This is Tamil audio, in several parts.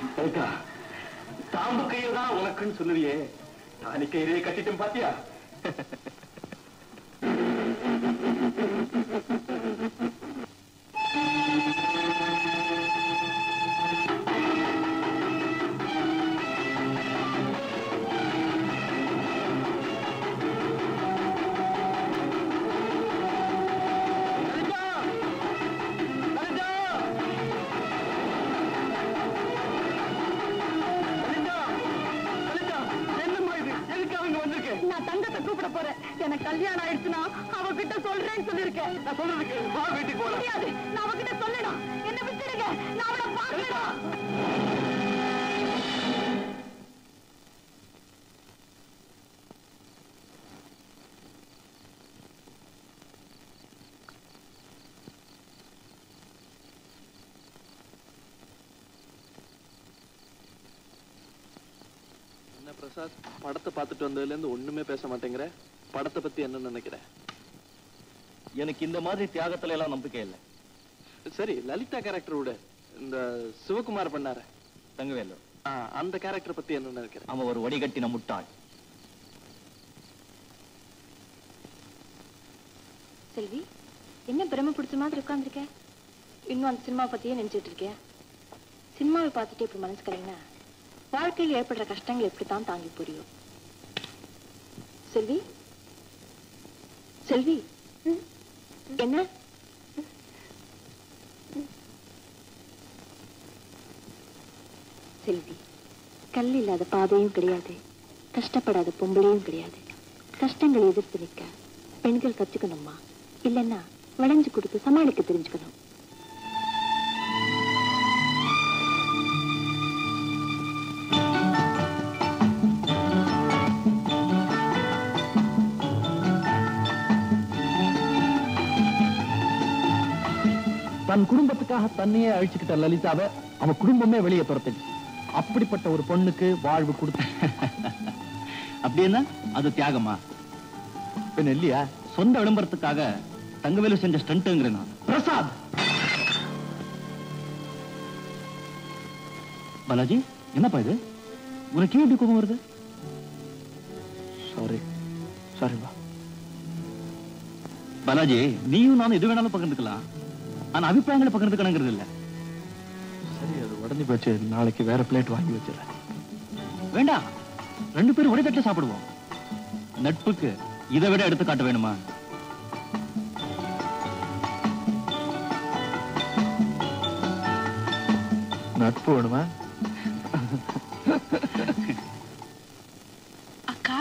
சரிக்கா தாம்பு கையில் தான் உனக்குன்னு சொல்லுறியே தாலி கயிறையே கட்டிட்டும் பாத்தியா நான் தங்கத்தை கூப்பிட போறேன் எனக்கு கல்யாணம் ஆயிடுச்சுன்னா அவகிட்ட சொல்றேன்னு சொல்லிருக்கேன் நான் சொல்றதுக்கு வா வீட்டுக்கு போலாம் முடியாது நான் அவகிட்ட சொல்லணும் என்ன விட்டுடுங்க நான் அவளை பார்க்கணும் என்ன பிரசாத் படத்தை பார்த்துட்டு வந்ததுல இருந்து ஒண்ணுமே பேச மாட்டேங்கிற படத்தை பத்தி என்ன நினைக்கிற எனக்கு இந்த மாதிரி தியாகத்துல எல்லாம் நம்பிக்கை இல்லை சரி லலிதா கேரக்டர் விட இந்த சிவகுமார் பண்ணார தங்கவேலு அந்த கேரக்டர் பத்தி என்ன நினைக்கிற அவன் ஒரு வடிகட்டின முட்டாள் செல்வி என்ன பிரம்ம பிடிச்ச மாதிரி உட்காந்துருக்க இன்னும் அந்த சினிமா பத்தியே நினைச்சிட்டு இருக்கியா சினிமாவை பார்த்துட்டு இப்படி மனசு கலைனா வாழ்க்கையில் ஏற்படுற கஷ்டங்கள் எப்படித்தான் தாங்கி புரியும் செல்வி செல்வி என்ன செல்வி கல் இல்லாத பாதையும் கிடையாது கஷ்டப்படாத பொம்பளையும் கிடையாது கஷ்டங்களை எதிர்த்து நிற்க பெண்கள் கத்துக்கணுமா இல்லைன்னா வளைஞ்சு கொடுத்து சமாளிக்க தெரிஞ்சுக்கணும் தன் குடும்பத்துக்காக தன்னையே அழிச்சுக்கிட்ட லலிதாவை அவ குடும்பமே வெளியே துரத்துச்சு அப்படிப்பட்ட ஒரு பொண்ணுக்கு வாழ்வு கொடுத்து அப்படின்னா அது தியாகமா பின்ன இல்லையா சொந்த விளம்பரத்துக்காக தங்கவேலு செஞ்ச ஸ்டண்ட்டுங்கிறேன் நான் பிரசாத் பாலாஜி என்னப்பா இது உனக்கு ஏன் இப்படி கோபம் வருது சாரி சாரி வா பாலாஜி நீயும் நானும் எது வேணாலும் பகிர்ந்துக்கலாம் ஆனா அபிப்பிராயங்களை பகிர்ந்துக்கணுங்கிறது இல்ல சரி அது உடஞ்சி போச்சு நாளைக்கு வேற பிளேட் வாங்கி வச்சிடறேன் வேண்டாம் ரெண்டு பேரும் ஒரே தட்டுல சாப்பிடுவோம் நட்புக்கு இதை விட எடுத்து காட்ட வேணுமா நட்பு வேணுமா அக்கா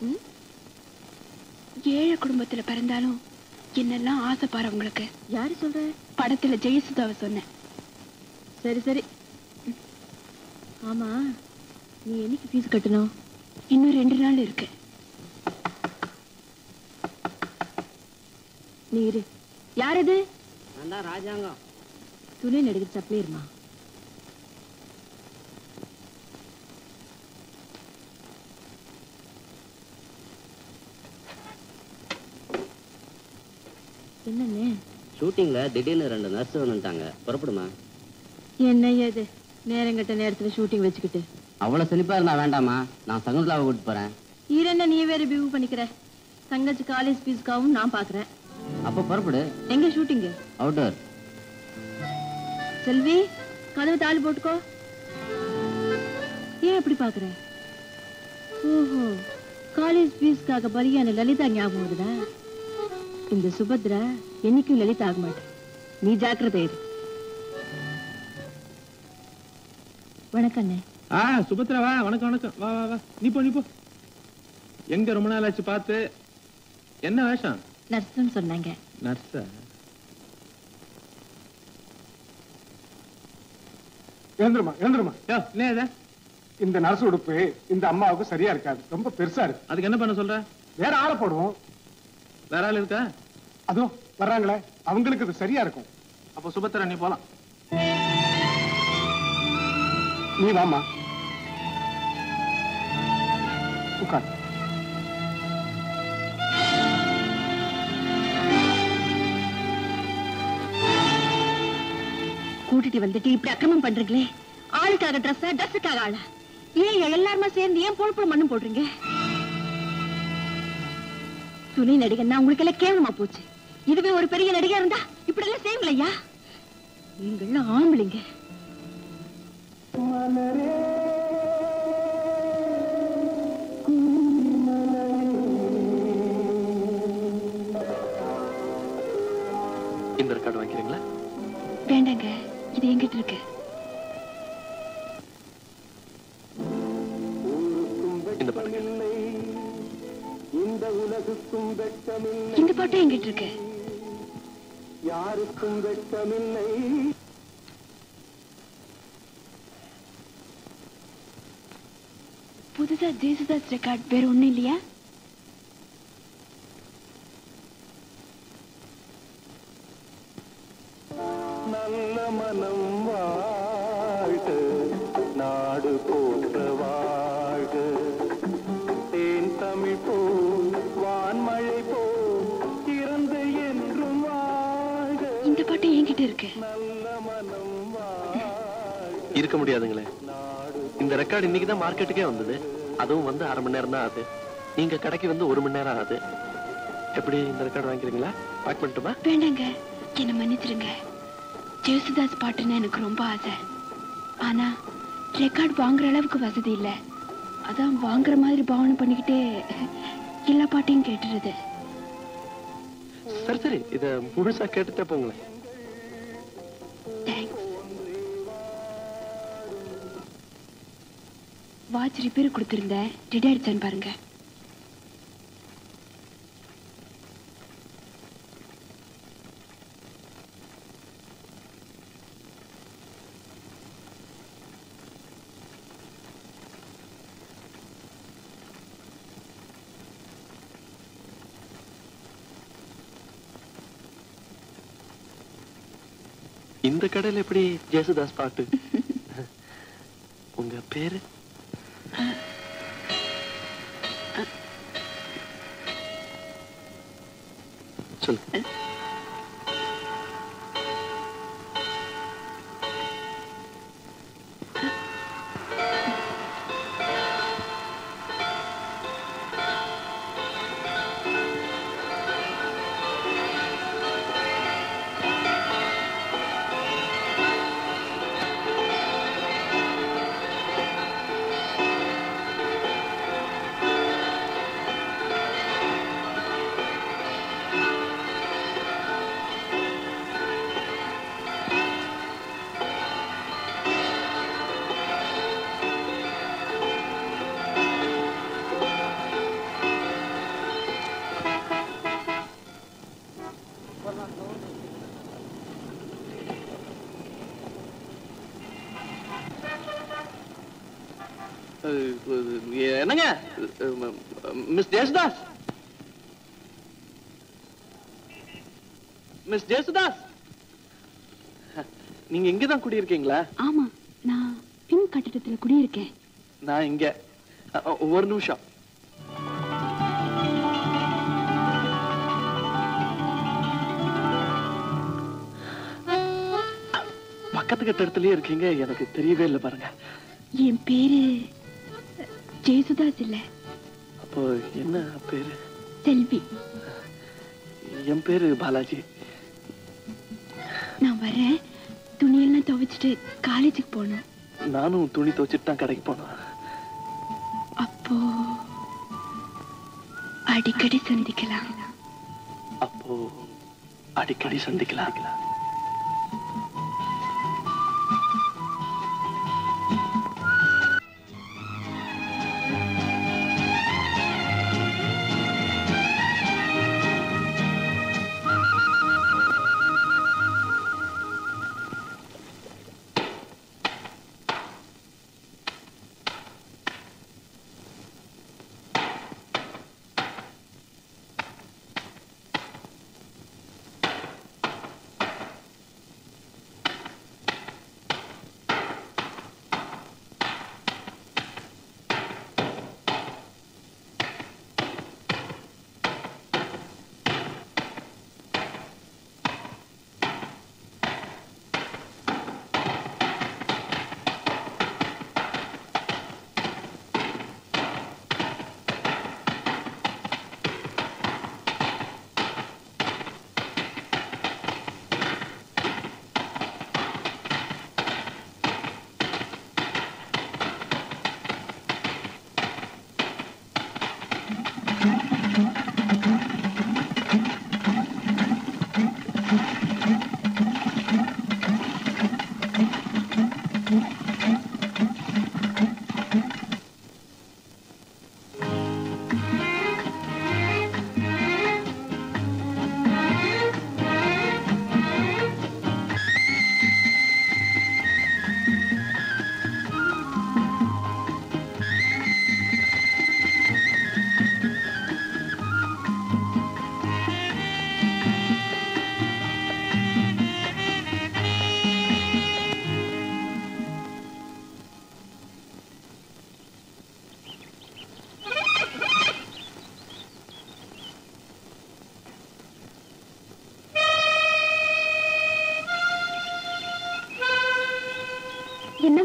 ஏழை குடும்பத்துல பிறந்தாலும் என்னெல்லாம் ஆசைப்பாரு உங்களுக்கு யாரு சொல்ற படத்துல ஜெயசுதாவை சொன்னேன் சரி சரி ஆமா நீ என்னைக்கு ஃபீஸ் கட்டணும் இன்னும் ரெண்டு நாள் இருக்கு நீ இரு யார் இது நான் ராஜாங்கம் துணை நடிகர் சப்ளையர்மா என்னண்ணே ஷூட்டிங்ல திடீர்னு ரெண்டு நர்ஸ் வந்துட்டாங்க புறப்படுமா என்ன இது நேரங்கட்ட நேரத்துல ஷூட்டிங் வச்சுக்கிட்டு அவ்வளவு செழிப்பா இருந்தா வேண்டாமா நான் சகுந்தலாவை கூட்டிட்டு போறேன் ஈரண்ண நீ வேற பியூ பண்ணிக்கிற தங்கச்சி காலேஜ் ஃபீஸ்க்காகவும் நான் பாக்குறேன் அப்ப புறப்படு எங்க ஷூட்டிங்கு அவுட்டோர் செல்வி கதவு தாள் போட்டுக்கோ ஏன் அப்படி பாக்குற ஓஹோ காலேஜ் ஃபீஸ்க்காக பலியான லலிதா ஞாபகம் வருதா இந்த சுபத்ரா என்னைக்கும் லலிதா ஆக மாட்டேன் நீ ஜாக்கிரதை இரு வணக்கம் அண்ணே ஆ சுபத்ரா வா வணக்கம் வணக்கம் வா வா வா நீ போ நீ போ எங்க ரொம்ப நாள் ஆச்சு பார்த்து என்ன வேஷம் நர்ஸ்ன்னு சொன்னாங்க நர்ஸா எழுந்துருமா எழுந்துருமா யோ என்ன இது இந்த நர்ஸ் உடுப்பு இந்த அம்மாவுக்கு சரியா இருக்காது ரொம்ப பெருசா இருக்கு அதுக்கு என்ன பண்ண சொல்ற வேற ஆளை போடுவோம் வேற ஆள் இருக்கா அதோ வர்றாங்களே அவங்களுக்கு இது சரியா இருக்கும் அப்போ சுபத்ரா நீ போலாம் நீ வாமா உட்கார் கூட்டிட்டு வந்துட்டு இப்படி அக்கிரமம் பண்றீங்களே ஆளுக்காக ட்ரெஸ் ட்ரெஸ்ஸுக்காக ஆளா ஏன் எல்லாருமே சேர்ந்து ஏன் பொழுப்புல மண்ணும் போடுறீங்க துணை நடிகன்னா உங்களுக்கு எல்லாம் கேவலமா போச்சு இதுவே ஒரு பெரிய நடிகா இருந்தா இப்படி எல்லாம் செய்வீங்களா நீங்கெல்லாம் ஆம்பளைங்க இந்த ரெக்கார்டு வாங்கிக்கிறீங்களா வேண்டாங்க இது என்கிட்ட இருக்கு இந்த பாருங்க இந்த பாட்டும் என்கிட்ட இருக்கு புதுசா ஜேசுதாஸ் ரெக்கார்ட் வேற ஒண்ணும் இல்லையா நல்ல மனம் வாழ்க நாடு போற்ற வாழ்க தேன் தமிழ் போல் வான்மழை போல் திறந்து என்றும் வாழ்க இந்த பாட்டும் என்கிட்ட இருக்கு நல்ல மனம் வாழ்க இருக்க முடியாதுங்களே இந்த ரெக்கார்டு இன்னைக்கு தான் மார்க்கெட்டுக்கே வந்தது அதுவும் வந்து அரை மணி நேரம் தான் ஆகுது நீங்க கடைக்கு வந்து ஒரு மணி நேரம் ஆகுது எப்படி இந்த ரெக்கார்டு வாங்கிக்கிறீங்களா பேக் பண்ணட்டுமா வேண்டாங்க என்ன மன்னிச்சிருங்க ஜேசுதாஸ் பாட்டுன்னா எனக்கு ரொம்ப ஆசை ஆனா ரெக்கார்ட் வாங்குற அளவுக்கு வசதி இல்ல அதான் வாங்குற மாதிரி பாவனை பண்ணிக்கிட்டே எல்லா பாட்டையும் கேட்டுருது சரி சரி இத முழுசா கேட்டுட்டே போங்களேன் தேங்க்ஸ் வாட்ச் ரிப்பேர் கொடுத்துருந்தேன் ரெடி ஆயிடுச்சான்னு பாருங்க இந்த கடையில எப்படி ஜேசுதாஸ் பாட்டு உங்க பேரு சொல்லு அஹ், அஹ், என்னங்க மிஸ் ஜேசுதாஸ் மிஸ் ஜேசுதாஸ் நீங்க இங்கதான் குடியிருக்கீங்களா ஆமா நான் பின் கட்டிடத்துல குடியிருக்கேன் நான் இங்க அ, அ, ஒரு நிமிஷம் பக்கத்து கட்டடத்துலயே இருக்கீங்க எனக்கு தெரியவே இல்லை பாருங்க என் பேரு ஜெயசுதாஸ் இல்ல அப்போ என்ன பேரு செல்வி என் பேரு பாலாஜி நான் வரேன் துணியெல்லாம் துவைச்சிட்டு காலேஜுக்கு போகணும் நானும் துணி துவைச்சிட்டு தான் கடைக்கு போனேன் அப்போ அடிக்கடி சந்திக்கலாம் அப்போ அடிக்கடி சந்திக்கலாம்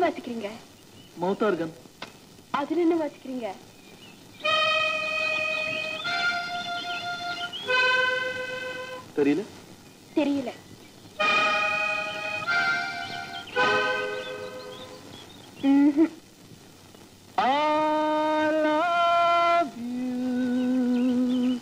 வாசிக்கிறீங்க மவுத் ஆர்கன் அதுல என்ன வாசிக்கிறீங்க தெரியல தெரியல ம்ஹும். I love you.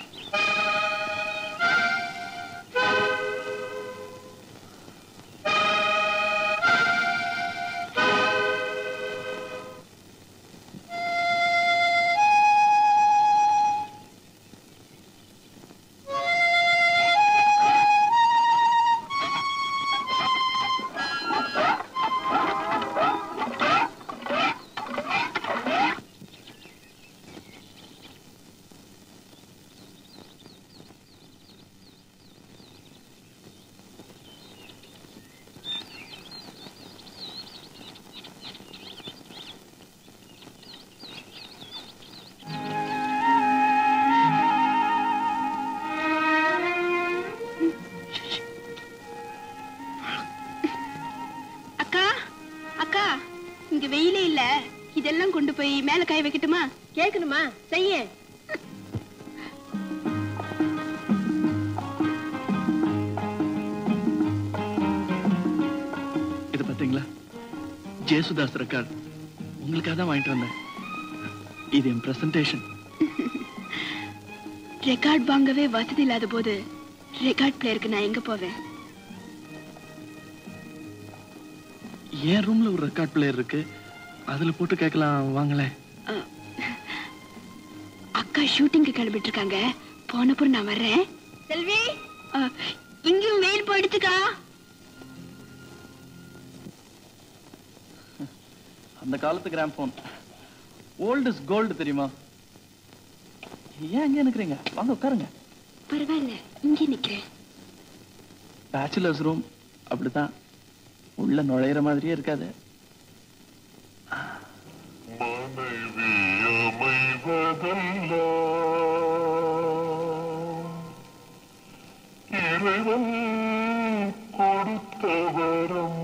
அக்கா அக்கா இங்க வெயிலே இல்ல இதெல்லாம் கொண்டு போய் மேல காய வைக்கட்டுமா கேட்கணுமா செய்ய இது பாத்தீங்களா ஜேசுதாஸ் ரெக்கார்ட் உங்களுக்காக தான் வாங்கிட்டு வந்தேன் இது என் பிரசன்டேஷன் ரெக்கார்ட் வாங்கவே வசதி இல்லாத போது ரெக்கார்ட் பிளேயருக்கு நான் எங்க போவேன் என் ரூம்ல ஒரு ரெக்கார்ட் பிளேயர் இருக்கு அதுல போட்டு கேட்கலாம் வாங்களேன் அஹ், அக்கா ஷூட்டிங்க்கு கிளம்பிட்டு இருக்காங்க போனப்புறம் நான் வர்றேன் செல்வி அஹ், இங்கேயும் வெயில் போயிடுச்சுக்கா அந்த காலத்து gramophone old is gold தெரியுமா ஏன் அங்கே நிக்கிறீங்க வாங்க உட்காருங்க பரவாயில்ல இங்கே நிக்கிறேன் பேச்சுலர்ஸ் ரூம் அப்படித்தான் உள்ள நுழையிற மாதிரியே இருக்காது இறைவன் கொடுத்த வரம்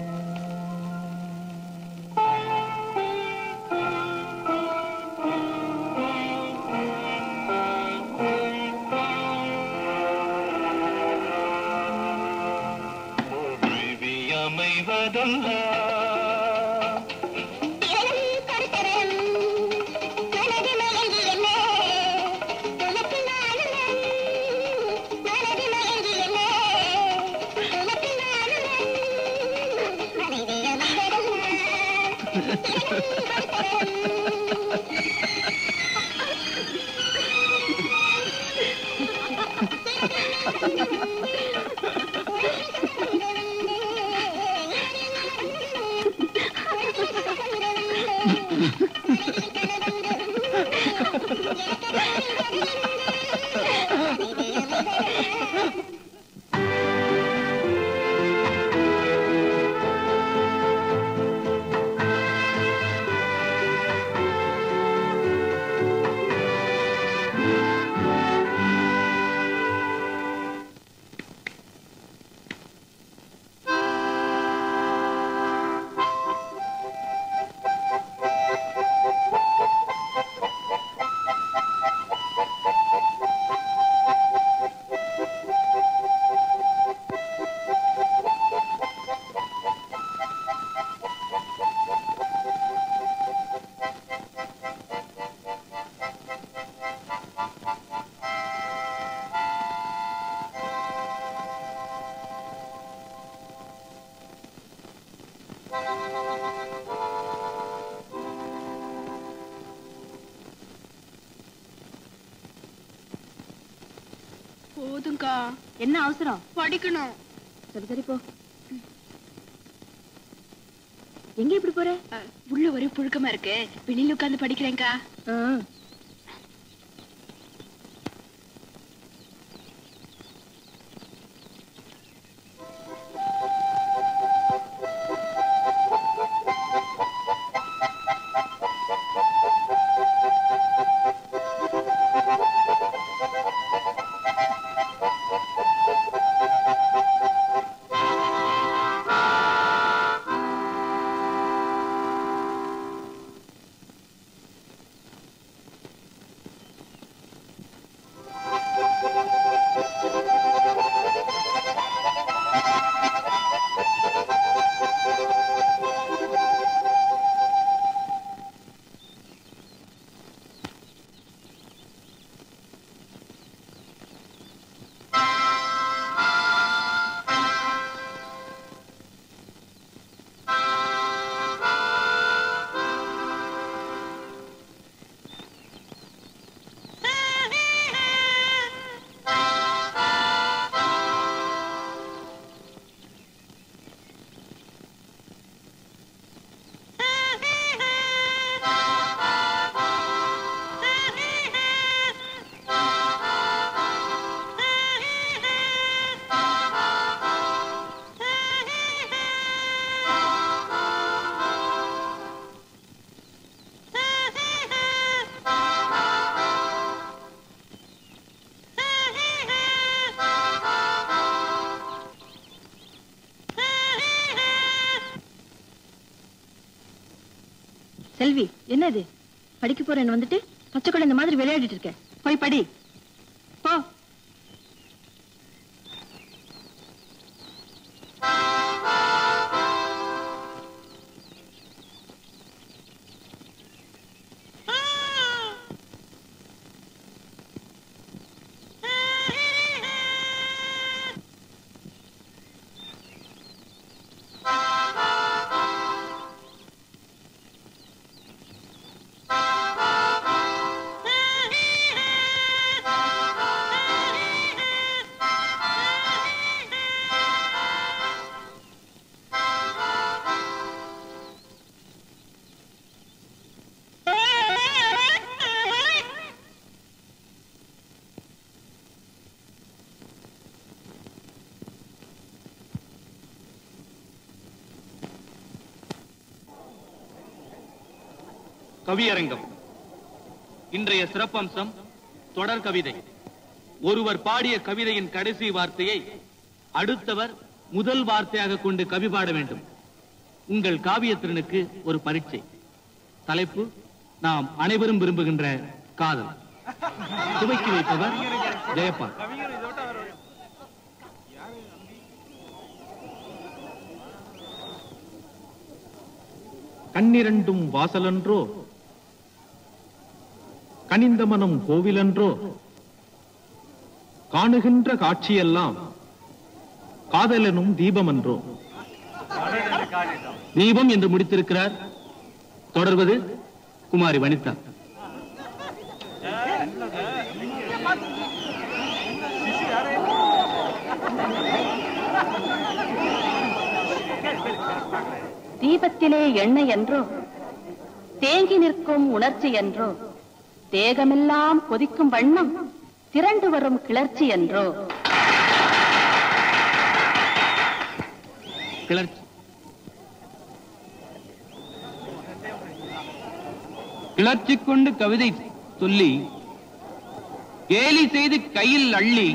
மனைவி அமைவதல்ல போதும்க்கா என்ன அவசரம் படிக்கணும் சரி சரி போ எங்க இப்படி போற அஹ், உள்ள ஒரே புழுக்கமா இருக்கு வெளியில உட்கார்ந்து படிக்கிறேன்க்கா ஆ. செல்வி என்னது படிக்க போறேன்னு வந்துட்டு பச்சை குழந்தை மாதிரி விளையாடிட்டு இருக்க போய் படி போ கவியரங்கம் இன்றைய சிறப்பம்சம் தொடர் கவிதை ஒருவர் பாடிய கவிதையின் கடைசி வார்த்தையை அடுத்தவர் முதல் வார்த்தையாக கொண்டு கவி பாட வேண்டும் உங்கள் காவியத்திறனுக்கு ஒரு பரீட்சை தலைப்பு நாம் அனைவரும் விரும்புகின்ற காதல் துவக்கி வைப்பவர் ஜெயபால் கண்ணிரண்டும் வாசலன்றோ கனிந்த மனம் கோவிலன்றோ காணுகின்ற காட்சியெல்லாம் காதலனும் தீபமன்றோ தீபம் என்று முடித்திருக்கிறார் தொடர்வது குமாரி வனிதா தீபத்திலே எண்ணெய் என்றோ தேங்கி நிற்கும் உணர்ச்சி என்றோ தேகமெல்லாம் கொதிக்கும் வண்ணம் திரண்டு வரும் கிளர்ச்சி என்றோ கிளர்ச்சி கிளர்ச்சி கொண்டு கவிதை சொல்லி கேலி செய்து கையில் அள்ளி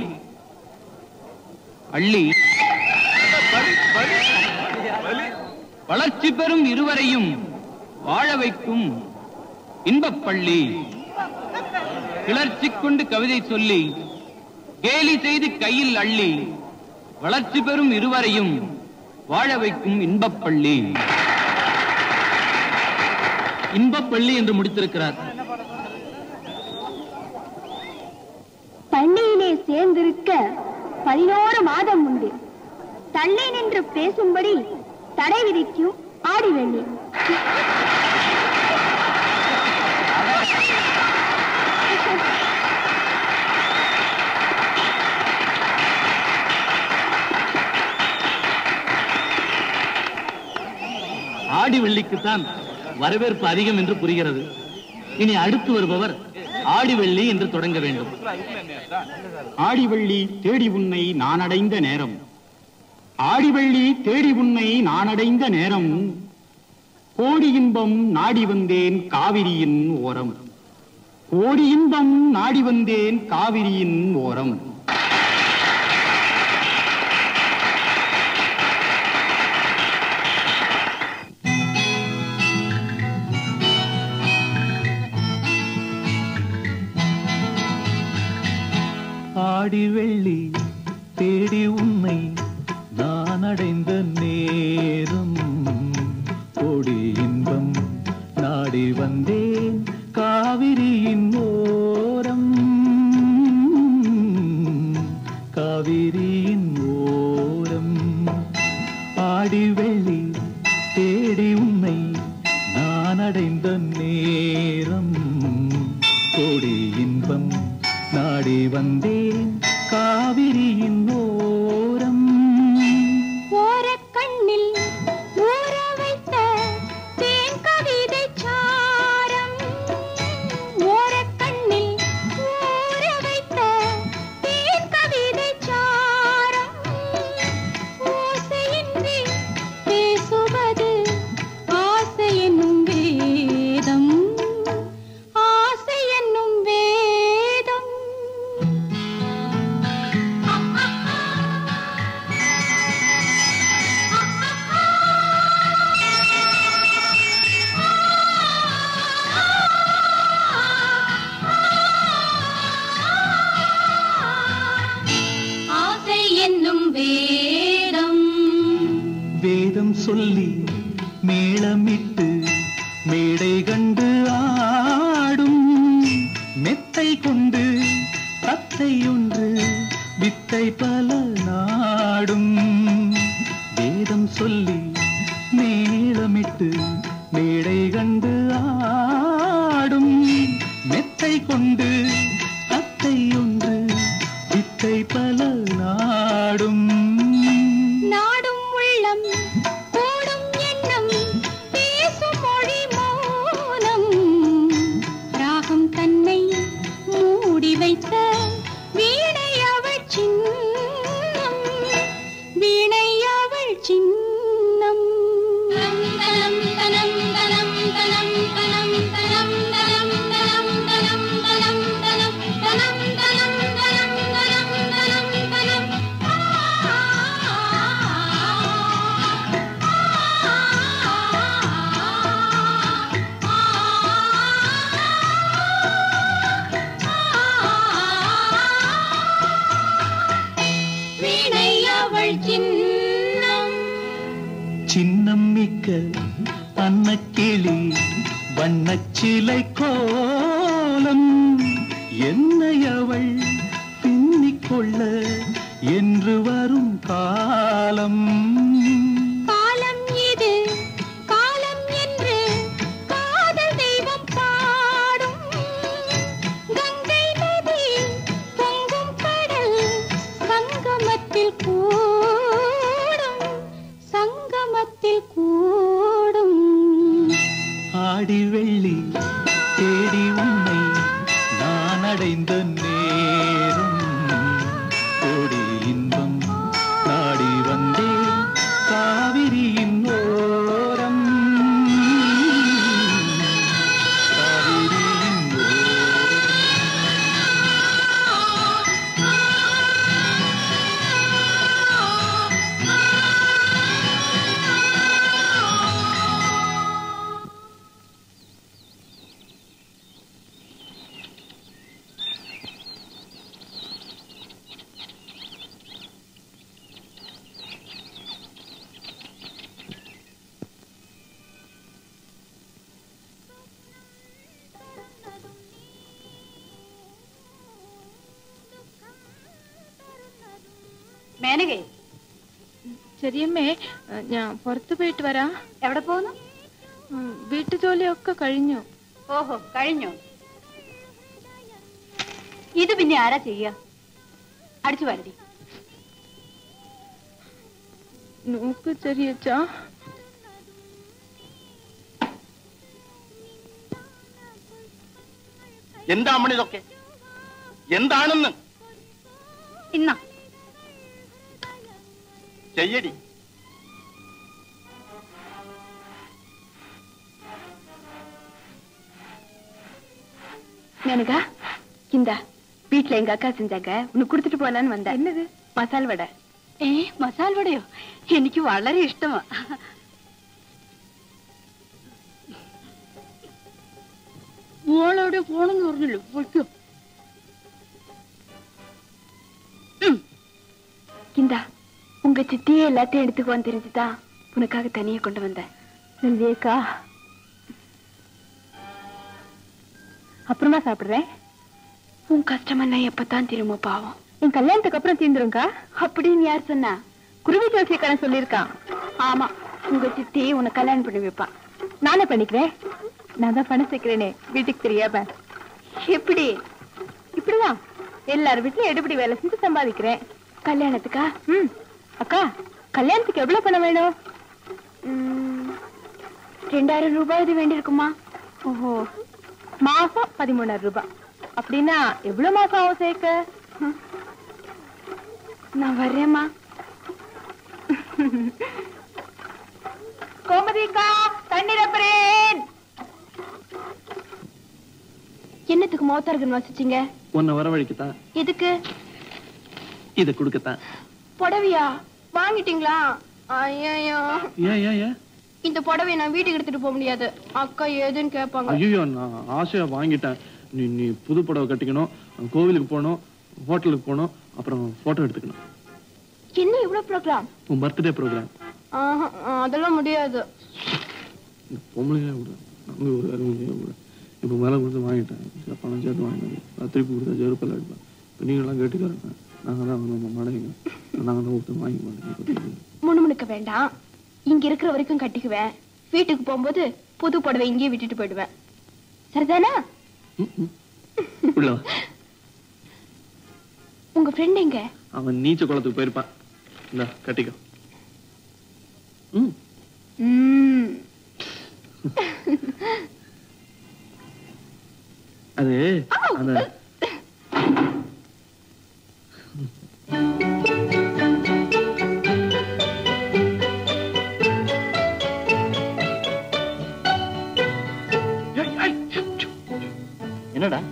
அள்ளி வளர்ச்சி பெறும் இருவரையும் வாழ வைக்கும் இன்பப் பள்ளி கிளர்ச்சி கொண்டு கவிதை சொல்லி கேலி செய்து கையில் அள்ளி வளர்ச்சி பெறும் இருவரையும் வாழ வைக்கும் இன்பப் பள்ளி இன்பப் பள்ளி என்று முடித்திருக்கிறார் பள்ளியிலே சேர்ந்திருக்க பதினோரு மாதம் உண்டு தள்ளி நின்று பேசும்படி தடை விதிக்கும் ஆடிவெள்ளி ஆடி வெள்ளிக்குத்தான் வரவேற்பு அதிகம் என்று புரிகிறது இனி அடுத்து வருபவர் ஆடி வெள்ளி என்று தொடங்க வேண்டும் ஆடிவள்ளி தேடி உன்னை நான் அடைந்த நேரம் ஆடிவள்ளி தேடி உன்னை நான் அடைந்த நேரம் கோடி இன்பம் நாடி வந்தேன் காவிரியின் ஓரம் கோடி இன்பம் நாடி வந்தேன் காவிரியின் ஓரம் ஆடி வெள்ளி தேடி உன்னை நான் அடைந்த நேரம் கோடி இன்பம் நாடி வந்தேன் காவிரியின் ஓரம் காவிரியின் ஓரம் ஆடி வெள்ளி தேடி உன்னை நான் அடைந்த நேரம் கோடி இன்பம் நாடி வந்தேன் காவிரியின் ஓரம் ஓரக்கண்ணில் ஊற வைத்த தேன் கவிதை சாரம் ஓரக்கண்ணில் ஊற வைத்த தேன் கவிதை சாரம் ஓசையின்றி பேசுவது ஆசை என்னும் வேதம் ஆசை என்னும் வேதம் சொல்லி மேளமிட்டு மேடை கண்டு ஆடும் மெத்தை கொண்டு தத்தை ஒன்று வித்தை பல நாடும் வேதம் சொல்லி மேளமிட்டு மேடை கண்டு ஆடும் மெத்தை கொண்டு தத்தை ஒன்று வித்தை பல நாடும் நாடும் உள்ளம் கூடும் எண்ணம் பேசும் மொழி மௌனம் ராகம் தன்னை மூடி வைத்த வீணை அவள் சின்னம் வீணை அவள் சின்னம் தனம் தனம் தனம் தனம் தனம் தனம் தனம் தனம் தனம் தனம் தனம் தனம் தனம் தனம் தனம் தனம் தனம் வீணை அவள் சின்னம் சின்னம் மிக்க அன்னக்கிளி வண்ணச்சிலை கோலம் என்னை அவள் பின்னிக் கொள்ள என்று வரும் காலம் காலம் இது காலம் என்று காதல் தெய்வம் பாடும் கங்கை நதி பொங்கும் கடல் சங்கமத்தில் கூடும் சங்கமத்தில் கூடும் ஆடி வெள்ளி தேடி உன்னை நான் அடைந்த நேரம் கோடி இன்பம் நாடி வந்தேன் காவிரியின் ஓரம் காவிரியின் ஓரம் മേനകേ ചെറിയമ്മേ ഞാൻ പുറത്തു പോയിട്ട് വരാം എവിടെ പോകുന്നു വീട്ടു ജോലിയൊക്കെ കഴിഞ്ഞു ഓഹോ കഴിഞ്ഞോ ഇത് പിന്നെ ആരാ ചെയ്യ അടിച്ചു വരടി നോക്ക് ചെറിയച്ചാ എന്താ അമ്മണി ഇതൊക്കെ എന്താണെന്ന് ഇന്നാ ചെയ്യടി மேனகா இந்தா வீட்ல எங்க அக்கா செஞ்சாங்க உனக்கு கொடுத்துட்டு போலான்னு வந்தேன் என்னது மசால் வடை ഏ മസാല വടയോ എനിക്ക് വളരെ ഇഷ്ടമാ മോളോട് പോണെന്ന് പറഞ്ഞല്ലോ പൊയ്ക്കോ இந்தா உங்க சித்தியே எல்லாத்தையும் எடுத்துக்குவான்னு தெரிஞ்சுதான் உனக்காக தனியா கொண்டு வந்தேன் நந்தியக்கா அப்புறமா சாப்பிடுறேன் உன் கஷ்டமெல்லாம் எப்பதான் திரும்ப பாவம் என் கல்யாணத்துக்கு அப்புறம் தீந்துருங்கா அப்படின்னு யார் சொன்னா குருவி ஜோசியக்காரன் சொல்லியிருக்கான் ஆமா உங்க சித்தி உன்னை கல்யாணம் பண்ணி வைப்பான் நானே பண்ணிக்கிறேன் நான் தான் பணம் சேர்க்கிறேனே வீட்டுக்கு தெரியாம எப்படி இப்படிதான் எல்லார் வீட்லயும் எடுபடி வேலை செஞ்சு சம்பாதிக்கிறேன் கல்யாணத்துக்கா ம் அக்கா கல்யாணத்துக்கு எவ்வளவு பணம் வேணும் ரெண்டாயிரம் ரூபாய் இது வேண்டியிருக்குமா ஓஹோ மாசம் பதிமூணாயிரம் ரூபாய் அப்படின்னா எவ்வளவு மாசம் ஆகும் சேர்க்க ம். நான் வர்றேம்மா கோமதிக்கா தண்ணீர் அப்புறேன் என்னத்துக்கு மோத்தார்கன் வசிச்சீங்க உன்னை வரவழைக்கத்தான் எதுக்கு இதை கொடுக்கத்தான் புடவையா வாங்கிட்டீங்களா ஐயோ ஏன் ஏன் ஏன் இந்த புடவைய நான் வீட்டுக்கு எடுத்துட்டு போக முடியாது அக்கா ஏதுன்னு கேட்பாங்க ஐயோ நான் ஆசையா வாங்கிட்டேன் நீ நீ புது புடவை கட்டிக்கணும் கோவிலுக்கு போகணும் ஹோட்டலுக்கு போகணும் அப்புறம் போட்டோ எடுத்துக்கணும் என்ன இவ்வளவு ப்ரோக்ராம் உன் பர்த்டே ப்ரோக்ராம் ஆஹா, அதெல்லாம் முடியாது இந்த பொம்பளைங்களே விட நம்ம ஒரு அருமையாக விட இப்போ மேலே கொடுத்து வாங்கிட்டேன் சரி, பணம் சேர்த்து வாங்கினது அது திருப்பி கொடுத்தா செருப்பில் அடிப்பேன் இப்போ நீங்களாம் கேட்டுக்காரங்க நாங்கள் தான் நம்ம மடைங்க நாங்கள் தான் கொடுத்து வாங்கி மாட்டேங்க முணுமுணுக்க வேண்டாம் இங்க இருக்கிற வரைக்கும் கட்டிக்குவேன் வீட்டுக்கு போகும்போது புது புடவை இங்கேயே விட்டுட்டு போயிடுவேன் சரிதானா உள்ள வா. உங்க ஃப்ரெண்ட் எங்க அவன் நீச்சல் குளத்துக்கு போயிருப்பான் இந்த கட்டிக்கோ ம் ம். அது அந்த என்னடா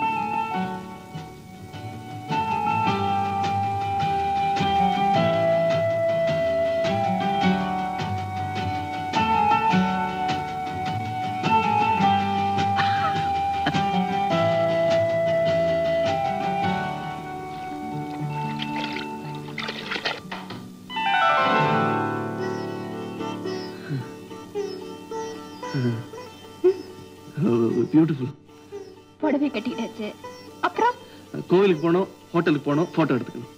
பியூட்டிஃபுல் புடவை கட்டிக்கிட்டாச்சு அப்புறம் கோவிலுக்கு போனோம் ஹோட்டலுக்கு போனோம் போட்டோ எடுத்துக்கணும்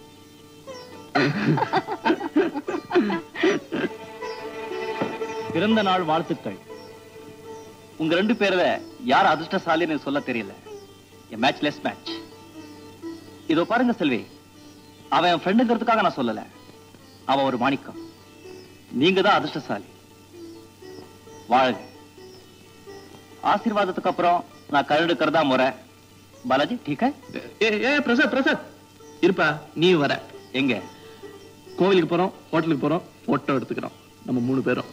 பிறந்த நாள் வாழ்த்துக்கள் உங்க ரெண்டு பேர்ல யார் அதிர்ஷ்டசாலின்னு சொல்ல தெரியல மேட்ச்லெஸ் மேட்ச் இதோ பாருங்க செல்வி அவன் என் ஃப்ரெண்டுங்கிறதுக்காக நான் சொல்லல அவன் ஒரு மாணிக்கம் நீங்க தான் அதிர்ஷ்டசாலி வாழுங்க ஆசீர்வாதத்துக்கு அப்புறம் நான் கழுடுக்கிறதா முறை பாலாஜி டீக்கா ஏ ஏ பிரசாத் பிரசாத் இருப்பா நீ வர எங்க கோவிலுக்கு போறோம் ஹோட்டலுக்கு போறோம் போட்டோ எடுத்துக்கிறோம் நம்ம மூணு பேரும்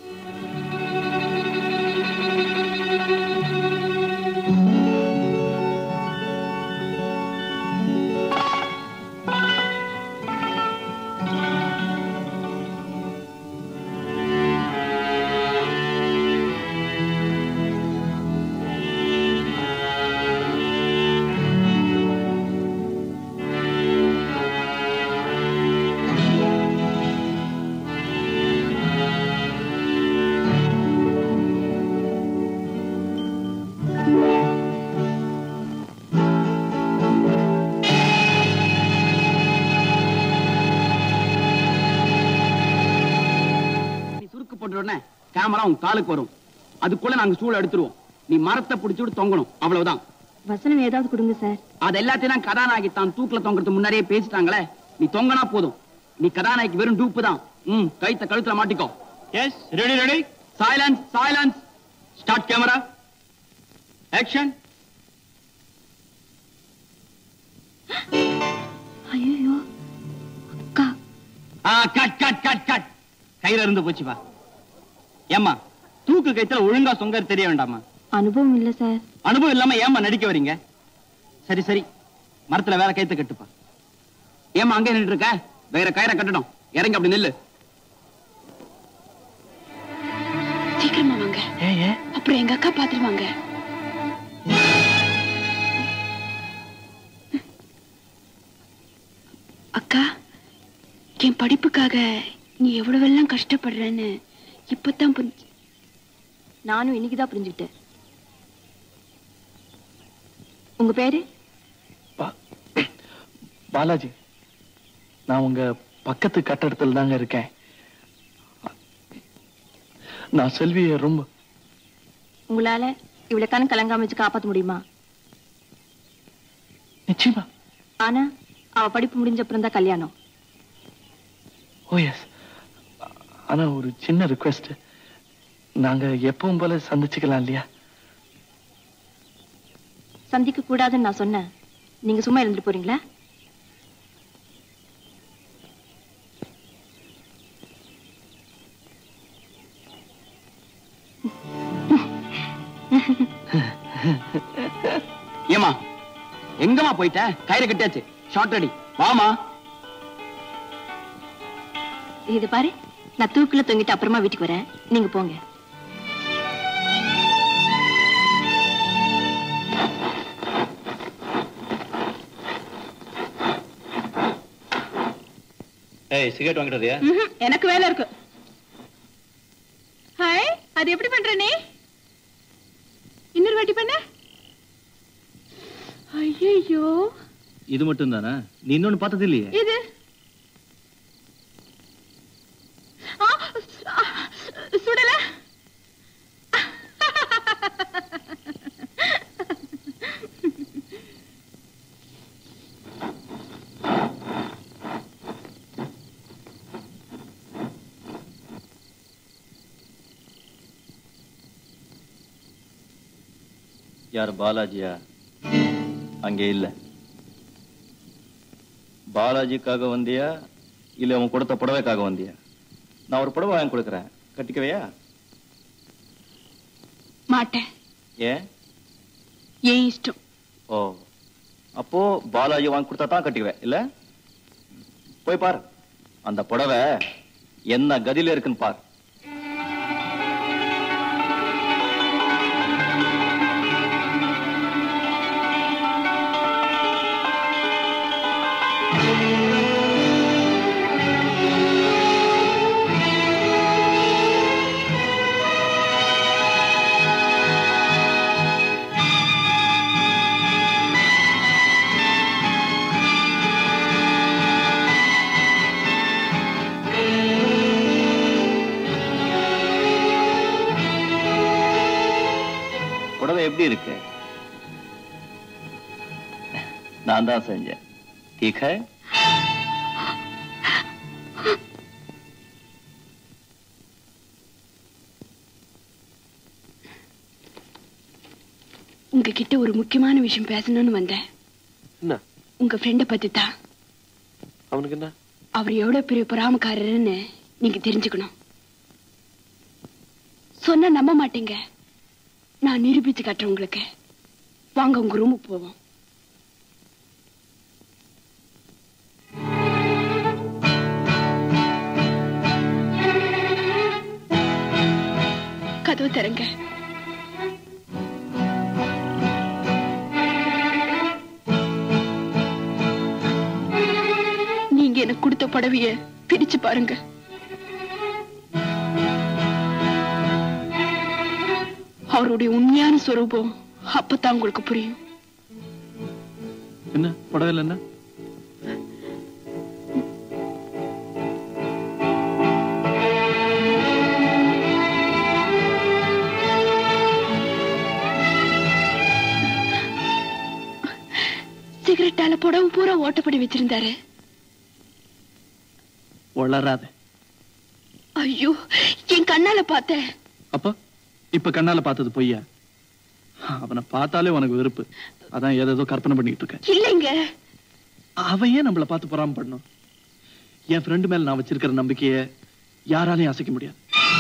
நீ சுருக்கு போட்ட உடனே கேமரா உன் காலுக்கு வரும் அதுக்குள்ள நாங்க ஸ்டூல் எடுத்துருவோம் நீ மரத்தை பிடிச்சிட்டு தொங்கணும் அவ்வளவுதான் வசனம் ஏதாவது கொடுங்க சார் அது எல்லாத்தையும் தான் கதாநாயகி தான் தூக்குல தொங்குறதுக்கு முன்னாடியே பேசிட்டாங்களே நீ தொங்கனா போதும் நீ கதாநாயகி வெறும் டூப்பு தான் ம் கைத்த கழுத்துல மாட்டிக்கோ yes ready ready silence silence start camera action ஐயோ அக்கா ஆ கட் கட் கட் கட் கையில இருந்து போச்சு வா ஏம்மா தூக்கு கைத்துல ஒழுங்கா சொங்கர் தெரிய வேண்டாமா அனுபவம் இல்ல சார் அனுபவம் இல்லாம ஏம்மா நடிக்க வரீங்க சரி சரி மரத்துல வேற கைத்து கட்டுப்பா ஏம்மா அங்கே நின்று இருக்க வேற கயிறை கட்டணும் இறங்கி அப்படி நில்லு சீக்கிரமா வாங்க அப்புறம் எங்க அக்கா பாத்துருவாங்க அக்கா என் படிப்புக்காக நீ எவ்வளவெல்லாம் கஷ்டப்படுறேன்னு இப்பதான் புரிஞ்சு நானும் இன்னைக்குதான் புரிஞ்சுக்கிட்டேன் உங்க பேரு பாலாஜி நான் உங்க பக்கத்து கட்டடத்துல தாங்க இருக்கேன் நான் செல்வியை ரொம்ப உங்களால இவ்வளவு கண் கலங்காம வச்சு காப்பாத்த முடியுமா நிச்சயமா ஆனா அவ படிப்பு முடிஞ்ச அப்புறம் தான் கல்யாணம் ஓ எஸ் ஆனா ஒரு சின்ன ரிக்வெஸ்ட் நாங்க எப்பவும் போல சந்திச்சுக்கலாம் இல்லையா சந்திக்க கூடாதுன்னு நான் சொன்னேன் நீங்க சும்மா இருந்துட்டு போறீங்களா ஏமா எங்கம்மா போயிட்ட கயிறு கட்டியாச்சு ஷார்ட் அடி வாமா இது பாரு நான் தூக்குல தொங்கிட்டு அப்புறமா வீட்டுக்கு வரேன் நீங்க போங்க ஏய் சிகரெட் வாங்கிட்டு வரியா எனக்கு வேலை இருக்கு அது எப்படி பண்ற நீ இன்னொரு வாட்டி பண்ண ஐயோ இது மட்டும் தானே நீ இன்னொன்னு பார்த்தது இல்லையே இது ஆ, ஆ, சுடல யார் பாலாஜியா அங்கே இல்ல பாலாஜிக்காக வந்தியா இல்ல அவன் கொடுத்த புடவைக்காக வந்தியா நான் ஒரு புடவை வாங்கி கொடுக்குறேன் கட்டிக்கவையா மாட்டேன் ஏன் ஏன் இஷ்டம் ஓ அப்போ பாலாஜி வாங்கி கொடுத்தா தான் கட்டிக்குவேன் இல்ல போய் பாரு அந்த புடவை என்ன கதியில இருக்குன்னு பார் புடவை எப்படி இருக்கு நான் தான் செஞ்சேன் ठीक है உங்ககிட்ட ஒரு முக்கியமான விஷயம் பேசணும்னு வந்தேன் என்ன உங்க ஃப்ரெண்ட பத்தி தான் அவனுக்கு என்ன அவர் எவ்வளவு பெரிய பொறாமக்காரர்னு நீங்க தெரிஞ்சுக்கணும் சொன்னா நம்ப மாட்டீங்க நான் நிரூபிச்சு காட்டுறேன் உங்களுக்கு வாங்க உங்க ரூமுக்கு போவோம் கதவு தரங்க நீங்க எனக்கு கொடுத்த புடவைய பிரிச்சு பாருங்க அவருடைய உண்மையான சொரூபம் அப்பதான் உங்களுக்கு புரியும் என்ன புடவையில் என்ன சிகரெட்டால புடவை பூரா ஓட்டப்படி வச்சிருந்தாரு வளராத ஐயோ என் கண்ணால பார்த்தேன் அப்ப இப்ப கண்ணால பார்த்தது பொய்யா அவனை பார்த்தாலே உனக்கு வெறுப்பு அதான் ஏதேதோ கற்பனை பண்ணிட்டு இருக்க இல்லைங்க அவன் ஏன் நம்மள பார்த்து பொறாம பண்ணும் என் ஃப்ரெண்டு மேல நான் வச்சிருக்கிற நம்பிக்கைய யாராலையும் அசைக்க முடியாது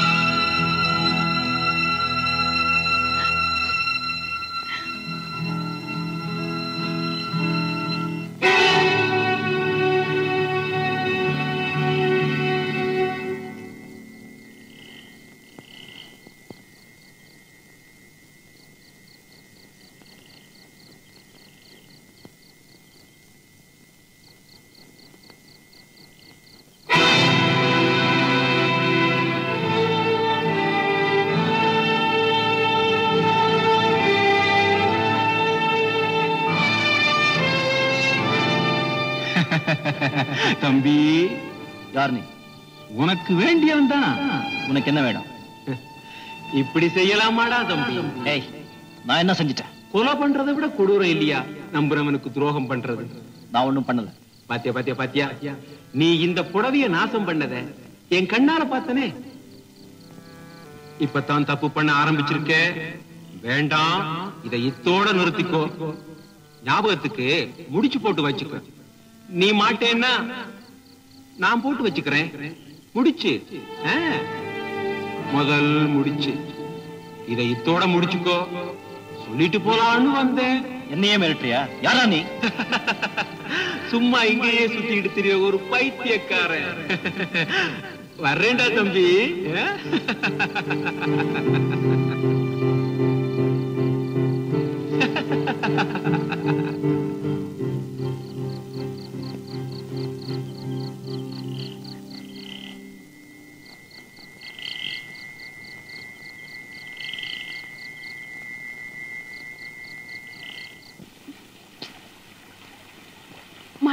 தம்பி யார் நீ உனக்கு வேண்டியவன் தான் உனக்கு என்ன வேணும் இப்படி செய்யலாமாடா தம்பி ஏய் நான் என்ன செஞ்சிட்டேன் கொலை பண்றதை விட கொடூரம் இல்லையா நம்புறவனுக்கு துரோகம் பண்றது நான் ஒண்ணும் பண்ணல பாத்தியா பாத்தியா பாத்தியா நீ இந்த புடவைய நாசம் பண்ணத என் கண்ணால பார்த்தனே இப்பதான் தப்பு பண்ண ஆரம்பிச்சிருக்க வேண்டாம் இதை இத்தோட நிறுத்திக்கோ ஞாபகத்துக்கு முடிச்சு போட்டு வச்சுக்கோ நீ மாட்டேன்னா நான் போட்டு வச்சுக்கிறேன் முடிச்சு ஆ. முதல் முடிச்சு இதை இத்தோட முடிச்சுக்கோ சொல்லிட்டு போலான்னு வந்தேன் என்னையே மிரட்டுறியா யாரா நீ சும்மா இங்கேயே சுத்திட்டு திரிய ஒரு பைத்தியக்காரன் வர்றேன்டா தம்பி ஆ?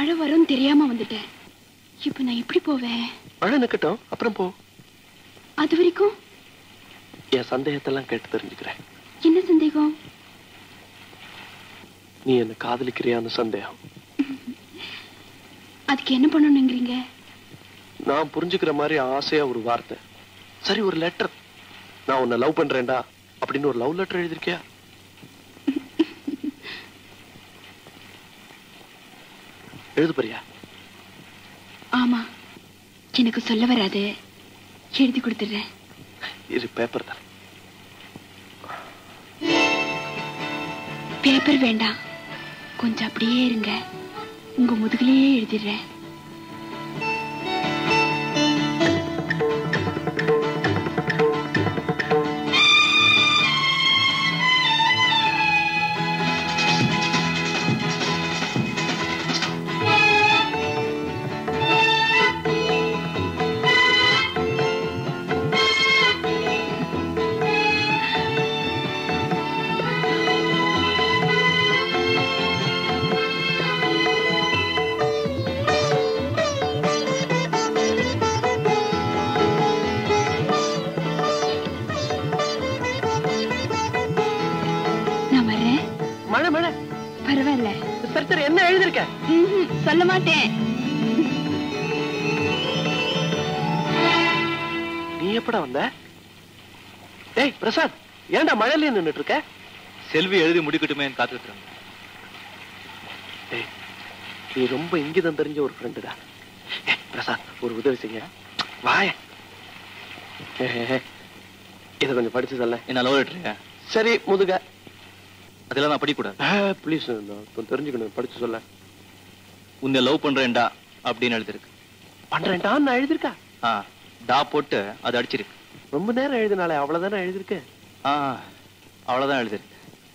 மழை வரும்னு தெரியாம வந்துட்டேன் இப்ப நான் எப்படி போவேன் மழை நிக்கட்டும் அப்புறம் போ அது வரைக்கும் என் சந்தேகத்தெல்லாம் கேட்டு தெரிஞ்சுக்கிறேன் என்ன சந்தேகம் நீ என்ன காதலிக்கிறியான்னு சந்தேகம் அதுக்கு என்ன பண்ணணுங்கிறீங்க நான் புரிஞ்சுக்கிற மாதிரி ஆசையா ஒரு வார்த்தை சரி ஒரு லெட்டர் நான் உன்னை லவ் பண்றேன்டா அப்படின்னு ஒரு லவ் லெட்டர் எழுதிருக்கியா எழுது போறியா ஆமா எனக்கு சொல்ல வராது எழுதி கொடுத்துடுறேன் இது பேப்பர் தான் பேப்பர் வேண்டாம் கொஞ்சம் அப்படியே இருங்க உங்க முதுகுலயே எழுதிடுறேன் நான் வரேன் மழை மழை பரவாயில்ல சரி சரி என்ன எழுதிருக்க ம்ஹும், சொல்ல மாட்டேன் நீ எப்படா வந்த டேய் பிரசாத் ஏன்டா மழையில நின்னுட்டு இருக்க செல்வி எழுதி முடிக்கட்டுமே காத்துட்டு இருந்தேன் டேய் நீ ரொம்ப இங்கிதம் தெரிஞ்ச ஒரு ஃப்ரெண்டுடா பிரசாத் ஒரு உதவி செய்ய வாய இதை கொஞ்சம் படிச்சு சொல்ல என்ன லவ் லெட்டர் சரி முதுக அதெல்லாம் நான் படிக்கூடாது ப்ளீஸ் தெரிஞ்சுக்கணும் படிச்சு சொல்ல உன்னை லவ் பண்றேன்டா அப்படின்னு எழுதிருக்கு பண்றேன்டா நான் எழுதிருக்கா ஆ டா போட்டு அது அடிச்சிருக்கு ரொம்ப நேரம் எழுதினாலே அவ்வளவுதானே எழுதிருக்கு ஆ அவ்வளவுதான் எழுதிருக்கு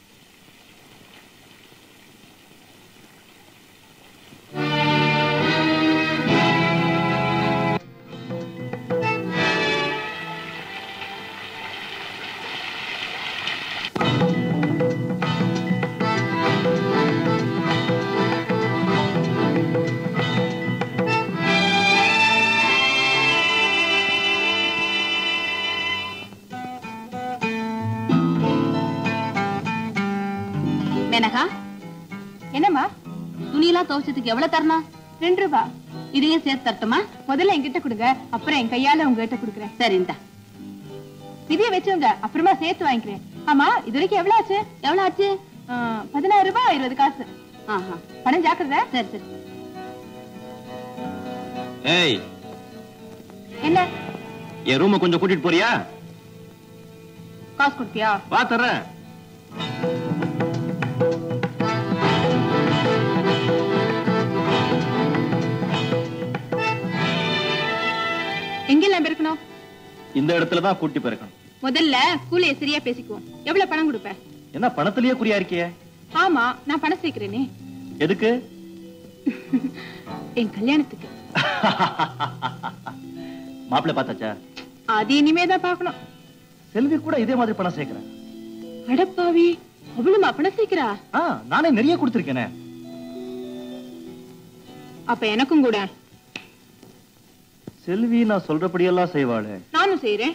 மேனகா என்னம்மா துணியெல்லாம் துவைச்சதுக்கு எவ்வளவு தரணும் ரெண்டு ரூபா இதையும் சேர்த்து தரட்டுமா முதல்ல என்கிட்ட கொடுங்க அப்புறம் என் கையால உங்ககிட்ட கொடுக்குறேன் சரிந்தா இதையும் வச்சுங்க அப்புறமா சேர்த்து வாங்கிக்கிறேன் ஆமா இது வரைக்கும் எவ்வளவு ஆச்சு எவ்வளவு ஆச்சு பதினாறு ரூபாய் இருபது காசு ஆஹா பணம் ஜாக்கிரதை சரி சரி ஏய் என்ன என் ரூமை கொஞ்சம் கூட்டிட்டு போறியா காசு கொடுப்பியா வா தர்றேன் எங்கெல்லாம் பெருக்கணும் இந்த இடத்துல தான் கூட்டி போயிருக்கணும் முதல்ல கூலிய சரியா பேசிக்குவோம் எவ்வளவு பணம் கொடுப்ப என்ன பணத்திலேயே குறியா இருக்கியே ஆமா நான் பணம் சேர்க்கிறேனே எதுக்கு என் கல்யாணத்துக்கு மாப்பிள்ளை பார்த்தாச்சா அது இனிமேதான் பார்க்கணும் செல்வி கூட இதே மாதிரி பணம் சேர்க்கிறேன் அடப்பாவி அவ்வளவுமா பணம் சேர்க்கிறா ஆ நானே நிறைய கொடுத்திருக்கேனே அப்ப எனக்கும் கூட செல்வி நான் சொல்றபடியெல்லாம் செய்வாளே நானும் செய்யறேன்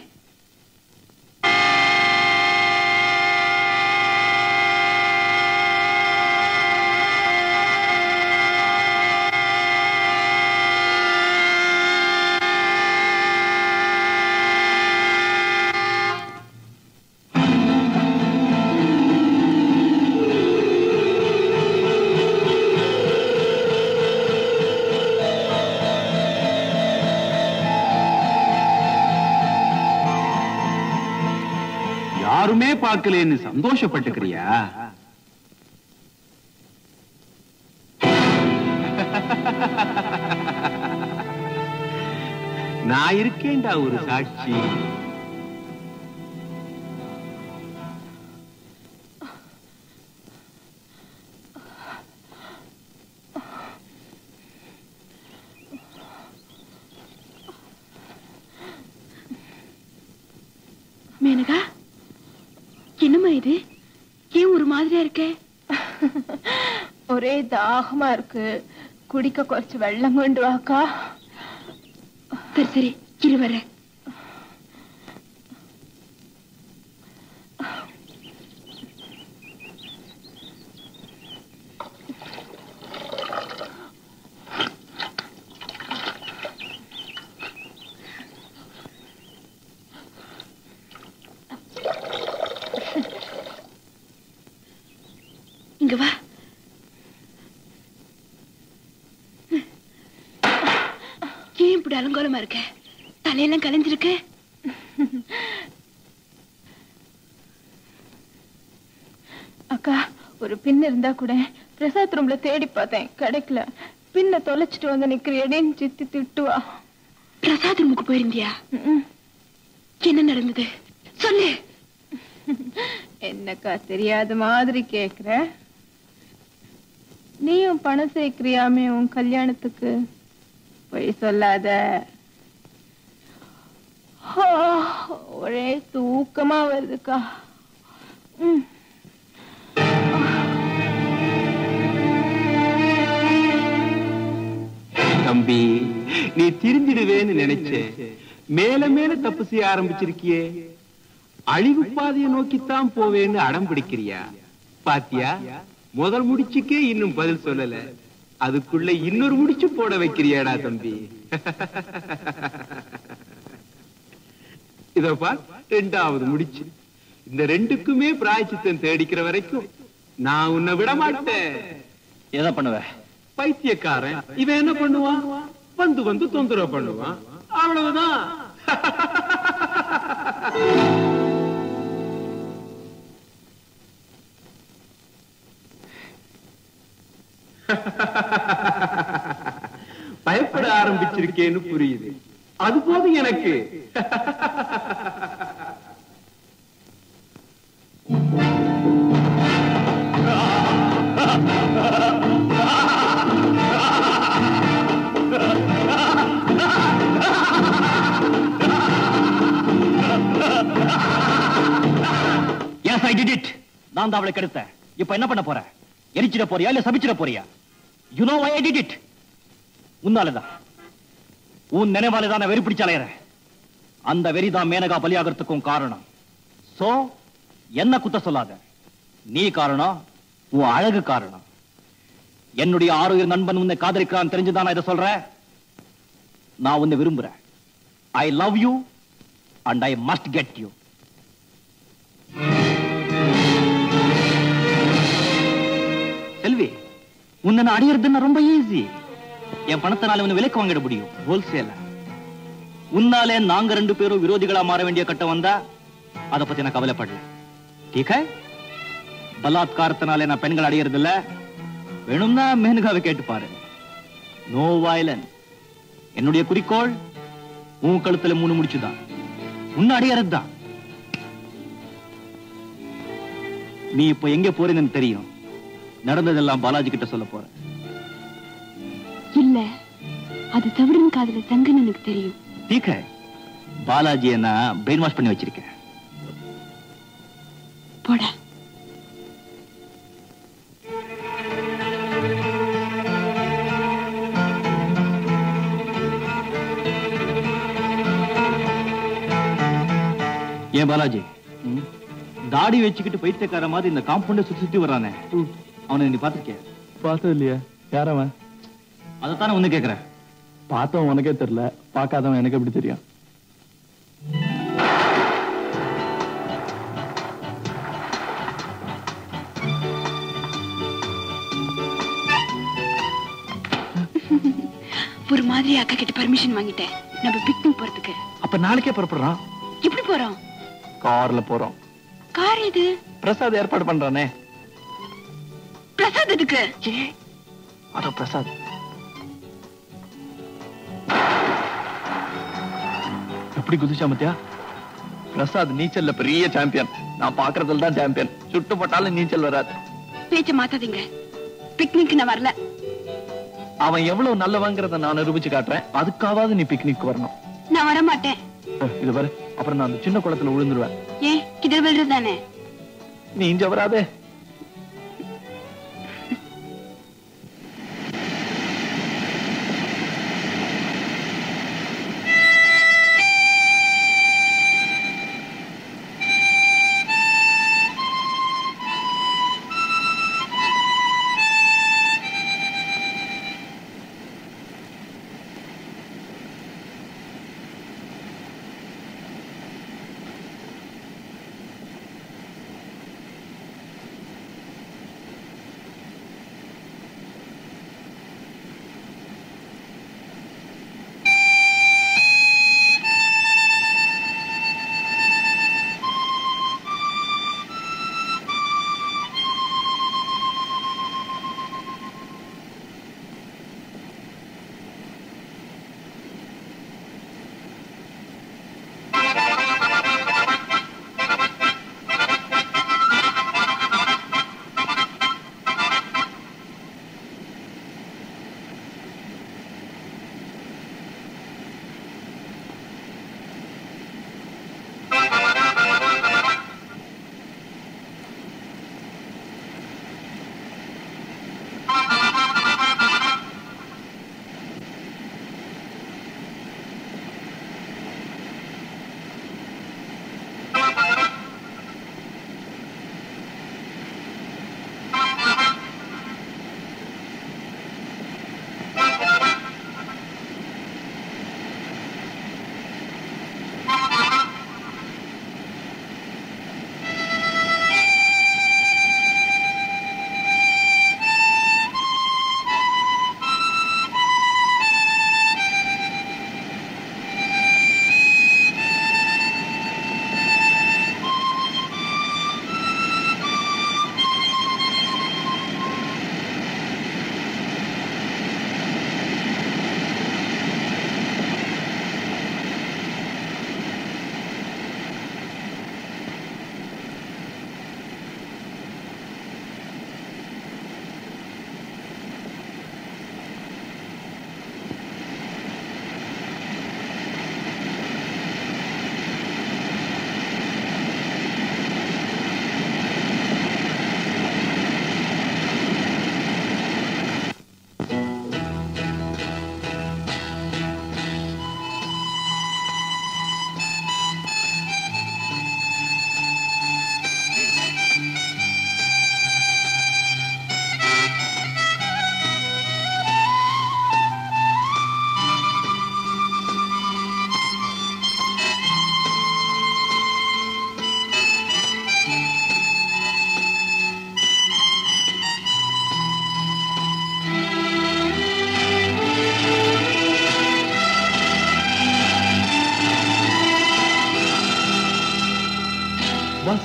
யாருமே பார்க்கலன்னு சந்தோஷப்பட்டுக்கிறியா நான் இருக்கேன்டா ஒரு சாட்சி மேனகா என்னம்மா இது ஏன் ஒரு மாதிரியா இருக்க ஒரே தாகமா இருக்கு குடிக்க കുറച്ച് വെള്ളം കൊണ്ടുവാക്കാ சரி சரி இரு வரேன் இங்க வா ஏன் இப்படி அலங்கோலமா இருக்க தலையெல்லாம் கலைஞ்சிருக்கு அக்கா ஒரு பின் இருந்தா கூட பிரசாத் ரூம்ல தேடி பார்த்தேன் கிடைக்கல பின்ன தொலைச்சிட்டு வந்து நிக்கிறியடின்னு சித்தி திட்டுவா பிரசாத் ரூமுக்கு போயிருந்தியா என்ன நடந்தது சொல்லு என்னக்கா தெரியாத மாதிரி கேக்குற நீயும் பணம் சேர்க்கிறியாமே உன் கல்யாணத்துக்கு பொய் சொல்லாத ஆ, ஒரே தூக்கமா வருதுக்கா ம் தம்பி நீ திருந்திடுவேன்னு நினைச்சேன் மேல மேல தப்பு செய்ய ஆரம்பிச்சிருக்கியே அழிவு பாதையை நோக்கித்தான் போவேன்னு அடம் பிடிக்கிறியா பாத்தியா முதல் முடிச்சுக்கே இன்னும் பதில் சொல்லல அதுக்குள்ள இன்னொரு முடிச்சு போட வைக்கிறியாடா தம்பி இதோ பார் ரெண்டாவது முடிச்சு இந்த ரெண்டுக்குமே பிராய்ச்சித்தம் தேடிக்கிற வரைக்கும் நான் உன்னை விட மாட்டேன் எதை பண்ணுவ பைத்தியக்காரன் இவன் என்ன பண்ணுவான் வந்து வந்து தொந்தரவு பண்ணுவான் அவ்வளவுதான் பயப்பட ஆரம்பிச்சிருக்கேன்னு புரியுது அது போதும் எனக்கு எஸ் ஐ டிட் இட் நான் தான் அவளை கெடுத்தேன் இப்ப என்ன பண்ண போற எரிச்சிட போறியா இல்ல சபிச்சிட போறியா you know I did it உன்னாலதான் உன் நினைவால தான் வெறி பிடிச்சு அலையறேன் அந்த வெறிதான் மேனகா பலியாகிறதுக்கும் காரணம் சோ என்ன குத்த சொல்லாத நீ காரணம் உன் அழகு காரணம் என்னுடைய ஆரோக்கிய நண்பன் உன்னை காதலிக்கிறான் தெரிஞ்சுதான் நான் இதை சொல்றேன் நான் உன்னை விரும்புறேன் I love you and I must get you Selvi உன்னை நான் அடையிறதுன்னா ரொம்ப ஈஸி என் பணத்தினால உன்னை விலைக்கு வாங்கிட முடியும் ஹோல்சேல உன்னாலே நாங்க ரெண்டு பேரும் விரோதிகளா மாற வேண்டிய கட்டம் வந்தா அத பத்தி நான் கவலைப்படல டீக் பலாத்காரத்தினாலே நான் பெண்கள் அடையிறது இல்ல வேணும்னா மேனுகாவை கேட்டு பாரு நோ வயலன்ஸ் என்னுடைய குறிக்கோள் உன் கழுத்துல மூணு முடிச்சுதான் உன்னை அடையறது தான் நீ இப்ப எங்க போறீங்கன்னு தெரியும் நடந்ததெல்லாம் பாலாஜி கிட்ட சொல்ல போற இல்ல அது தவிடன் காதுல தங்குன்னு எனக்கு தெரியும் டீக் பாலாஜியை நான் பிரெயின் வாஷ் பண்ணி வச்சிருக்கேன் போடா ஏன் பாலாஜி தாடி வச்சுக்கிட்டு பைத்தியக்கார மாதிரி இந்த காம்பவுண்ட சுத்தி சுத்தி வர்றானே அவனை நீ பாத்திருக்கிய பார்த்தது இல்லையா யார் அவன் அதைத்தானே ஒண்ணு கேக்குறேன் பார்த்தவன் உனக்கே தெரியல பார்க்காதவன் எனக்கு எப்படி தெரியும் ஒரு மாதிரி அக்கா கிட்ட பர்மிஷன் வாங்கிட்டேன் நம்ம பிக்னிக் போறதுக்கு அப்ப நாளைக்கே புறப்படுறான் எப்படி போறோம் கார்ல போறோம் கார் இது பிரசாத் ஏற்பாடு பண்றானே பிரசாத் எதுக்கு அதோ பிரசாத் எப்படி குதிச்சா மத்தியா பிரசாத் நீச்சல்ல பெரிய சாம்பியன் நான் பாக்குறதுல தான் சாம்பியன் சுட்டு போட்டாலும் நீச்சல் வராது பேச்ச மாத்தாதீங்க பிக்னிக் நான் வரல அவன் எவ்வளவு நல்லவங்கிறத நான் நிரூபிச்சு காட்டுறேன் அதுக்காவது நீ பிக்னிக் வரணும் நான் வர மாட்டேன் அஹ், இது பாரு அப்புறம் நான் அந்த சின்ன குளத்துல விழுந்துருவேன் ஏன் கிட்ட விழுறது தானே நீ இங்க வராதே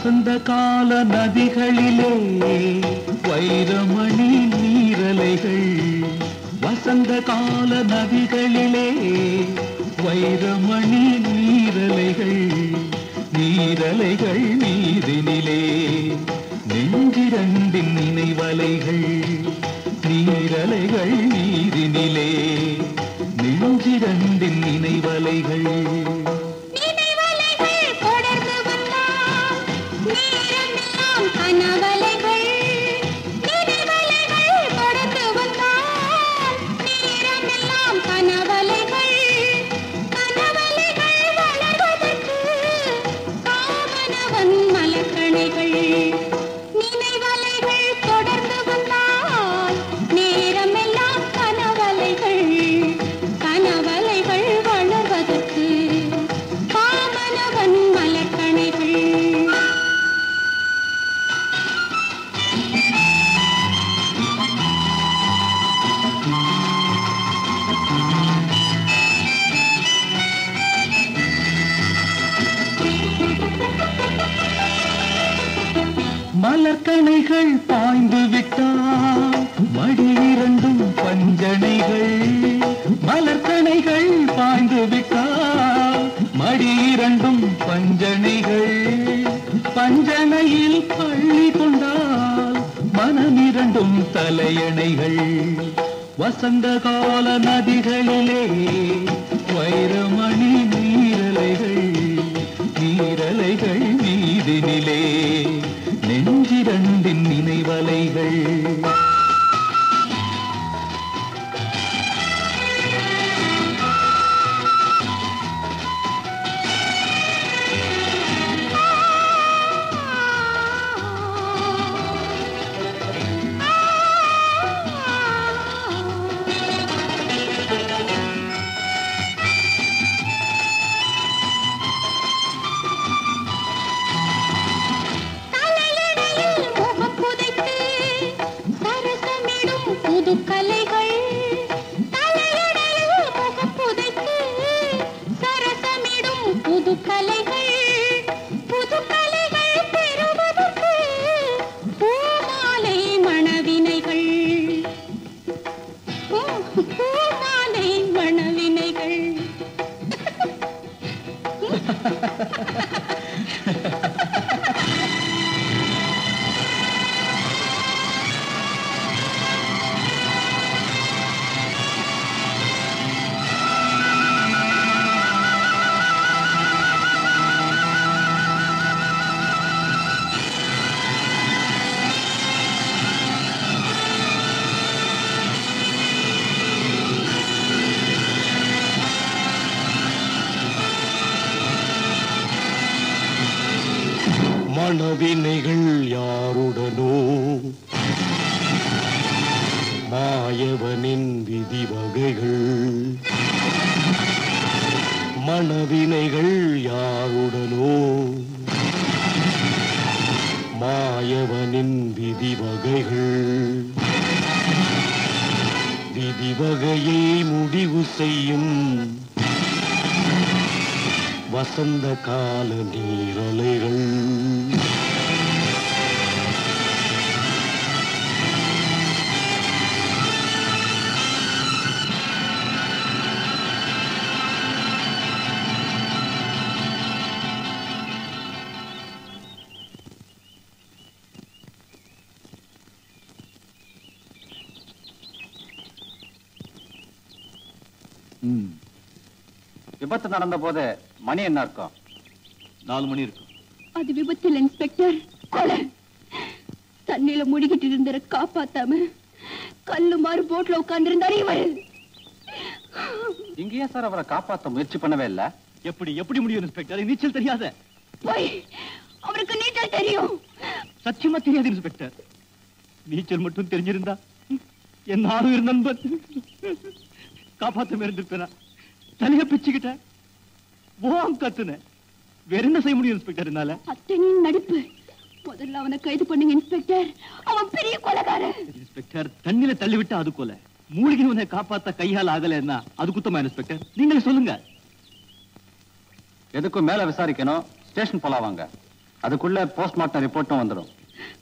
வசந்த கால நதிகளிலே வைரமணி நீரலைகள் வசந்த கால நதிகளிலே வைரமணி நீரலைகள் நீரலைகள் நீரினிலே நெஞ்சிரண்டின் நினைவலைகள் நீரலைகள் நீரினிலே நெஞ்சிரண்டின் நினைவலைகள் நினைவலைகள் தொடர்ந்து வந்தால் நேரமெல்லாம் கனவலைகள் நினைவலைகள் தொடர்ந்து வந்தால் நேரமெல்லாம் கனவலைகள் கனவலைகள் வளர்வதற்கு காமனவன் மலக்கணைகள் நினைவலைகள் தொடர்ந்து வந்தால் நேரமெல்லாம் கனவலைகள் கனவலைகள் வளர்வதற்கு காமனவன் மலர்கணைகள் மலர்கணைகள் பாய்ந்து விட்டால் மடி இரண்டும் பஞ்சனைகள் மலர்கணைகள் பாய்ந்து விட்டால் மடி இரண்டும் பஞ்சனைகள் பஞ்சனையில் பள்ளி கொண்டால் மனமிரண்டும் தலையணைகள் வசந்த கால நதிகளிலே வைரமணி நீரலைகள் நீரலைகள் மீதினிலே நெஞ்சிரண்டின் நினைவலைகள் தலையணையில் முகப்புதைத்து சரசமிடும் புது கலைகள் தலையணையில் முகப்புதைத்து சரசமிடும் புது கலைகள் புது கலைகள் பெறுவதற்கு பூமாலை மணவினைகள் பூ- பூமாலை மணவினைகள் மனவினைகள் யாருடனோ மாயவனின் விதி வகைகள் மனவினைகள் யாருடனோ மாயவனின் விதி வகைகள் விதி வகையை முடிவு செய்யும் வசந்த கால நீரலைகள் விபத்து நடந்த போது மணி என்ன இருக்கும் நாலு மணி இருக்கும் அது விபத்தில் இன்ஸ்பெக்டர் கொலை தண்ணியில முழுகிட்டு இருந்தர காப்பாத்தாம கல்லு மாறு போட்ல உட்கார்ந்து இருந்தாரு இவரு இங்கேயே சார் அவரை காப்பாத்த முயற்சி பண்ணவே இல்ல எப்படி எப்படி முடியும் இன்ஸ்பெக்டர் நீச்சல் தெரியாத போய் அவருக்கு நீச்சல் தெரியும் சத்தியமா தெரியாது இன்ஸ்பெக்டர் நீச்சல் மட்டும் தெரிஞ்சிருந்தா என் ஆறு நண்பன் காப்பாத்த இருந்திருப்பேனா தலைய பிச்சுக்கிட்டேன் ஓம் கத்துன வேற என்ன செய்ய முடியும் இன்ஸ்பெக்டர் என்னால அத்தனையும் நடிப்பு முதல்ல அவனை கைது பண்ணுங்க இன்ஸ்பெக்டர் அவன் பெரிய கொலைகாரன் இன்ஸ்பெக்டர் தண்ணில தள்ளி விட்டா அது கொலை மூழ்கினவனை காப்பாத்த கையால் ஆகலைன்னா அது குத்தமா இன்ஸ்பெக்டர் நீங்களே சொல்லுங்க எதுக்கும் மேல விசாரிக்கணும் ஸ்டேஷன் போலாம் வாங்க அதுக்குள்ள போஸ்ட்மார்ட்டம் ரிப்போர்ட்டும் வந்துடும்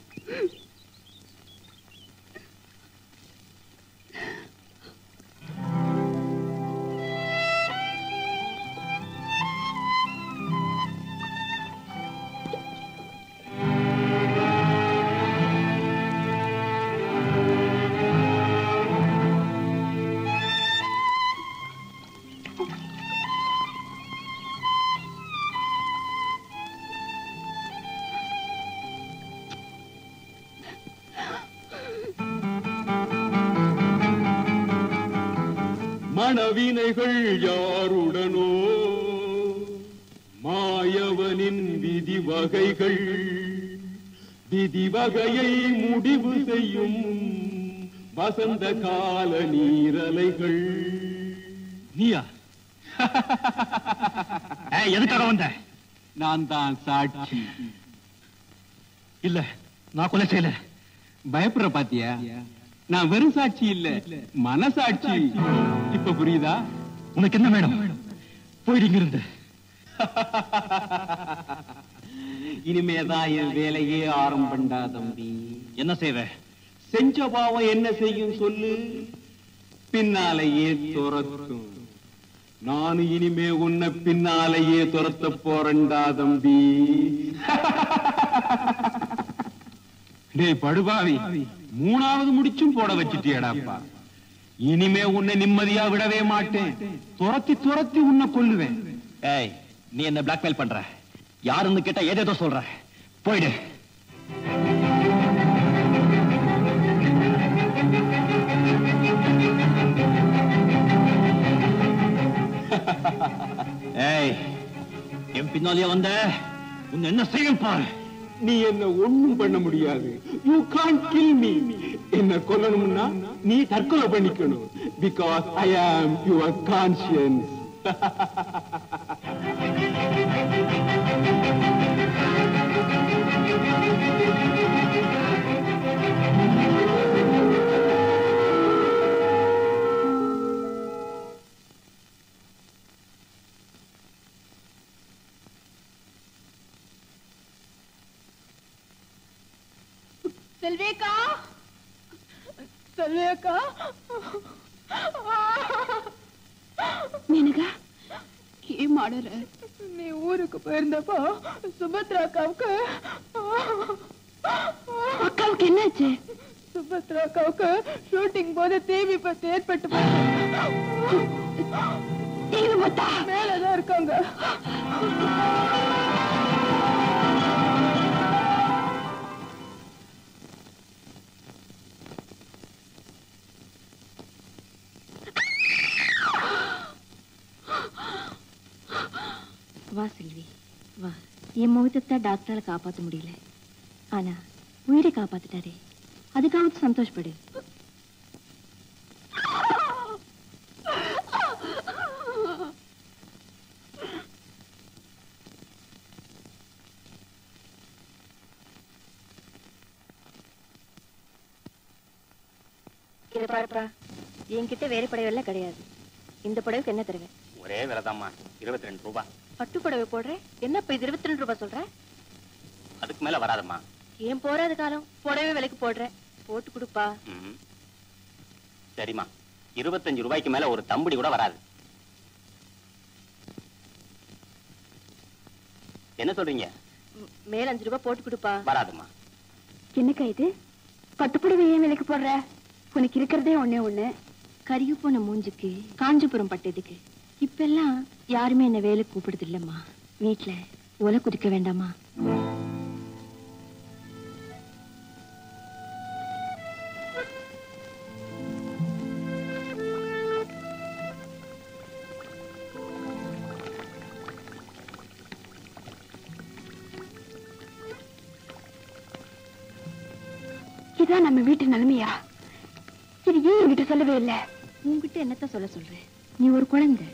மணவினைகள் யாருடனோ மாயவனின் விதி வகைகள் விதி வகையை முடிவு செய்யும் வசந்த கால நீரலைகள் நீயா ஏய், எதுக்காக வந்த நான் தான் சாட்சி இல்ல நான் கொலை செய்யல பயப்படுற பாத்தியா நான் வெறும் சாட்சி இல்ல மனசாட்சி இப்ப புரியுதா உனக்கு என்ன வேணும் போயிடுங்க இருந்து இனிமேதான் என் வேலையே ஆரம்பண்டா தம்பி என்ன செய்வ செஞ்ச பாவம் என்ன செய்யும் சொல்லு பின்னாலேயே துரத்தும் நான் இனிமே உன்னை பின்னாலேயே துரத்த போறேன்டா தம்பி டேய் படுபாவி மூணாவது முடிச்சும் போட வச்சிட்டியடாப்பா இனிமே உன்னை நிம்மதியா விடவே மாட்டேன் துரத்தி துரத்தி உன்னை கொல்லுவேன் ஏய் நீ என்ன பிளாக்மெயில் பண்ற யாருன்னு கேட்டா ஏதேதோ சொல்ற போயிடு ஏய் என் பின்னாலேயே வந்த உன்னை என்ன செய்யும் பாரு நீ என்ன ஒண்ணும் பண்ண முடியாது யூ கான் கில் மீ என்ன கொல்லணும்னா நீ தற்கொலை பண்ணிக்கணும் because I am your conscience செல்வேக்கா செல்வேக்கா மேனகா ஏன் மாடுற நீ ஊருக்கு போயிருந்தப்போ சுபத்ரா அக்காவுக்கு அக்காவுக்கு என்னாச்சு சுபத்ரா அக்காவுக்கு ஷூட்டிங் போது தீ விபத்து ஏற்பட்டு தீ விபத்தா மேலதான் இருக்காங்க வா செல்வி வா என் முகத்தை டாக்டரால காப்பாத்த முடியல ஆனா உயிரை காப்பாத்திட்டாரே அதுக்காவது சந்தோஷப்படு இதை பாருப்பா என்கிட்ட வேறு புடவைலாம் கிடையாது இந்த புடவைக்கு என்ன தருவேன் ஒரே விலைதாம்மா இருபத்தி ரெண்டு ரூபாய் பட்டு புடவை போடுறேன் என்னப்பா இது இருபத்தி ரெண்டு ரூபாய் சொல்ற அதுக்கு மேல வராதம்மா ஏன் போறாத காலம் புடவை விலைக்கு போடுறேன் போட்டு கொடுப்பா ம். சரிம்மா இருபத்தஞ்சு ரூபாய்க்கு மேல ஒரு தம்புடி கூட வராது என்ன சொல்றீங்க ம், மேல அஞ்சு ரூபாய் போட்டு கொடுப்பா வராதும்மா என்னக்கா இது பட்டுப்புடவை ஏன் விலைக்கு போடுற உனக்கு இருக்கிறதே ஒண்ணே ஒண்ணு கருகி போன மூஞ்சுக்கு காஞ்சிபுரம் பட்டதுக்கு இப்பெல்லாம் யாருமே என்ன வேலை கூப்பிடுது இல்லம்மா வீட்டுல ஒலை குதிக்க வேண்டாமா இதான் நம்ம வீட்டு நிலைமையா இது ஏன் என்கிட்ட சொல்லவே இல்ல உன்கிட்ட என்னத்த சொல்ல சொல்றேன் நீ ஒரு குழந்தை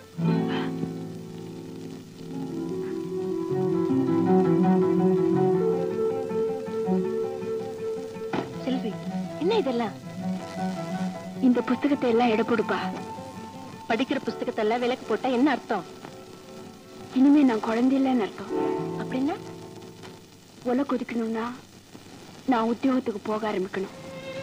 செல்வி என்ன இதெல்லாம் இந்த புஸ்தகத்தை எல்லாம் எடை போடுப்பா படிக்கிற புஸ்தகத்தை எல்லாம் விலைக்கு போட்டா என்ன அர்த்தம் இனிமே நான் குழந்தை இல்லைன்னு அர்த்தம் அப்படின்னா ஒலை கொதிக்கணும்னா நான் உத்தியோகத்துக்கு போக ஆரம்பிக்கணும்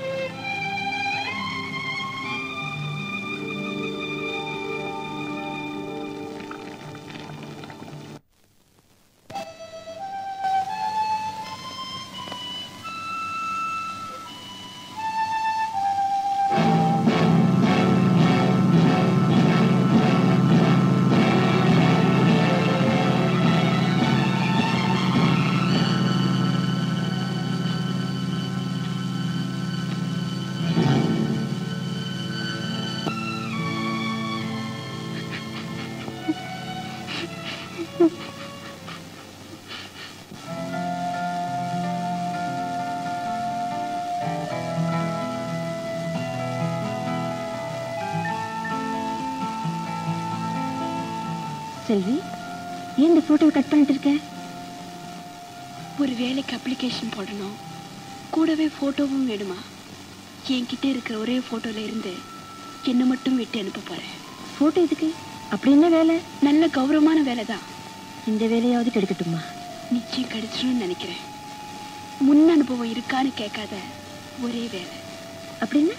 செல்வி ஏன் இந்த போட்டோவை கட் பண்ணிட்டு இருக்க ஒரு வேலைக்கு அப்ளிகேஷன் போடணும் கூடவே போட்டோவும் வேணுமா என்கிட்ட இருக்கிற ஒரே போட்டோல இருந்து என்ன மட்டும் விட்டு அனுப்ப போறேன் போட்டோ எதுக்கு அப்படி என்ன வேலை நல்ல கௌரவமான வேலை தான் இந்த வேலையாவது கிடைக்கட்டுமா நிச்சயம் கிடைச்சிரும்னு நினைக்கிறேன் முன் அனுபவம் இருக்கான்னு கேட்காத ஒரே வேலை அப்படின்னா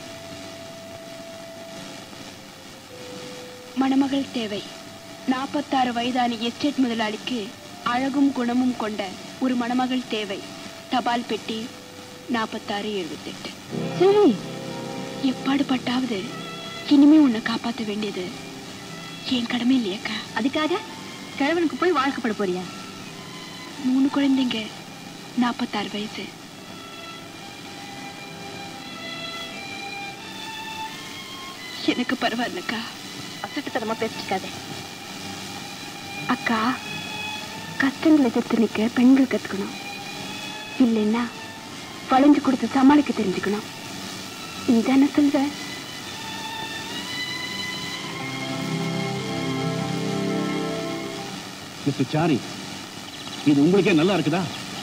மணமகள் தேவை நாற்பத்தாறு வயதான எஸ்டேட் முதலாளிக்கு அழகும் குணமும் கொண்ட ஒரு மணமகள் தேவை தபால் பெட்டி நாற்பத்தாறு எழுபத்தெட்டு சரி எப்பாடு பட்டாவது இனிமே உன்னை காப்பாற்ற வேண்டியது என் கடமை இல்லையாக்கா அதுக்காக கிழவனுக்கு போய் வாழ்க்கப்பட போறியா மூணு குழந்தைங்க நாற்பத்தாறு வயசு எனக்கு பரவாயில்லக்கா அசட்டுத்தனமா பேசிக்காதே அக்கா கஷ்டங்களை எதிர்த்து நிற்க பெண்கள் கத்துக்கணும் இல்லைன்னா வளைஞ்சு கொடுத்து சமாளிக்க தெரிஞ்சுக்கணும் நீ தானே சொல்வ மிஸ்டர் சாரி இது உங்களுக்கே நல்லா இருக்குதா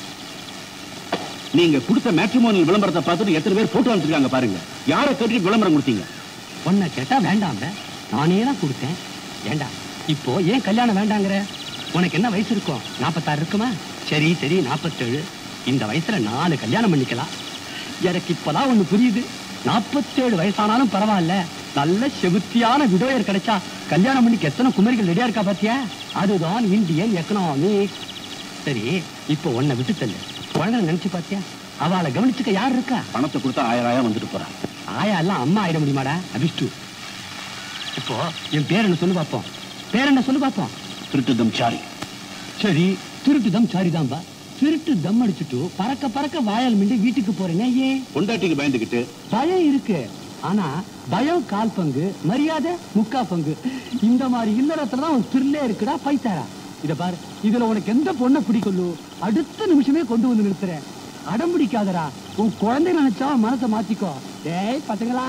நீங்க கொடுத்த மேட்ரிமோனியல் விளம்பரத்தை பார்த்துட்டு எத்தனை பேர் போட்டோ அனுப்பிச்சிருக்காங்க பாருங்க யாரை கேட்டு விளம்பரம் கொடுத்தீங்க பொண்ணை கேட்டா வேண்டாங்க நானே தான் கொடுத்தேன் ஏண்டா இப்போ ஏன் கல்யாணம் வேண்டாங்கிற உனக்கு என்ன வயசு இருக்கும் நாற்பத்தாறு இருக்குமா சரி சரி நாற்பத்தேழு இந்த வயசுல நாலு கல்யாணம் பண்ணிக்கலாம் எனக்கு இப்பதான் ஒண்ணு புரியுது நாற்பத்தேழு வயசானாலும் பரவாயில்ல நல்ல செகுத்தியான விடோயர் கிடைச்சா கல்யாணம் பண்ணிக்க எத்தனை குமரிகள் ரெடியா இருக்கா பாத்தியா அதுதான் இந்தியன் எக்கனாமிக்ஸ் சரி இப்போ உன்னை விட்டு தள்ளு குழந்தை நினைச்சு பாத்தியா அவளை கவனிச்சுக்க யார் இருக்கா பணத்தை கொடுத்தா ஆயிரம் ஆயிரம் வந்துட்டு போறான் ஆயா எல்லாம் அம்மா ஆயிட முடியுமாடா அபிஷ்டு இப்போ என் பேர் என்ன சொல்லு பார்ப்போம் பேர் என்ன சொல்லு பார்ப்போம் திருட்டுதம் சாரி சரி திருட்டு தம் சாரிதான்பா திருட்டு தம் அடிச்சுட்டு பறக்க பறக்க வாயால் மிண்டு வீட்டுக்கு போறீங்க ஏன் பொண்டாட்டிக்கு பயந்துகிட்டு பயம் இருக்கு ஆனா பயம் கால் பங்கு மரியாதை முக்கா பங்கு இந்த மாதிரி இல்லறத்துல தான் ஒரு திருளே இருக்குடா பைத்தாரா இத பாரு இதுல உனக்கு எந்த பொண்ணை பிடிக்கலோ அடுத்த நிமிஷமே கொண்டு வந்து நிறுத்துறேன் அடம் பிடிக்காதடா உன் குழந்தை நினைச்சா மனசை மாத்திக்கோ டேய் பசங்களா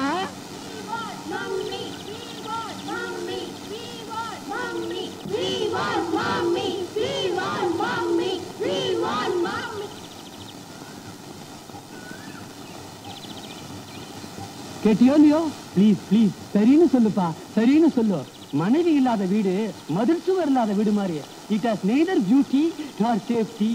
கேட்டியோ இல்லையோ ப்ளீஸ் ப்ளீஸ் சரின்னு சொல்லுப்பா சரின்னு சொல்லு மனைவி இல்லாத வீடு மதில் சுவர் இல்லாத வீடு மாதிரி it has neither beauty nor safety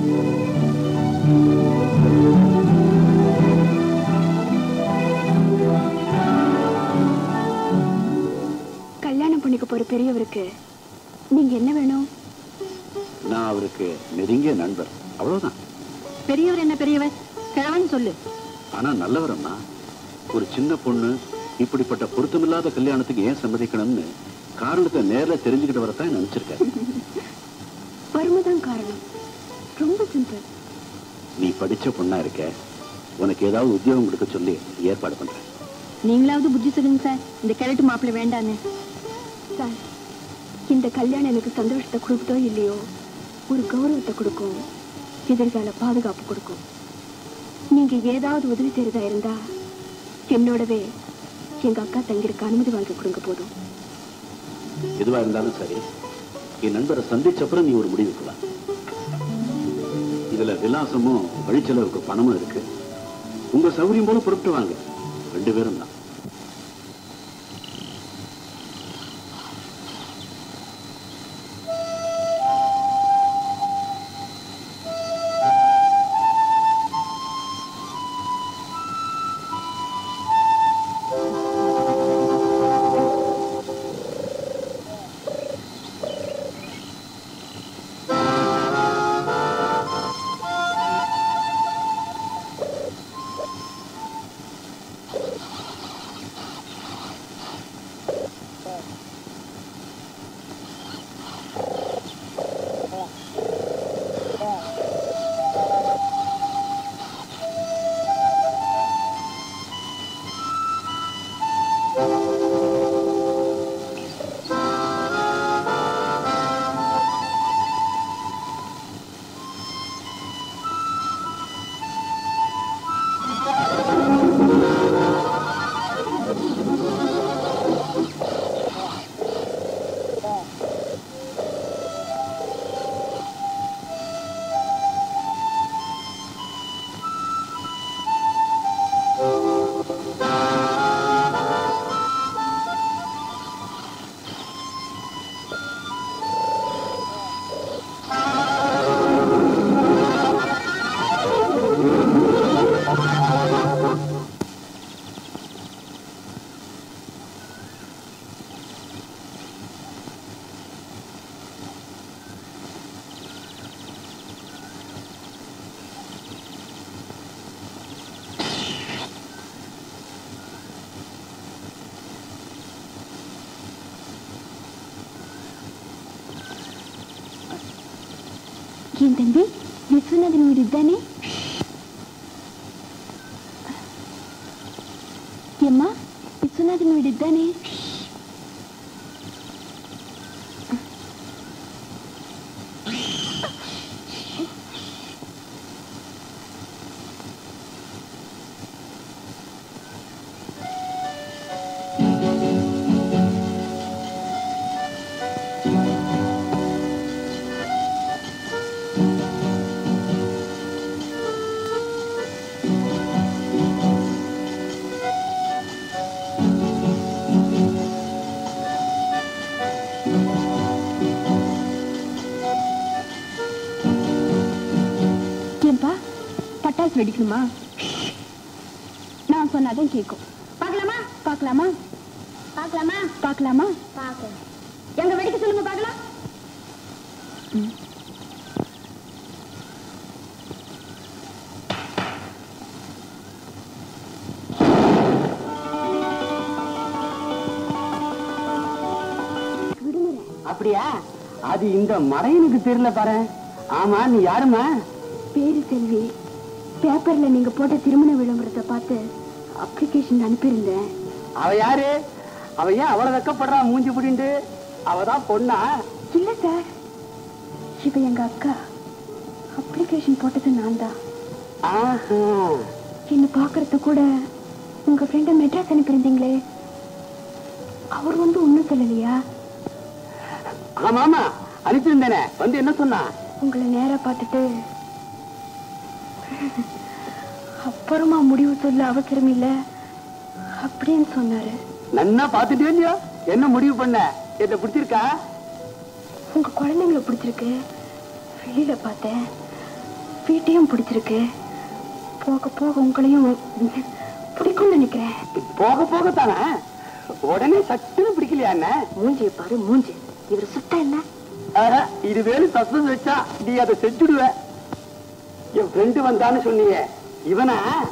கல்யாணம் பண்ணிக்க போற பெரியவருக்கு நீங்க என்ன வேணும் நான் அவருக்கு நெருங்கிய நண்பர் அவ்வளவுதான் பெரியவர் என்ன பெரியவர் கிழவன் சொல்லு ஆனா நல்லவரம்மா ஒரு சின்ன பொண்ணு இப்படிப்பட்ட பொருத்தமில்லாத கல்யாணத்துக்கு ஏன் சம்மதிக்கணும்னு காரணத்தை நேர்ல தெரிஞ்சுக்கிட்டு வரத்தான் நினைச்சிருக்கேன் வறுமைதான் காரணம் ரொம்ப சிம்பிள் நீ படிச்ச பொண்ணா இருக்க உனக்கு ஏதாவது உத்தியோகம் கொடுக்க சொல்லி ஏற்பாடு பண்றேன் நீங்களாவது புத்தி சொல்லுங்க சார் இந்த கிழட்டு மாப்பிள்ளை வேண்டான்னு சார் இந்த கல்யாணம் எனக்கு சந்தோஷத்தை கொடுக்குதோ இல்லையோ ஒரு கௌரவத்தை கொடுக்கும் எதிர்கால பாதுகாப்பு கொடுக்கும் நீங்க ஏதாவது உதவி செய்யறதா இருந்தா என்னோடவே எங்க அக்கா தங்கியிருக்க அனுமதி வாங்கி கொடுங்க போதும் எதுவா இருந்தாலும் சரி என் நண்பரை சந்திச்சப்புறம் நீ ஒரு முடிவுக்கு வா இதுல விலாசமும் வழிச்செலவுக்கு பணமும் இருக்கு உங்க சௌகரியம் போல பொருட்டு வாங்க ரெண்டு பேரும் தான் என் தம்பி விஸ்வநாதன் வீடு தானே ஏம்மா விஸ்வநாதன் வீடு தானே ஏன்பா பட்டாசு வெடிக்கணுமா நான் சொன்னாதான் கேட்கும் பார்க்கலாமா பார்க்கலாமா பார்க்கலாமா பார்க்கலாமா பார்க்கலாம் எங்க வெடிக்க சொல்லுங்க பார்க்கலாம் அப்படியா அது இந்த மடையனுக்கு தெரியல பாரு ஆமா நீ யாருமா பேரு செல்வி பேப்பர்ல நீங்க போட்ட திருமண விளம்பரத்தை பார்த்து அப்ளிகேஷன் அனுப்பியிருந்தேன் அவ யாரு அவ ஏன் அவ்வளவு வெக்கப்படுறா மூஞ்சி புடிண்டு அவதான் பொண்ணா இல்ல சார் இவ எங்க அக்கா அப்ளிகேஷன் போட்டது நான் தான் ஆஹா என்ன பாக்குறது கூட உங்க ஃப்ரெண்ட மெட்ராஸ் அனுப்பியிருந்தீங்களே அவர் வந்து ஒண்ணும் சொல்லலையா ஆமா ஆமா அனுப்பியிருந்தேனே வந்து என்ன சொன்னா உங்களை நேரா பார்த்துட்டு அப்புறமா முடிவு சொல்ல அவசரம் இல்ல அப்படின்னு சொன்னாரு நன்னா பாத்துட்டே இல்லையா என்ன முடிவு பண்ண என்ன பிடிச்சிருக்கா உங்க குழந்தைங்களை பிடிச்சிருக்கு வெளியில பார்த்தேன் வீட்டையும் பிடிச்சிருக்கு போக போக உங்களையும் பிடிக்கும்னு நினைக்கிறேன் போக போக தானே உடனே சட்டுன்னு பிடிக்கலையா என்ன மூஞ்சிய பாரு மூஞ்சி இவர் சுட்டா என்ன ஆஹா, இது வேலு சஸ்பென்ஸ் வச்சா நீ அதை செஞ்சுடுவ என் ஃப்ரெண்டு வந்தான்னு சொன்னீங்க இவனா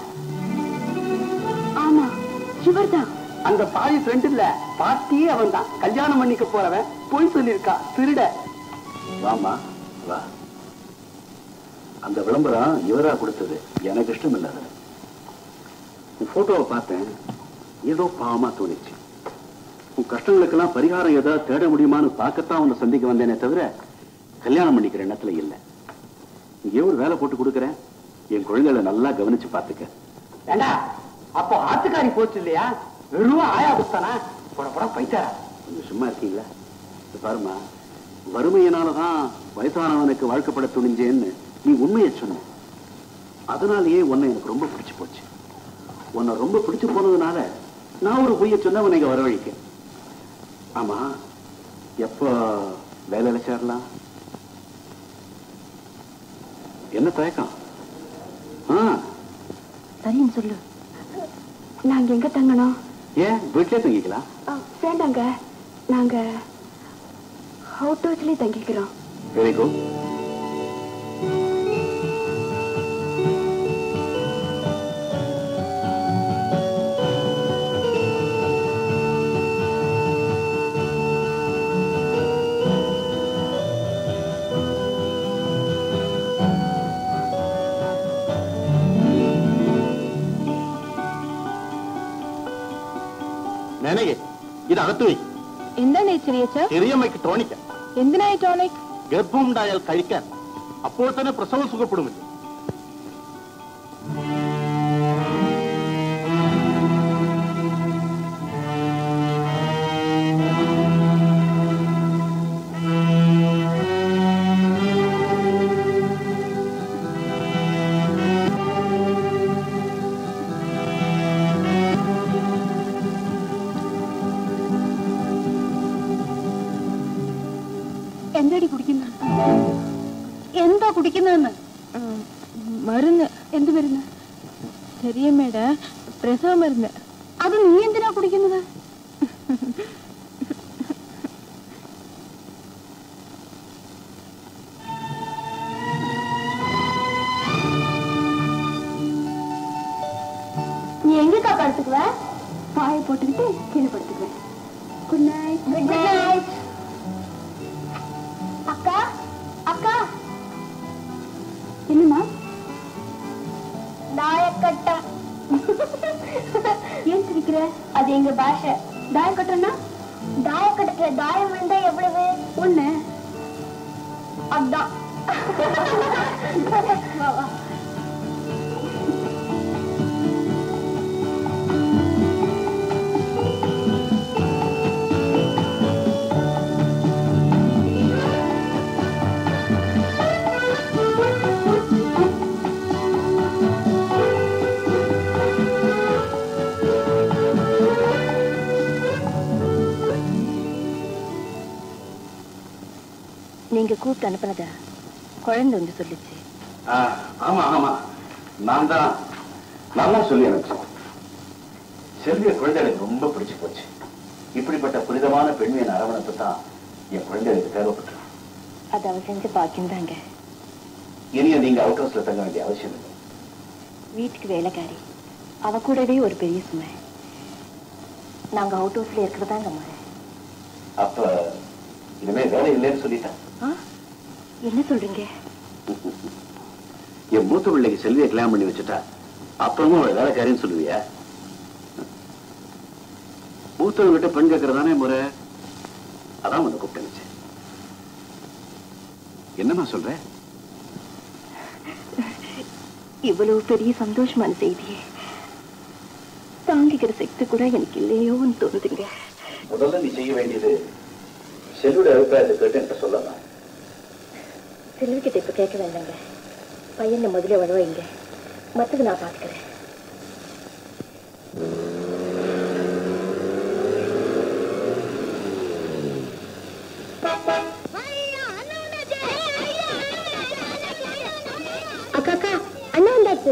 ஆமா இவர்தான் அந்த பாவி ஃப்ரெண்ட் இல்ல பாட்டியே அவன் தான் கல்யாணம் பண்ணிக்க போறவன் போய் சொல்லியிருக்கா திருட வாமா வா அந்த விளம்பரம் இவரா கொடுத்தது எனக்கு இஷ்டம் இல்லை அதுல. உன் போட்டோவை பார்த்தேன் ஏதோ பாவமா தோணுச்சு உன் கஷ்டங்களுக்கெல்லாம் பரிகாரம் ஏதாவது தேட முடியுமான்னு பார்க்கத்தான் உன்னை சந்திக்க வந்தேனே தவிர கல்யாணம் பண்ணிக்கிற எண்ணத்துல இல்லை இங்கே ஒரு வேலை போட்டு கொடுக்குறேன் என் குழந்தைகளை நல்லா கவனிச்சு பார்த்துக்க ஏண்டா அப்போ ஆத்துக்காரி போச்சு இல்லையா வெறும் ஆயா புஸ்தானா போட போட பைத்தாரா கொஞ்சம் சும்மா இருக்கீங்களா இது பாருமா வறுமையினாலதான் வயசானவனுக்கு வாழ்க்கப்பட துணிஞ்சேன்னு நீ உண்மையை சொன்ன அதனாலேயே உன்னை எனக்கு ரொம்ப பிடிச்சு போச்சு உன்னை ரொம்ப பிடிச்சு போனதுனால நான் ஒரு பொய்ய சொன்ன உன்னை இங்க வரவழைக்க ஆமா எப்போ வேலையில சேரலாம் என்ன தயக்கம் ஆ சரின்னு சொல்லு நாங்க எங்க தங்கணும் ஏன் வீட்டிலே தங்கிக்கலாம் ஆ, வேண்டாங்க நாங்க அவுட் ஹவுஸ்லயே தங்கிக்கிறோம் வெரி குட் ನನಗೆ ഇത് അകത്ത് വയ്ക്കും എന്താണ് ഈ ചെറിയച്ച ചെറിയമ്മയ്ക്ക് ടോണിക്ക എന്തിനായി ടോണിക് ഗർഭമുണ്ടായാൽ കഴിക്കാൻ അപ്പോൾ തന്നെ പ്രസവം സുഖപ്പെടുമല്ലോ എന്താടി കുടിക്കുന്നത് എന്താ കുടിക്കുന്നതെന്ന് മരുന്ന് എന്ത് മരുന്ന് ചെറിയമ്മയുടെ പ്രസവ മരുന്ന് അത് നീ എന്തിനാ കുടിക്കുന്നത് நீ எங்கக்கா படுத்துக்குவ பாயை போட்டுக்கிட்டு கீழே படுத்துக்குவேன் குட் நைட் குட் நைட் அக்கா அக்கா சிரிக்கிற அது எங்க பாஷை தாயம் கட்டுறனா தாயம் கட்டுற தாயம் விழுந்தா எவ்வளவு ஒண்ணு அதான் வா வா நீங்க கூப்பிட்டு அனுப்புனத குழந்தை வந்து சொல்லுச்சு ஆ, ஆமா ஆமா நான் தான் நான் தான் சொல்லி அனுப்பிச்சேன் செல்விய குழந்தை எனக்கு ரொம்ப பிடிச்சு போச்சு இப்படிப்பட்ட புனிதமான பெண்மையின் அரவணைப்பு தான் என் குழந்தைகளுக்கு தேவைப்பட்டு அது அவ செஞ்ச பாக்கியம் தாங்க இனியும் நீங்க அவுட் ஹவுஸ்ல தங்க வேண்டிய அவசியம் இல்லை வீட்டுக்கு வேலைக்காரி அவ கூடவே ஒரு பெரிய சுமை நாங்க அவுட் ஹவுஸ்ல இருக்கிறதாங்க முறை அப்ப இனிமே வேலை இல்லைன்னு சொல்லிட்டேன் ஆ? என்ன சொல்றீங்க என் மூத்த பிள்ளைக்கு செல்வியை கல்யாணம் பண்ணி வச்சுட்டா அப்புறமும் அவளை வேலைக்காரின்னு சொல்லுவியா மூத்தவங்கிட்ட பெண் கேட்கறதானே முறை அதான் வந்து கூப்பிட்டு வச்சேன் என்னம்மா சொல்ற இவ்வளவு பெரிய சந்தோஷமான செய்தியே தாங்கிக்கிற சக்தி கூட எனக்கு இல்லையோன்னு தோணுதுங்க முதல்ல நீ செய்ய வேண்டியது செல்வியோட அபிப்பிராயத்தை கேட்டு என்கிட்ட சொல்லலாம் செல்விக்கிட்ட இப்ப கேட்க வேண்டாங்க பையனை முதல்ல வர வைங்க மத்தது நான் பாத்துக்கிறேன் அக்கா அக்கா அண்ணா வந்தாச்சு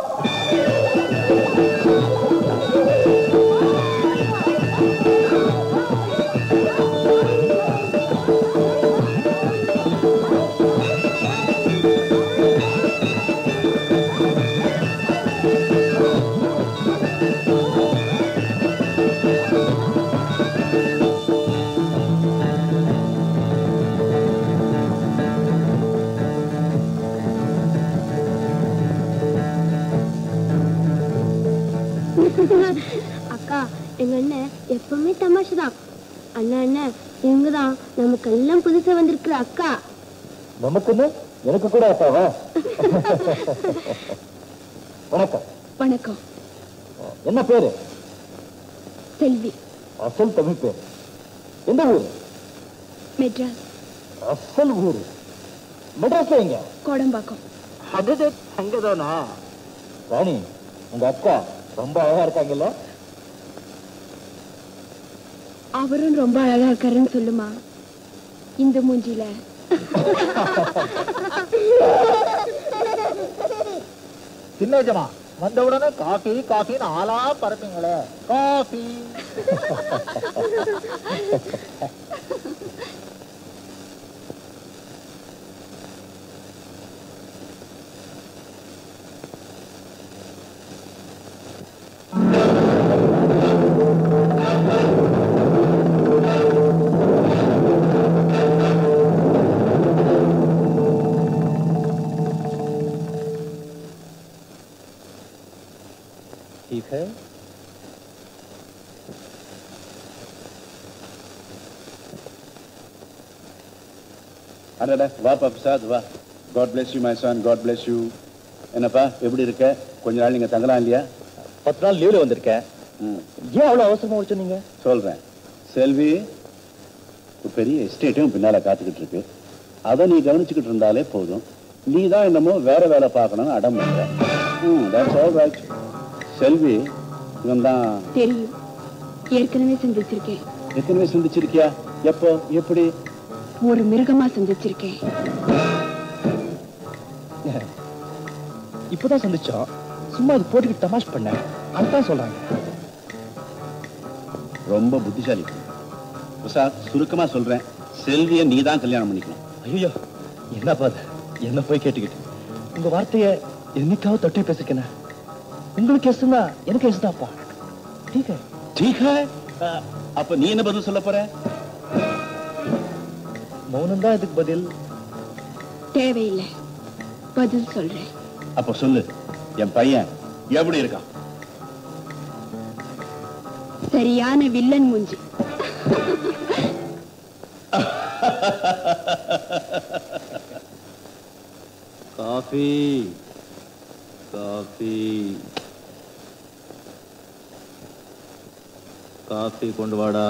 அக்கா எங்க அண்ணன் எப்பவுமே தமாஷை தான் அண்ணா அண்ணன் இவங்க தான் நமக்கு எல்லாம் புதுசா வந்திருக்கிற அக்கா நமக்குன்னு எனக்கு கூட அப்பாவா வணக்கம் வணக்கம் என்ன பேரு செல்வி அசல் தமிழ் பேர் எந்த ஊர் மெட்ராஸ் அசல் ஊர் மெட்ராஸ்ல எங்க கோடம்பாக்கம் அது அங்கதானா ராணி உங்க அக்கா ரொம்ப அழகா இருக்காங்கல்ல அவரும் ரொம்ப அழகா இருக்காருன்னு சொல்லுமா இந்த மூஞ்சில சின்னஜமா வந்த உடனே காஃபி காஃபின்னு ஆளா பரப்பீங்களே காஃபி ठीक है அடடா வாப்பா பிரசாத் வா god bless you my son god bless you என்னப்பா எப்படி இருக்க கொஞ்ச நாள் நீங்க தங்கலாம் இல்லையா பத்து நாள் லீவ்ல வந்திருக்கேன் ஏன் அவ்வளவு அவசரமா முடிச்சு நீங்க சொல்றேன் செல்வி ஒரு பெரிய எஸ்டேட்டும் பின்னால காத்துக்கிட்டு இருக்கு அதை நீ கவனிச்சுக்கிட்டு இருந்தாலே போதும் நீ தான் என்னமோ வேற வேலை பார்க்கணும்னு அடம் பண்ற ம் that's all right செல்வி இவன் தான் தெரியும் ஏற்கனவே சந்திச்சிருக்கேன் எத்தனை சந்திச்சிருக்கியா எப்போ எப்படி ஒரு மிருகமா சந்திச்சிருக்கேன் இப்பதான் சந்திச்சோம் சும்மா இது போட்டுக்கிட்டு தமாஷ் பண்ணேன் அதுதான் சொல்றாங்க ரொம்ப புத்திசாலி பிரசாத் சுருக்கமா சொல்றேன் செல்வியை நீ தான் கல்யாணம் பண்ணிக்கணும் ஐயோ என்ன பாது என்ன போய் கேட்டுக்கிட்டு உங்க வார்த்தைய என்னைக்காவது தொட்டி பேசிருக்கேன் உங்களுக்கு எசுனா எனக்கு எசுதாப்பா ठीक है ठीक है அப்ப நீ என்ன பதில் சொல்ல போற மௌனம் தான் இதுக்கு பதில் தேவையில்லை பதில் சொல்றேன் அப்ப சொல்லு என் பையன் எப்படி இருக்கான் சரியான வில்லன் மூஞ்சி காஃபி காஃபி காஃபி கொண்டு வாடா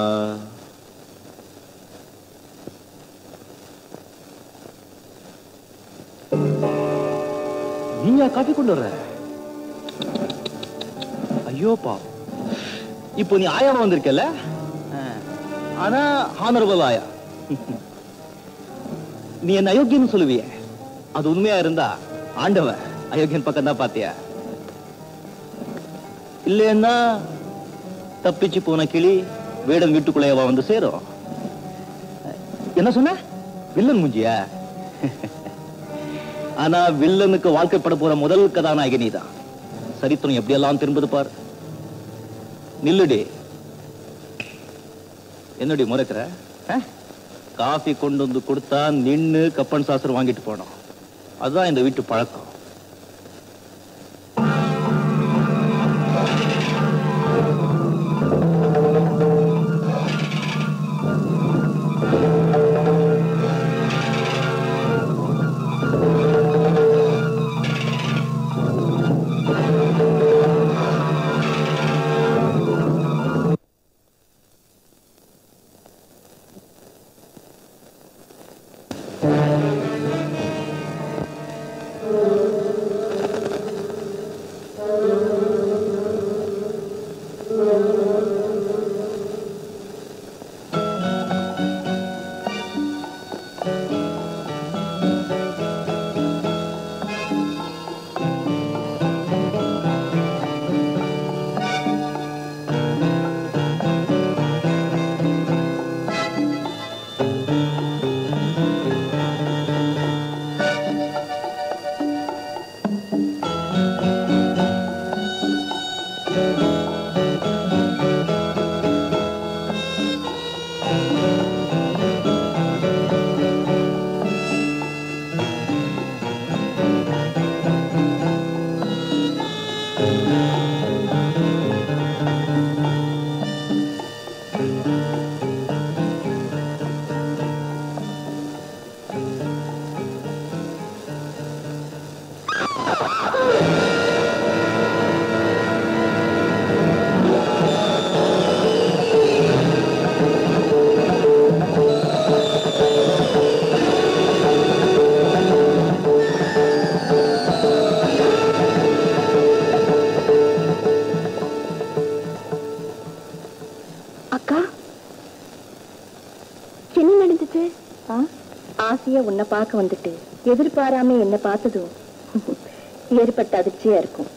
நீயா காஃபி கொண்டு வர்ற ஐயோப்பா இப்போ நீ ஆயாவா வந்திருக்கல ஆ. ஆனா ஹானரபல் ஆயா நீ என்ன அயோக்கியன்னு சொல்லுவியே அது உண்மையா இருந்தா ஆண்டவன் அயோக்கியன் பக்கம் தான் பாத்தியா இல்லைன்னா தப்பிச்சு போன கிளி வேடன் வீட்டுக்குள்ளேயவா வந்து சேரும் என்ன சொன்ன வில்லன் முஞ்சியா ஆனா வில்லனுக்கு வாழ்க்கைப்பட போற முதல் கதாநாயகி நீதான் சரித்திரம் எப்படியெல்லாம் திரும்புது பார் நில்லுடி என்னடி முறைக்கிற ஆ? காஃபி கொண்டு வந்து கொடுத்தா நின்னு கப்பன் சாஸ்திரம் வாங்கிட்டு போனோம் அதுதான் இந்த வீட்டு பழக்கம் அக்கா என்ன நடந்துச்சு ஆசையா உன்னை பார்க்க வந்துட்டு எதிர்பாராம என்ன பார்த்ததும் ஏற்பட்ட அதிர்ச்சியா இருக்கும்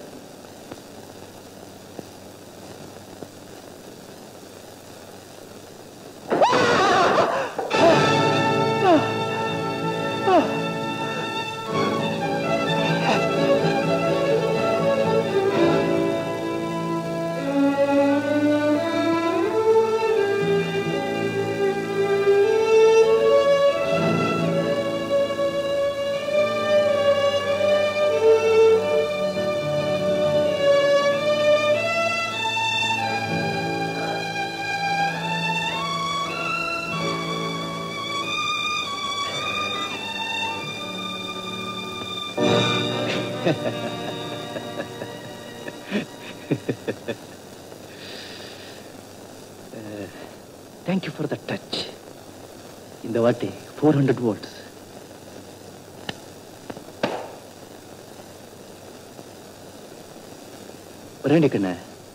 தேங்க்யூ ஃபார் த டச் இந்த வாட்டி ஃபோர் ஹண்ட்ரட் வோல்ட்ஸ் ரெண்டு கண்ண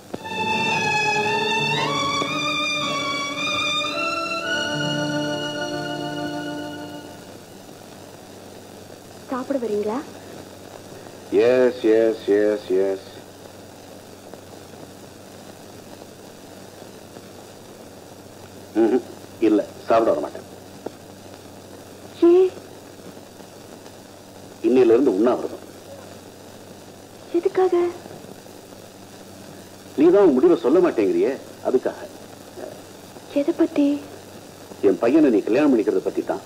சாப்பிட வரீங்களா எஸ் எஸ் எஸ் எஸ் இல்ல சாப்பிட வர மாட்டேன் இன்னையில இருந்து உண்ணாவிரதம் எதுக்காக நீ தான் உன் முடிவை சொல்ல மாட்டேங்கிறியே அதுக்காக எதை பத்தி என் பையனை நீ கல்யாணம் பண்ணிக்கிறத பத்தி தான்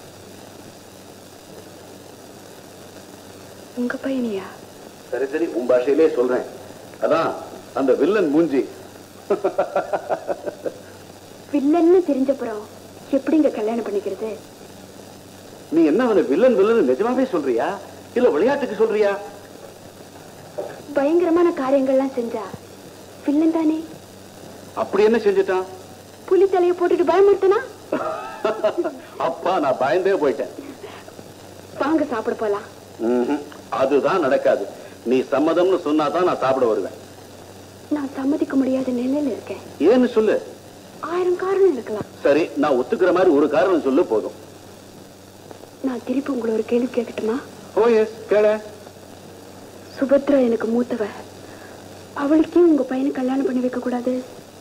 உங்க பையனையா சரி சரி உன் பாஷையிலே சொல்றேன் அதான் அந்த வில்லன் மூஞ்சி வில்லன்னு தெரிஞ்சப்புறம் எப்படிங்க கல்யாணம் பண்ணிக்கிறது நீ என்ன அவனை வில்லன் வில்லன் நிஜமாவே சொல்றியா இல்ல விளையாட்டுக்கு சொல்றியா பயங்கரமான காரியங்கள்லாம் செஞ்சா வில்லன் தானே அப்படி என்ன செஞ்சுட்டான் புலி தலையை போட்டுட்டு பயமுறுத்தனா அப்பா நான் பயந்தே போயிட்டேன் வாங்க சாப்பிட போலாம் ம்ஹும். அதுதான் நடக்காது நீ சம்மதம்னு சொன்னாதான் நான் சாப்பிட வருவேன் நான் சம்மதிக்க முடியாத நிலையில இருக்கேன் ஏன்னு சொல்லு ஆயிரம் காரணம் இருக்கலாம் சரி நான் ஒத்துக்கிற மாதிரி ஒரு காரணம் சொல்லு போதும் நான் திருப்பி உங்களை ஒரு கேள்வி கேட்கட்டுமா ஓ எஸ் கேள சுபத்ரா எனக்கு மூத்தவ அவளுக்கே உங்க பையனை கல்யாணம் பண்ணி வைக்க கூடாது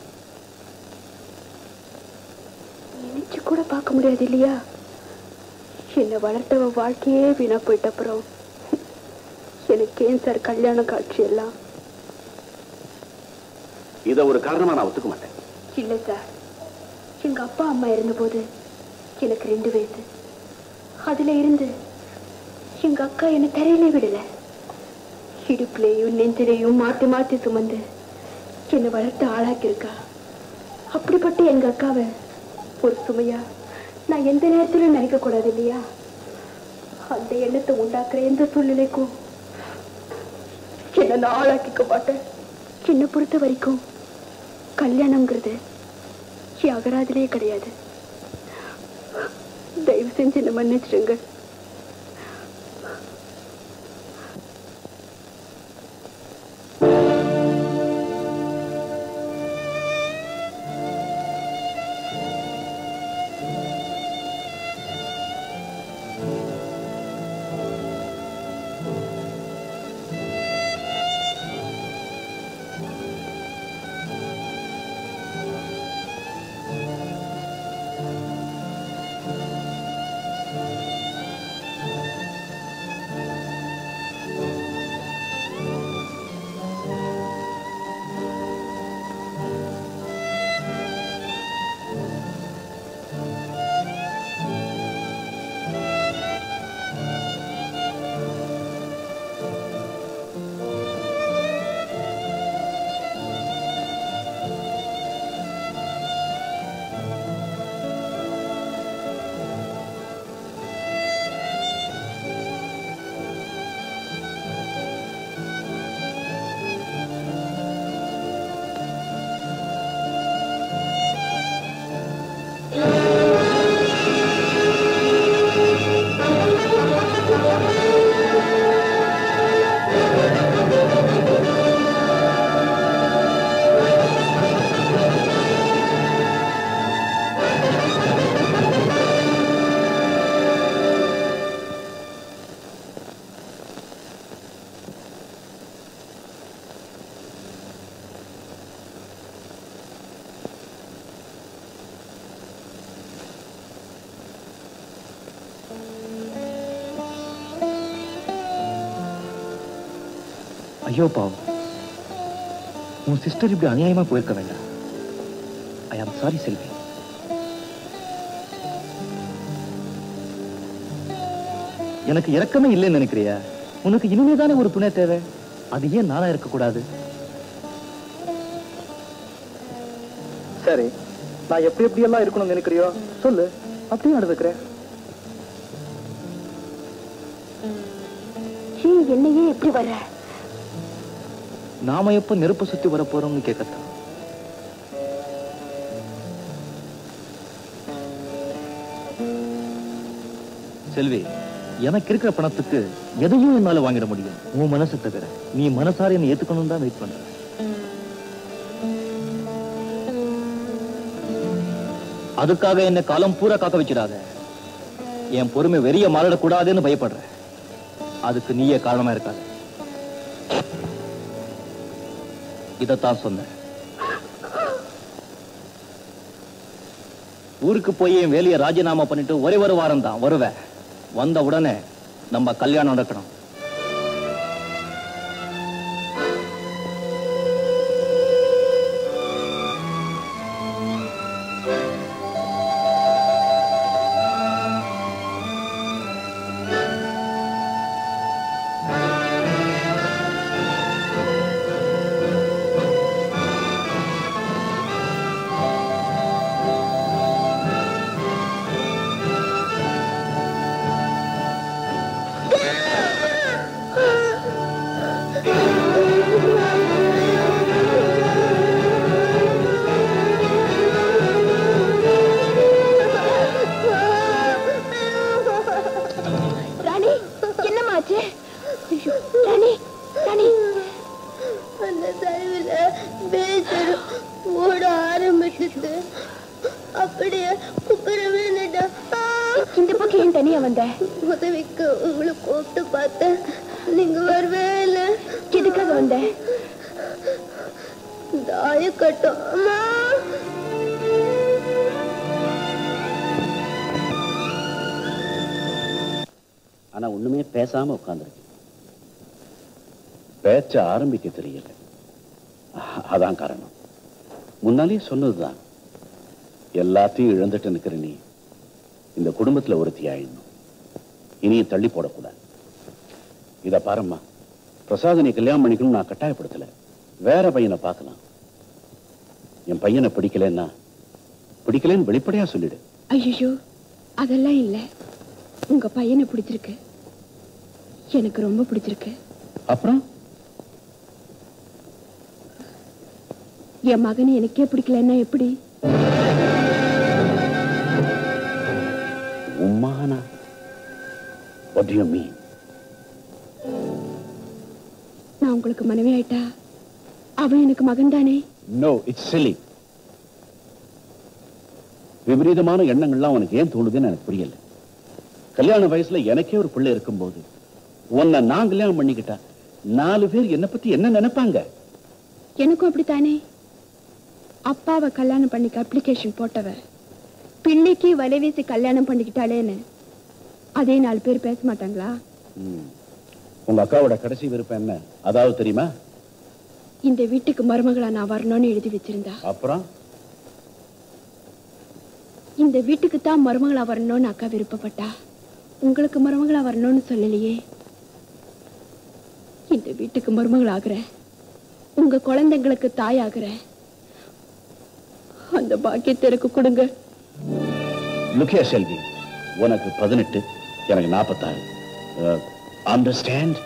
நினைச்சு கூட பார்க்க முடியாது இல்லையா என்னை வளர்த்தவ வாழ்க்கையே வீணா போயிட்ட அப்புறம் எனக்கு ஏன் சார் கல்யாண காட்சி எல்லாம் இத ஒரு காரணமா நான் ஒத்துக்க மாட்டேன் இல்ல சார் எங்க அப்பா அம்மா இருந்தபோது எனக்கு ரெண்டு வயசு அதுல இருந்து எங்க அக்கா என்னை தரையிலே விடல இடுப்புலையும் நெஞ்சிலையும் மாத்தி மாத்தி சுமந்து என்னை வளர்த்து ஆளாக்கியிருக்கா அப்படிப்பட்ட எங்க அக்காவை ஒரு சுமையா நான் எந்த நேரத்திலும் நினைக்க கூடாது இல்லையா அந்த எண்ணத்தை உண்டாக்குற எந்த சூழ்நிலைக்கும் என்ன நான் ஆளாக்கிக்க மாட்டேன் என்னை பொறுத்த வரைக்கும் கல்யாணம்ங்கிறது என் அகராதிலே கிடையாது தயவு செஞ்சு என்ன மன்னிச்சிடுங்க ஐயோ பாவம் உன் சிஸ்டர் இப்படி அநியாயமா போயிருக்க வேண்டாம் ஐ ஆம் சாரி செல்வி எனக்கு இறக்கமே இல்லைன்னு நினைக்கிறியா உனக்கு இனிமேதானே ஒரு துணை தேவை அது ஏன் நானா இருக்கக்கூடாது சரி நான் எப்படி எப்படி எல்லாம் இருக்கணும்னு நினைக்கிறியோ சொல்லு அப்படியே நடந்துக்கிறேன் சீ, என்னையே எப்படி வர நாம எப்ப நெருப்பு சுத்தி வர போறோம்னு கேட்கத்தான் செல்வி எனக்கு இருக்கிற பணத்துக்கு எதையும் என்னால வாங்கிட முடியும் உன் மனசு தவிர நீ மனசார என்னை ஏத்துக்கணும் தான் வெயிட் பண்ற அதுக்காக என்ன காலம் பூரா காக்க வச்சிடாத என் பொறுமை வெறிய மாறிடக்கூடாதுன்னு பயப்படுற அதுக்கு நீயே காரணமா இருக்காது இதத்தான் சொன்னேன் ஊருக்கு போய் என் வேலையை ராஜினாமா பண்ணிட்டு ஒரே ஒரு வாரம் தான் வருவேன் வந்த உடனே நம்ம கல்யாணம் நடக்கணும் பேசுற ஓட ஆரம்பிச்சது அப்படியே குப்புற விழுந்துட்டா இந்த பக்கம் ஏன் தனியா வந்த உதவிக்கு உங்களை கூப்பிட்டு பார்த்தேன் நீங்க வரவே இல்லை எதுக்காக வந்த தாய கட்டும் அம்மா ஆனா ஒண்ணுமே பேசாம உட்கார்ந்துருக்கு பேச்ச ஆரம்பிக்க தெரியல அ- அதான் காரணம் முன்னாலே சொன்னதுதான் எல்லாத்தையும் இழந்துட்டு நிக்கிற நீ இந்த குடும்பத்துல ஒருத்தி ஆயிடணும் இனியும் தள்ளி போடக்கூடாது இத பாரும்மா பிரசாத் நீ கல்யாணம் பண்ணிக்கணும் நான் கட்டாயப்படுத்தல வேற பையனை பார்க்கலாம் என் பையனை பிடிக்கலன்னா பிடிக்கலன்னு வெளிப்படையா சொல்லிடு ஐயோ அதெல்லாம் இல்ல உங்க பையனை பிடிச்சிருக்கு எனக்கு ரொம்ப பிடிச்சிருக்கு அப்புறம் என் மகனை எனக்கே பிடிக்கலன்னா எப்படி உம்மானா வாட் யூ மீன் நான் உங்களுக்கு மனைவி ஆயிட்டா அவன் எனக்கு மகன் தானே நோ இட்ஸ் சில்லி விபரீதமான எண்ணங்கள்லாம் உனக்கு ஏன் தோணுதுன்னு எனக்கு புரியல கல்யாண வயசுல எனக்கே ஒரு பிள்ளை இருக்கும்போது உன்னை நான் கல்யாணம் பண்ணிக்கிட்டா நாலு பேர் என்னை பத்தி என்ன நினைப்பாங்க எனக்கும் அப்படித்தானே அப்பாவை கல்யாணம் பண்ணிக்க அப்ளிகேஷன் போட்டவ பிள்ளைக்கு வலை வீசி கல்யாணம் பண்ணிக்கிட்டாளேன்னு அதே நாலு பேர் பேச மாட்டாங்களா ம். உங்க அக்காவோட கடைசி விருப்பம் என்ன அதாவது தெரியுமா இந்த வீட்டுக்கு மருமகளா நான் வரணும்னு எழுதி வச்சிருந்தா அப்புறம் இந்த வீட்டுக்கு தான் மருமகளா வரணும்னு அக்கா விருப்பப்பட்டா உங்களுக்கு மருமகளா வரணும்னு சொல்லலையே இந்த வீட்டுக்கு மருமகள் ஆகுற உங்க குழந்தைங்களுக்கு தாய் ஆகுற அந்த பாக்கியத்தை எனக்கு கொடுங்க லுக்கியா செல்வி உனக்கு பதினெட்டு எனக்கு நாற்பத்தாறு அண்டர்ஸ்டாண்ட்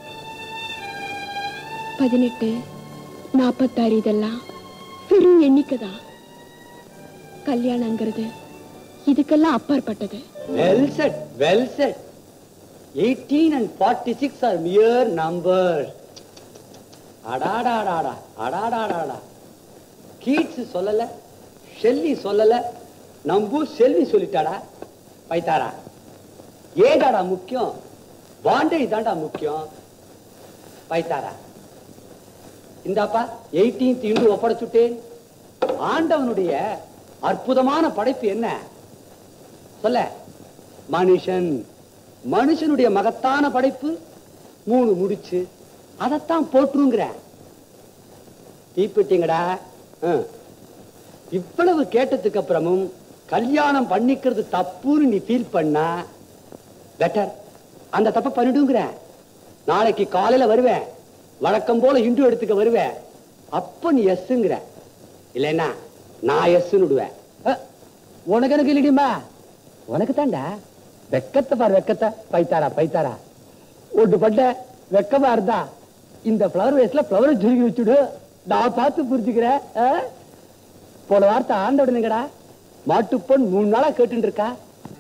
பதினெட்டு நாற்பத்தாறு இதெல்லாம் வெறும் எண்ணிக்கை தான் கல்யாணங்கிறது இதுக்கெல்லாம் அப்பாற்பட்டது Well said, well said. 18 and 46 are mere numbers. அடாடாடாடா அடாடாடாடா கீட்ஸ் சொல்லல ஷெல்லி சொல்லல நம்பு செல்வி சொல்லிட்டாடா பைத்தாரா ஏதாடா முக்கியம் பாண்டேஜ் தான்டா முக்கியம் பைத்தாரா இந்தாப்பா 18th இன்று ஒப்படைச்சுட்டேன் ஆண்டவனுடைய அற்புதமான படைப்பு என்ன சொல்ல மனுஷன் மனுஷனுடைய மகத்தான படைப்பு மூணு முடிச்சு அதைத்தான் போட்டுருங்கிற தீப்பிட்டீங்கடா ஆ. இவ்வளவு கேட்டதுக்கு அப்புறமும் கல்யாணம் பண்ணிக்கிறது தப்புன்னு நீ ஃபீல் பண்ணா பெட்டர் அந்த தப்பை பண்ணிடுங்கிற நாளைக்கு காலையில வருவேன் வழக்கம் போல இண்டு எடுத்துக்க வருவேன் அப்ப நீ எஸ்ங்கிற இல்லைன்னா நான் எஸ்ன்னு விடுவேன் அ, உனக்கு எனக்கு இல்லடியுமா உனக்கு தாண்டா வெக்கத்தை பாரு வெக்கத்தை பைத்தாரா பைத்தாரா ஒட்டு பட்ட வெக்கமா இருந்தா இந்த ஃப்ளவர் வேஸ்ட்ல ஃப்ளவர் சுருக்கி வச்சுடு நான் பார்த்து புரிஞ்சுக்கிறேன் ஆ? போன வார்த்தை ஆண்ட உடனேங்கடா மாட்டுப்பொன் மூணு நாளா கேட்டுட்டு இருக்கா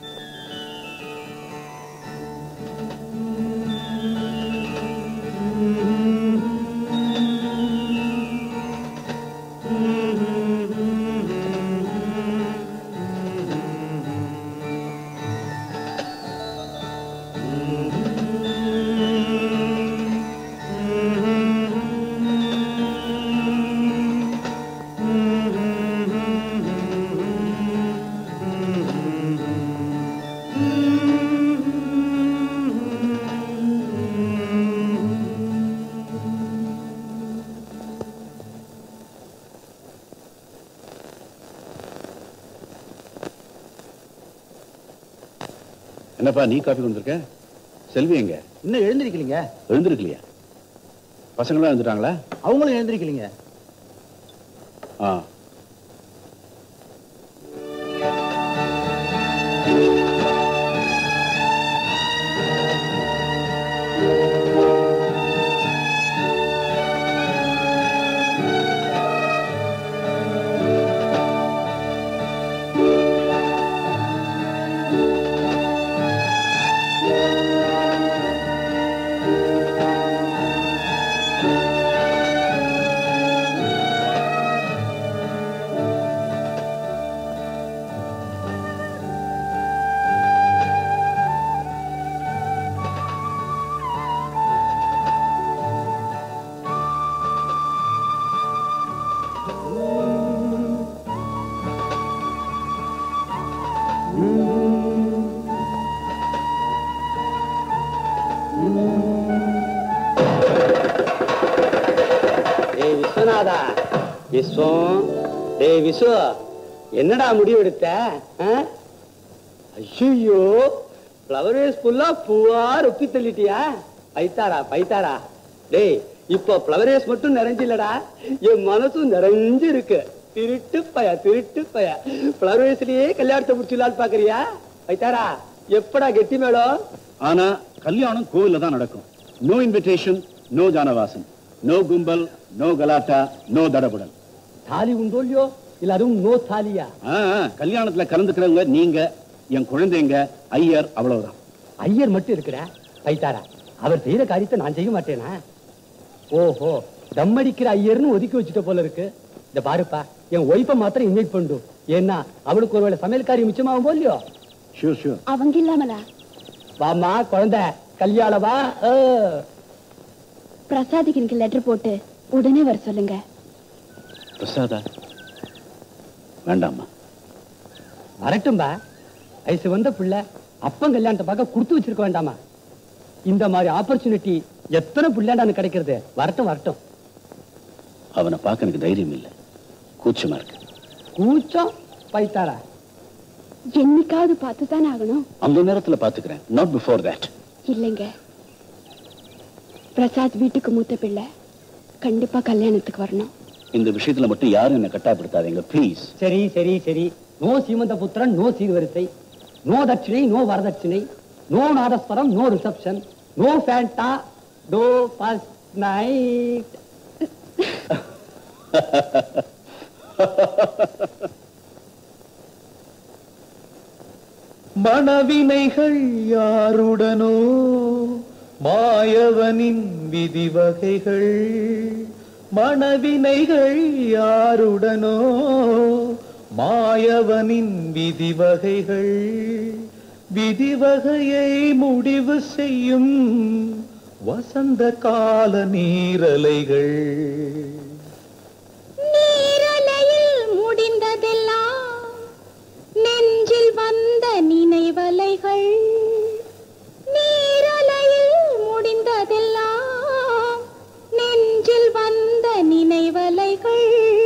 என்னப்பா நீ காஃபி கொண்டிருக்க செல்வி எங்க இன்னும் எழுந்திருக்கீங்க எழுந்திருக்கலையா பசங்களாம் எழுந்துட்டாங்களா அவங்களும் எழுந்திருக்கீங்க ஆ சந்தோஷம் டேய் விசு என்னடா முடிவு எடுத்த ஐயோ ஃப்ளவர் வேஸ் ஃபுல்லா பூவா ரொப்பி தள்ளிட்டியா பைத்தாரா பைத்தாரா டேய் இப்போ ஃப்ளவர் வேஸ் மட்டும் நிறைஞ்சில்லடா என் மனசும் நிறைஞ்சு இருக்கு திருட்டு பய திருட்டு பய ஃப்ளவர் வேஸ்லயே கல்யாணத்தை முடிச்சுலான்னு பாக்குறியா பைத்தாரா எப்படா கெட்டி மேடம் ஆனா கல்யாணம் கோவில்ல தான் நடக்கும் நோ இன்விடேஷன் நோ ஜானவாசன் நோ கும்பல் நோ கலாட்டா நோ தடபுடல் தாலி உண்டோ இல்லையோ இல்ல அதுவும் நோ தாலியா ஆ, ஆ, கல்யாணத்துல கலந்துக்கிறவங்க நீங்க என் குழந்தைங்க ஐயர் அவ்வளவுதான் ஐயர் மட்டும் இருக்கிற பைத்தாரா அவர் செய்யற காரியத்தை நான் செய்ய மாட்டேனா ஓஹோ தம் அடிக்கிற ஐயர்னு ஒதுக்கி வச்சுட்ட போல இருக்கு இந்த பாருப்பா என் ஒய்ஃபை மாத்திரம் இன்வைட் பண்ணு ஏன்னா அவளுக்கு ஒருவேளை சமையல்காரி மிச்சமாகும் போலியோ ஷூர் ஷூர் அவங்க இல்லாமலா வாமா குழந்தை கல்யாணம் வா ஆ. பிரசாதிக்கு எனக்கு லெட்டர் போட்டு உடனே வர சொல்லுங்க பிரசாதா வேண்டாம்மா வரட்டும்பா வயசு வந்த பிள்ளை அப்பன் கல்யாணத்தை பார்க்க கொடுத்து வச்சிருக்க வேண்டாமா இந்த மாதிரி ஆப்பர்ச்சுனிட்டி எத்தனை பிள்ளைண்டான்னு கிடைக்கிறது வரட்டும் வரட்டும் அவனை பார்க்க எனக்கு தைரியம் இல்லை கூச்சமா இருக்கு கூச்சம் பைத்தாரா என்னைக்காவது பார்த்து தானே ஆகணும் அந்த நேரத்துல பாத்துக்கிறேன் நாட் பிஃபோர் தட் இல்லைங்க பிரசாத் வீட்டுக்கு மூத்த பிள்ளை கண்டிப்பா கல்யாணத்துக்கு வரணும் இந்த விஷயத்துல மட்டும் யாரும் என்ன கட்டாயப்படுத்தாதீங்க ப்ளீஸ் சரி சரி சரி நோ சீமந்த புத்திரன் நோ சீர்வரிசை நோ தட்சிணை நோ வரதட்சிணை நோ நாதஸ்வரம் நோ ரிசப்ஷன் நோ ஃபேண்டா டோ ஃபர்ஸ்ட் நைட் மணவினைகள் யாருடனோ மாயவனின் விதிவகைகள் மணவினைகள் யாருடனோ மாயவனின் விதிவகைகள் விதிவகையை முடிவு செய்யும் வசந்த கால நீரலைகள் நீரலையில் முடிந்ததெல்லாம் நெஞ்சில் வந்த நினைவலைகள் நீரலையில் முடிந்ததெல்லாம் நெஞ்சில் வந்த நினைவலைகள்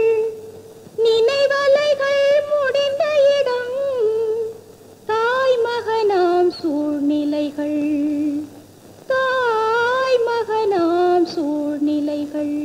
நினைவலைகள் முடிந்த இடம் தாய் மகனாம் சூழ்நிலைகள் தாய் மகனாம் சூழ்நிலைகள்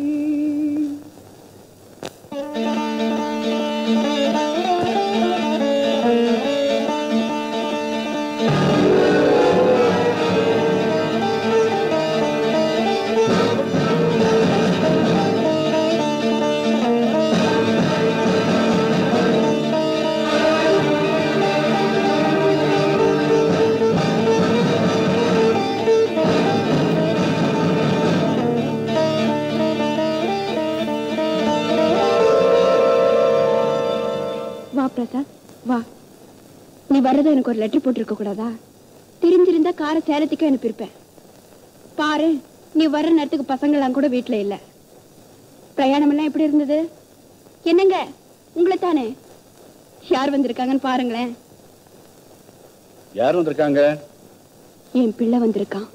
வா பிரசாத் வா நீ வர்றத எனக்கு ஒரு லெட்டர் போட்டிருக்க கூடாதா தெரிஞ்சிருந்தா காரை சேலத்துக்கே அனுப்பியிருப்பேன் பாரு நீ வர்ற நேரத்துக்கு பசங்களாம் கூட வீட்டுல இல்ல பிரயாணம் எல்லாம் எப்படி இருந்தது என்னங்க உங்களை தானே யார் வந்திருக்காங்கன்னு பாருங்களேன் யார் வந்திருக்காங்க என் பிள்ளை வந்திருக்கான்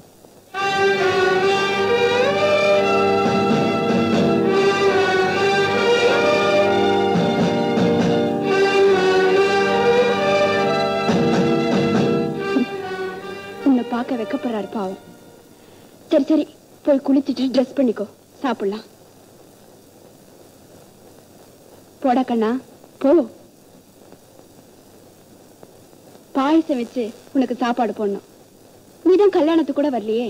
உன்னை பார்க்க வைக்கப்படுறாரு பாவம் சரி சரி போய் குளிச்சுட்டு ட்ரெஸ் பண்ணிக்கோ சாப்பிடலாம் போடா கண்ணா போ பாயசம் வச்சு உனக்கு சாப்பாடு போடணும் நீதான் கல்யாணத்துக்கு கூட வரலையே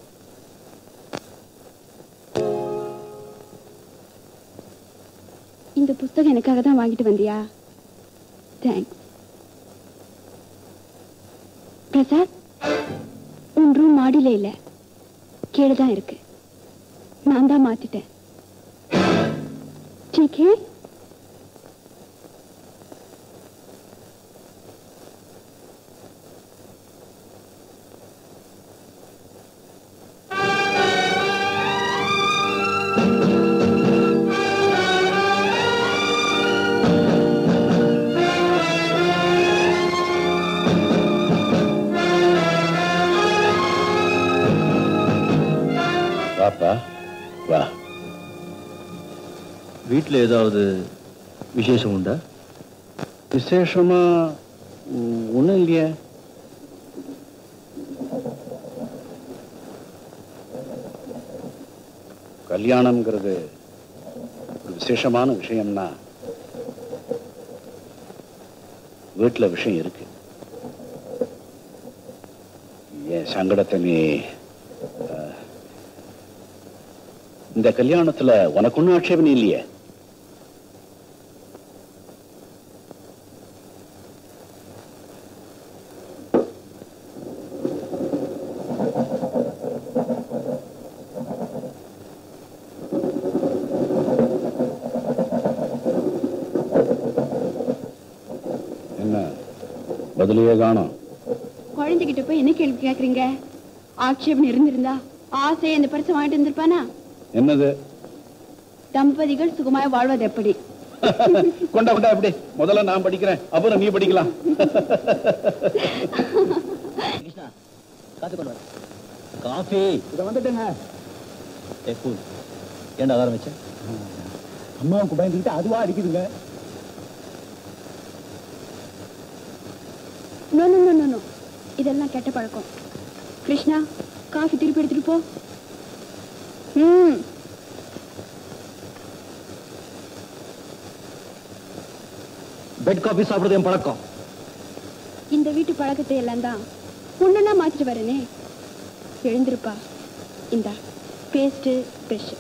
இந்த புஸ்தகம் எனக்காக தான் வாங்கிட்டு வந்தியா தேங்க்ஸ் பிரசாத் உன் ரூம் மாடியில இல்ல கீழே தான் இருக்கு நான் தான் மாத்திட்டேன் ठीक है வாப்பா வா வீட்டுல வீட்டில் ஏதாவது விசேஷம் உண்டா விசேஷமா ஒன்றும் இல்லையே கல்யாணம்ங்கிறது ஒரு விசேஷமான விஷயம்னா வீட்டில் விஷயம் இருக்கு என் சங்கடத்தை நீ அஹ், இந்த கல்யாணத்துல உனக்கு ஒன்றும் ஆட்சேபனை இல்லையே என்ன பதிலையே காணோம் குழந்தைகிட்ட போய் என்ன கேள்வி கேக்குறீங்க ஆட்சேபம் இருந்திருந்தா ஆசையை இந்த பரிசு வாங்கிட்டு இருந்திருப்பானா என்னது தம்பதிகள் சுகமாய் வாழ்வது எப்படி கொண்டா கொண்டா எப்படி முதல்ல நான் படிக்கிறேன் அப்புறம் நீ படிக்கலாம் காத்து கொண்டு வர காஃபி இதை வந்துட்டேங்க ஏ கூல் ஏன்டா ஆரம்பிச்சேன் அம்மாவுக்கு பயந்துக்கிட்டு அதுவா அடிக்குதுங்க no no no, no no இதெல்லாம் கெட்ட பழக்கம் கிருஷ்ணா காஃபி திருப்பி எடுத்துட்டு போ ம் பெட் காஃபி சாப்பிடுறது என் பழக்கம் இந்த வீட்டு பழக்கத்தை எல்லாம் தான் ஒண்ணுன்னா மாத்திட்டு வரேனே எழுந்திருப்பா இந்தா பேஸ்ட் ப்ரெஷ்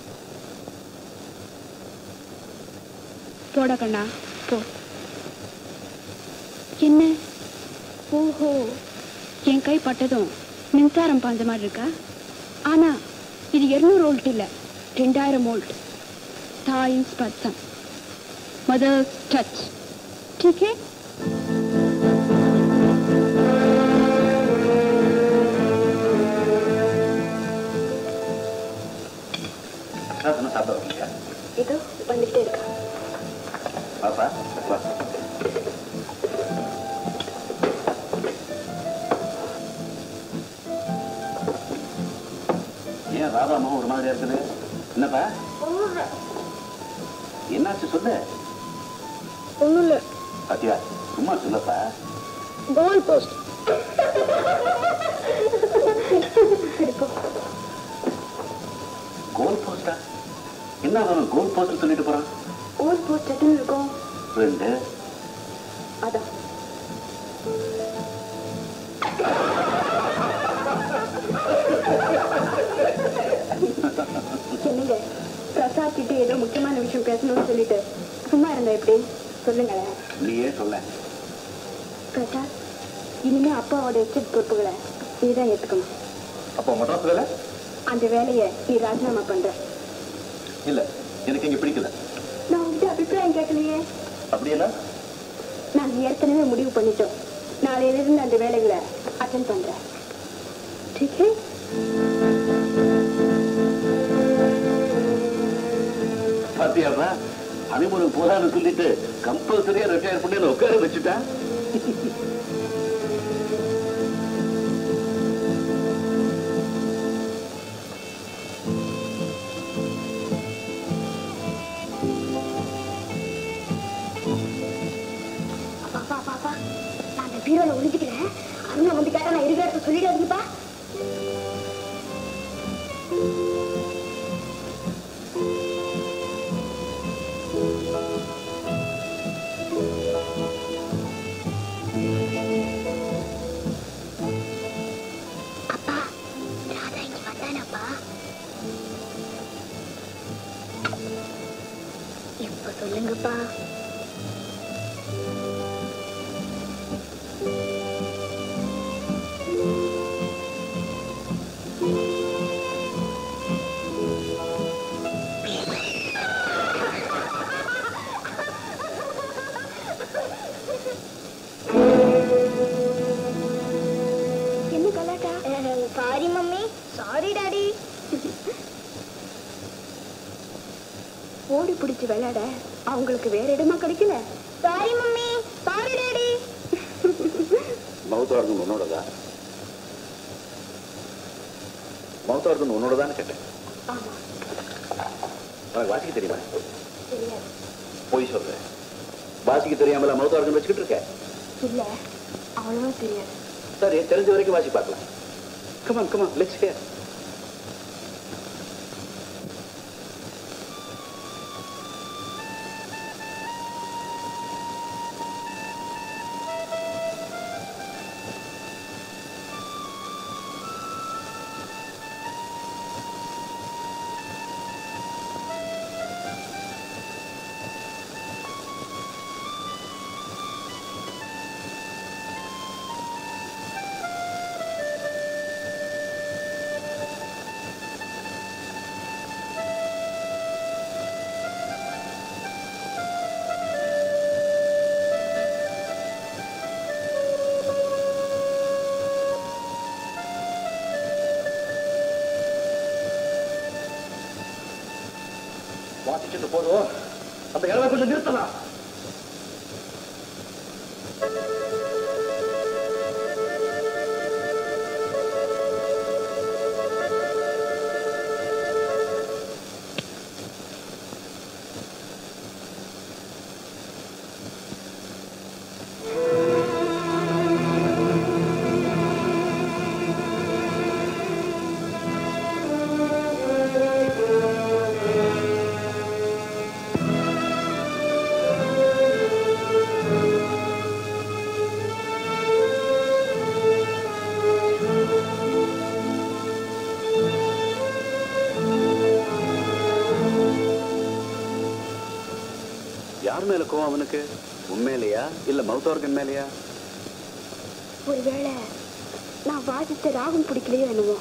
போடா கண்ணா போ என்ன ஓஹோ என் கை பட்டதும் மின்சாரம் பாஞ்ச மாதிரி இருக்கா ஆனா இது இருநூறு வோல்ட் இல்ல ரெண்டாயிரம் வோல்ட் தாயின் ஸ்பர்சம் மதர்ஸ் டச் ठीक है சாப்பிட வரலையா இது வந்துட்டே இருக்கா பாப்பா வா ஏன் ராதா அம்மா ஒரு மாதிரியா இருக்குது என்னப்பா என்னாச்சு சொல்லு ஒண்ணும் இல்ல பாத்தியா சும்மா சொல்லப்பா கோல் போஸ்ட் கோல் போஸ்டா என்ன அவன் கோல் போஸ்ட் சொல்லிட்டு போறான் கோல் போஸ்ட் எத்தனை இருக்கும் ரெண்டு அதான் என்னங்க பிரசாத் கிட்ட ஏதோ முக்கியமான விஷயம் பேசணும்னு சொல்லிட்டு சும்மா இருந்தா எப்படி சொல்லுங்களேன் நீயே சொல்ல பிரசாத் இனிமே அப்பாவோட எஸ்டேட் பொறுப்புகளை நீதான் ஏத்துக்கணும் அப்போ மட்ராஸ் வேலை அந்த வேலையை நீ ராஜினாமா பண்ற இல்ல எனக்கு இங்க பிடிக்கல நான் உங்ககிட்ட அபிப்பிராயம் கேட்கலையே அப்படியென்னா நாங்க ஏற்கனவே முடிவு பண்ணிட்டோம் நாளையில இருந்து அந்த வேலைகளை அட்டன் பண்றேன் ठीक है பாத்தியாப்பா ஹனிமூனுக்கு போதான்னு சொல்லிட்டு கம்பல்சரியா ரிட்டையர் பண்ணி என்னை உட்கார வச்சுட்டா பாப்பா பாப்பா நான் அந்த பீரோல ஒளிஞ்சுக்கிறேன் அருணா வந்து கேட்டா நான் இருக்கிற இடத்த சொல்லிடாதீங்கப்பா அப்பா ராதா இங்க வந்தானப்பா இப்ப சொல்லுங்கப்பா என்ன கலாட்டா சாரி மம்மி சாரி டாடி ஓடி பிடிச்சு விளையாட அவங்களுக்கு வேற இடமா கிடைக்கல sorry mummy sorry daddy mouth organ உன்னோடதா மவுத் ஆர்கன் உன்னோடதான்னு கேட்டேன் உனக்கு வாசிக்க தெரியுமா தெரியாது போய் சொல்றேன் வாசிக்க தெரியாமல மௌத்தார்கன் வச்சுக்கிட்டு இருக்க இல்ல அவ்வளவா தெரியாது சரி தெரிஞ்ச வரைக்கும் வாசி பார்க்கலாம் கமான் கமான் லெட்ஸ் ஹியர் வாசிச்சுட்டு போதும் அந்த இளவை கொஞ்சம் நிறுத்தலாம் யார் மேல கோவம் அவனுக்கு உண்மையிலையா இல்ல மவுத் ஆர்கன் மேலையா ஒருவேளை நான் வாசித்த ராகம் பிடிக்கலையோ என்னவோ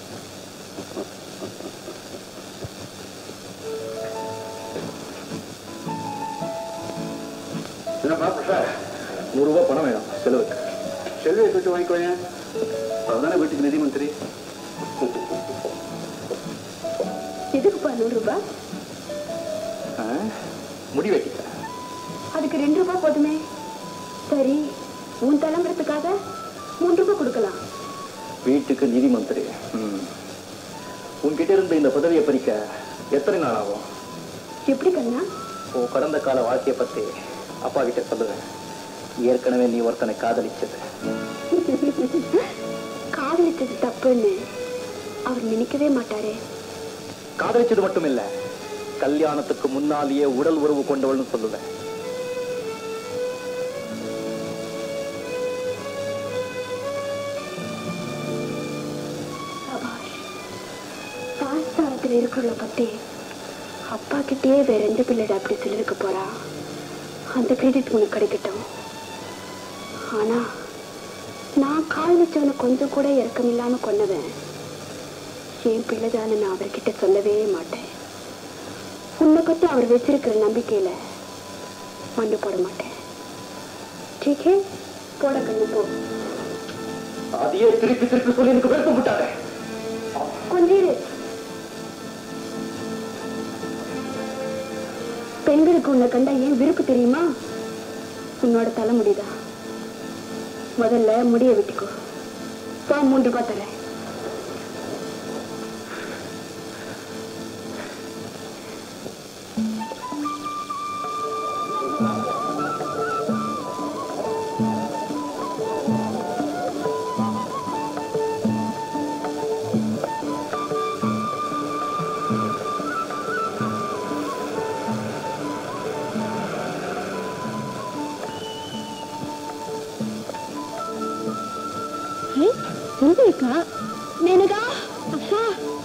என்னப்பா பிரசாத் நூறு ரூபாய் பணம் வேணும் செலவுக்கு செல்வியை வச்சு வாங்கிக்கோங்க அதுதானே வீட்டுக்கு நிதி மந்திரி எதுக்குப்பா நூறு ரூபாய் ஆ, முடி வைக்க அதுக்கு ரெண்டு ரூபாய் போதுமே சரி உன் தலைமுறத்துக்காக மூன்று ரூபாய் கொடுக்கலாம் வீட்டுக்கு நிதி மந்திரி ம். உன்கிட்ட இருந்த இந்த பதவியை பறிக்க எத்தனை நாள் ஆகும் எப்படி கண்ணா உன் கடந்த கால வாழ்க்கையை பத்தி அப்பா கிட்ட சொல்லுவேன் ஏற்கனவே நீ ஒருத்தனை காதலிச்சது காதலிச்சது தப்புன்னு அவர் நினைக்கவே மாட்டாரே காதலிச்சது மட்டும் இல்ல கல்யாணத்துக்கு முன்னாலேயே உடல் உறவு கொண்டவள்னு சொல்லுவேன் சபாஷ் பாஸ்தானத்தில் இருக்கிறத பத்தி அப்பா கிட்டே வேற எந்த பிள்ளைட அப்படி சொல்லிருக்க போறா அந்த கிரெடிட் உனக்கு கிடைக்கட்டும் ஆனா நான் கால் வச்சவனை கொஞ்சம் கூட இறக்கம் இல்லாம கொன்னவன் என் பிள்ளைதான்னு நான் அவர்கிட்ட சொல்லவே மாட்டேன் உன்னை பத்தி அவர் வச்சிருக்கிற நம்பிக்கையில மண்ணு போட மாட்டேன் டீக்கே போட கண்ணு போ அதையே திருப்பி திருப்பி சொல்லி எனக்கு வெறுப்பு விட்டாங்க கொஞ்சம் இரு. பெண்களுக்கு உன்னை கண்டா ஏன் விருப்பு தெரியுமா உன்னோட தலைமுடிதான் முதல்ல முடிய வெட்டிக்கோ போ மூன்று ரூபாய் தரேன் செல்விக்கா மேனகா அப்பா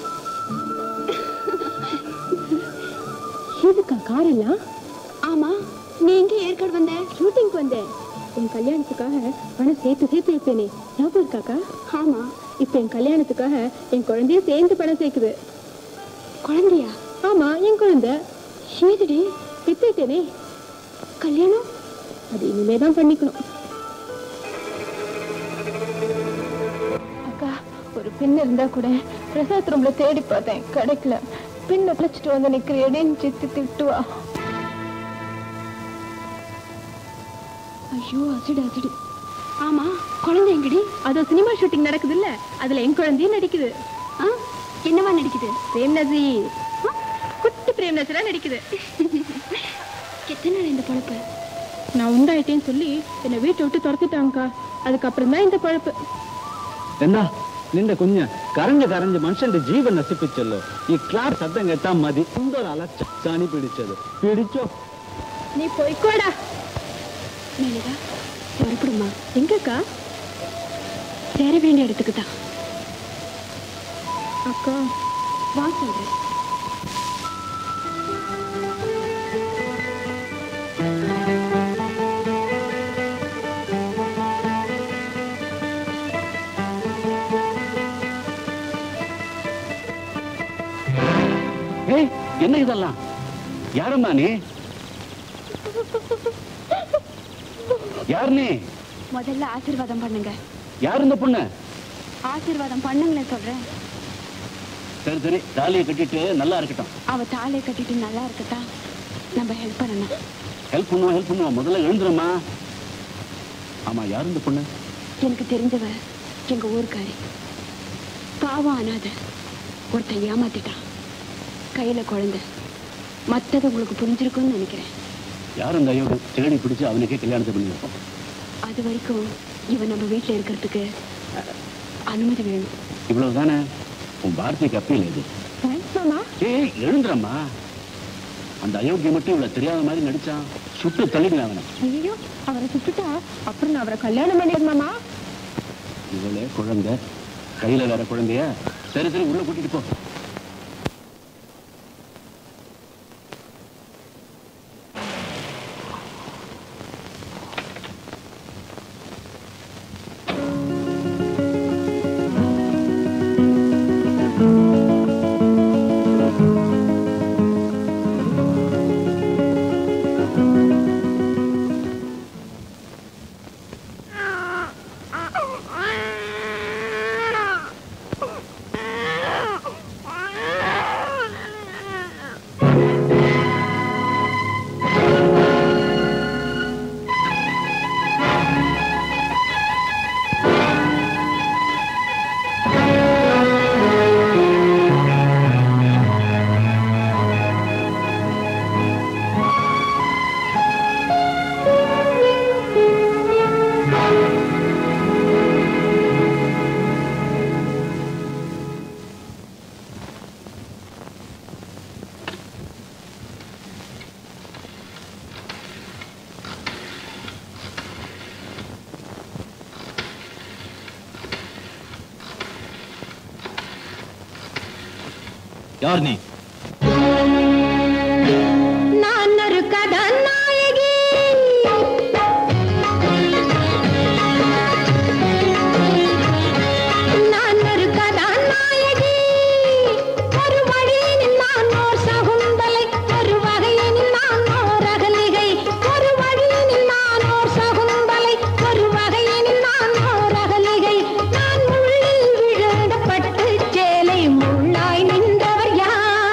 எதுக்கா கார் எல்லாம் ஆமா நீ எங்க ஏற்காடு வந்த ஷூட்டிங் வந்தேன் என் கல்யாணத்துக்காக பணம் சேர்த்து சேர்த்து வைப்பேனே ஞாபகம் இருக்காக்கா ஆமா இப்ப என் கல்யாணத்துக்காக என் குழந்தைய சேர்ந்து பணம் சேர்க்குது குழந்தையா ஆமா என் குழந்தை ஏதுடி பெத்துட்டேனே கல்யாணம் அது இனிமே தான் பண்ணிக்கணும் அக்கா ஒரு பின் இருந்தா கூட பிரசாத் ரூம்ல தேடி பார்த்தேன் கிடைக்கல பின்ன தொலைச்சிட்டு வந்து நிக்கிறேன்னு சித்தி திட்டுவா ஐயோ அசிடு அசிடு ஆமா குழந்தை எங்கடி அதோ சினிமா ஷூட்டிங் நடக்குது இல்ல அதுல என் குழந்தையும் நடிக்குது ஆ என்னவா நடிக்குது பிரேம் நசீர் ஆ, குட்டி பிரேம் நசீரா நடிக்குது எத்தனை நாள் இந்த பொழப்பு நான் உண்டாயிட்டேன்னு சொல்லி என்னை வீட்டை விட்டு துரத்திட்டாங்கக்கா அதுக்கப்புறம் தான் இந்த பழப்பு എന്താ നിന്റെ കുഞ്ഞ് കരഞ്ഞ് കരഞ്ഞ് മനുഷ്യന്റെ ജീവൻ നശിപ്പിച്ചല്ലോ ഈ ക്ലാസ് ശബ്ദം കേട്ടാ മതി എന്തൊരു അലച്ച ചാണി പിടിച്ചത് പിടിച്ചോ நீ போய்க்கோடா மேனகா புறப்படுமா எங்கக்கா சேர வேண்டிய இடத்துக்கு தான் அக்கா வா சொல்றேன் ஏய் என்ன இதெல்லாம் யாரம்மா நீ யார் நீ முதல்ல ஆசீர்வாதம் பண்ணுங்க யார் இந்த பொண்ணு ஆசீர்வாதம் பண்ணுங்களேன் சொல்றேன் சரி சரி தாலியை கட்டிட்டு நல்லா இருக்கட்டும் அவ தாலியை கட்டிட்டு நல்லா இருக்கட்டா நம்ம ஹெல்ப் பண்ணணும் ஹெல்ப் பண்ணுவோம் ஹெல்ப் பண்ணுவோம் முதல்ல எழுந்துருமா ஆமா யார் இந்த பொண்ணு எனக்கு தெரிஞ்சவ எங்க ஊருக்காரி பாவம் அனாத ஒருத்தன் ஏமாத்திட்டான் கையில குழந்தை மத்தது உங்களுக்கு புரிஞ்சிருக்கும்னு நினைக்கிறேன் யார் இந்த ஐயோ தேடி பிடிச்சு அவனுக்கே கல்யாணத்தை பண்ணி வைப்போம் அது வரைக்கும் இவன் நம்ம வீட்டுல இருக்கிறதுக்கு அஹ், அனுமதி வேணும் இவ்வளவுதானே உன் வார்த்தைக்கு அப்பீல் இது மாமா ஏய் எழுந்துறம்மா அந்த அயோக்கியம் மட்டும் இவ்வளவு தெரியாத மாதிரி நடிச்சான் சுட்டு தள்ளிடுவேன் அவனை ஐயோ அவரை சுட்டுட்டா அப்புறம் நான் அவரை கல்யாணம் பண்ணிடுறேன் மாமா இவளே குழந்தை கையில வேற குழந்தைய சரி சரி உள்ள கூட்டிட்டு போ யார் நீ நான் ஒரு கதாநாயகி நான் ஒரு கதாநாயகி ஒரு வழியினில் நான் ஓர் சகுந்தலை ஒரு வகையினில் நான் ஓர் அகலிகை ஒரு வழியினில் நான் ஓர் சகுந்தலை ஒரு வகையினில் நான் ஓர் அகலிகை நான் முள்ளில் விழுந்த பட்டு சேலை முள்ளாய் நின்றவர் யார்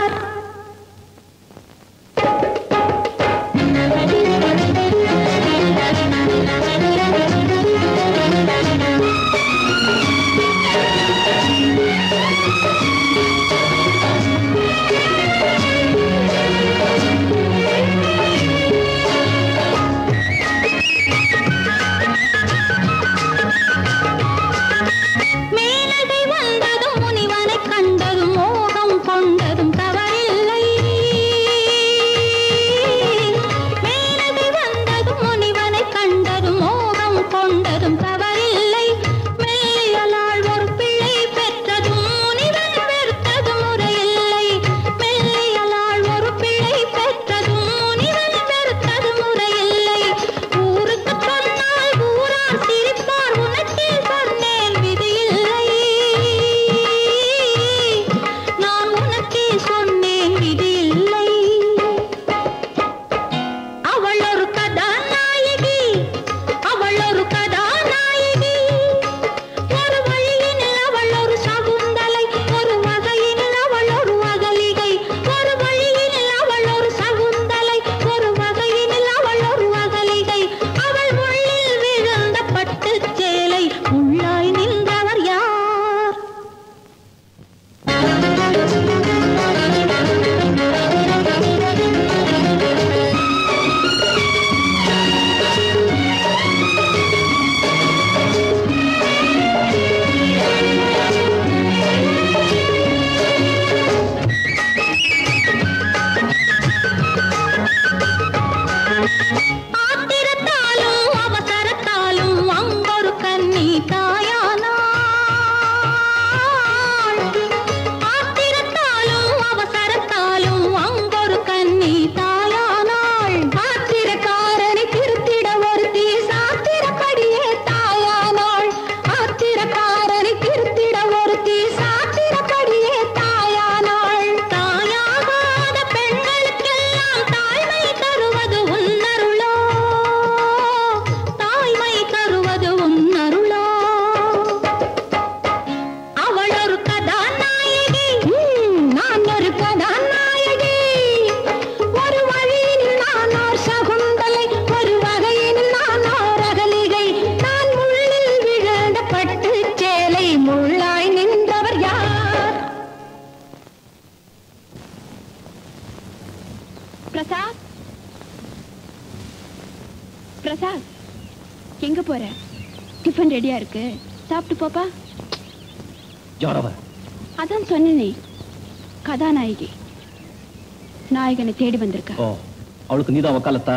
பிரசாத் எங்க போற டிஃபன் ரெடியா இருக்கு சாப்பிட்டு போப்பா யாரவ அதான் சொன்னேனே கதாநாயகி நாயகனை தேடி வந்திருக்கா ஓ அவளுக்கு நீதான் வக்காலத்தா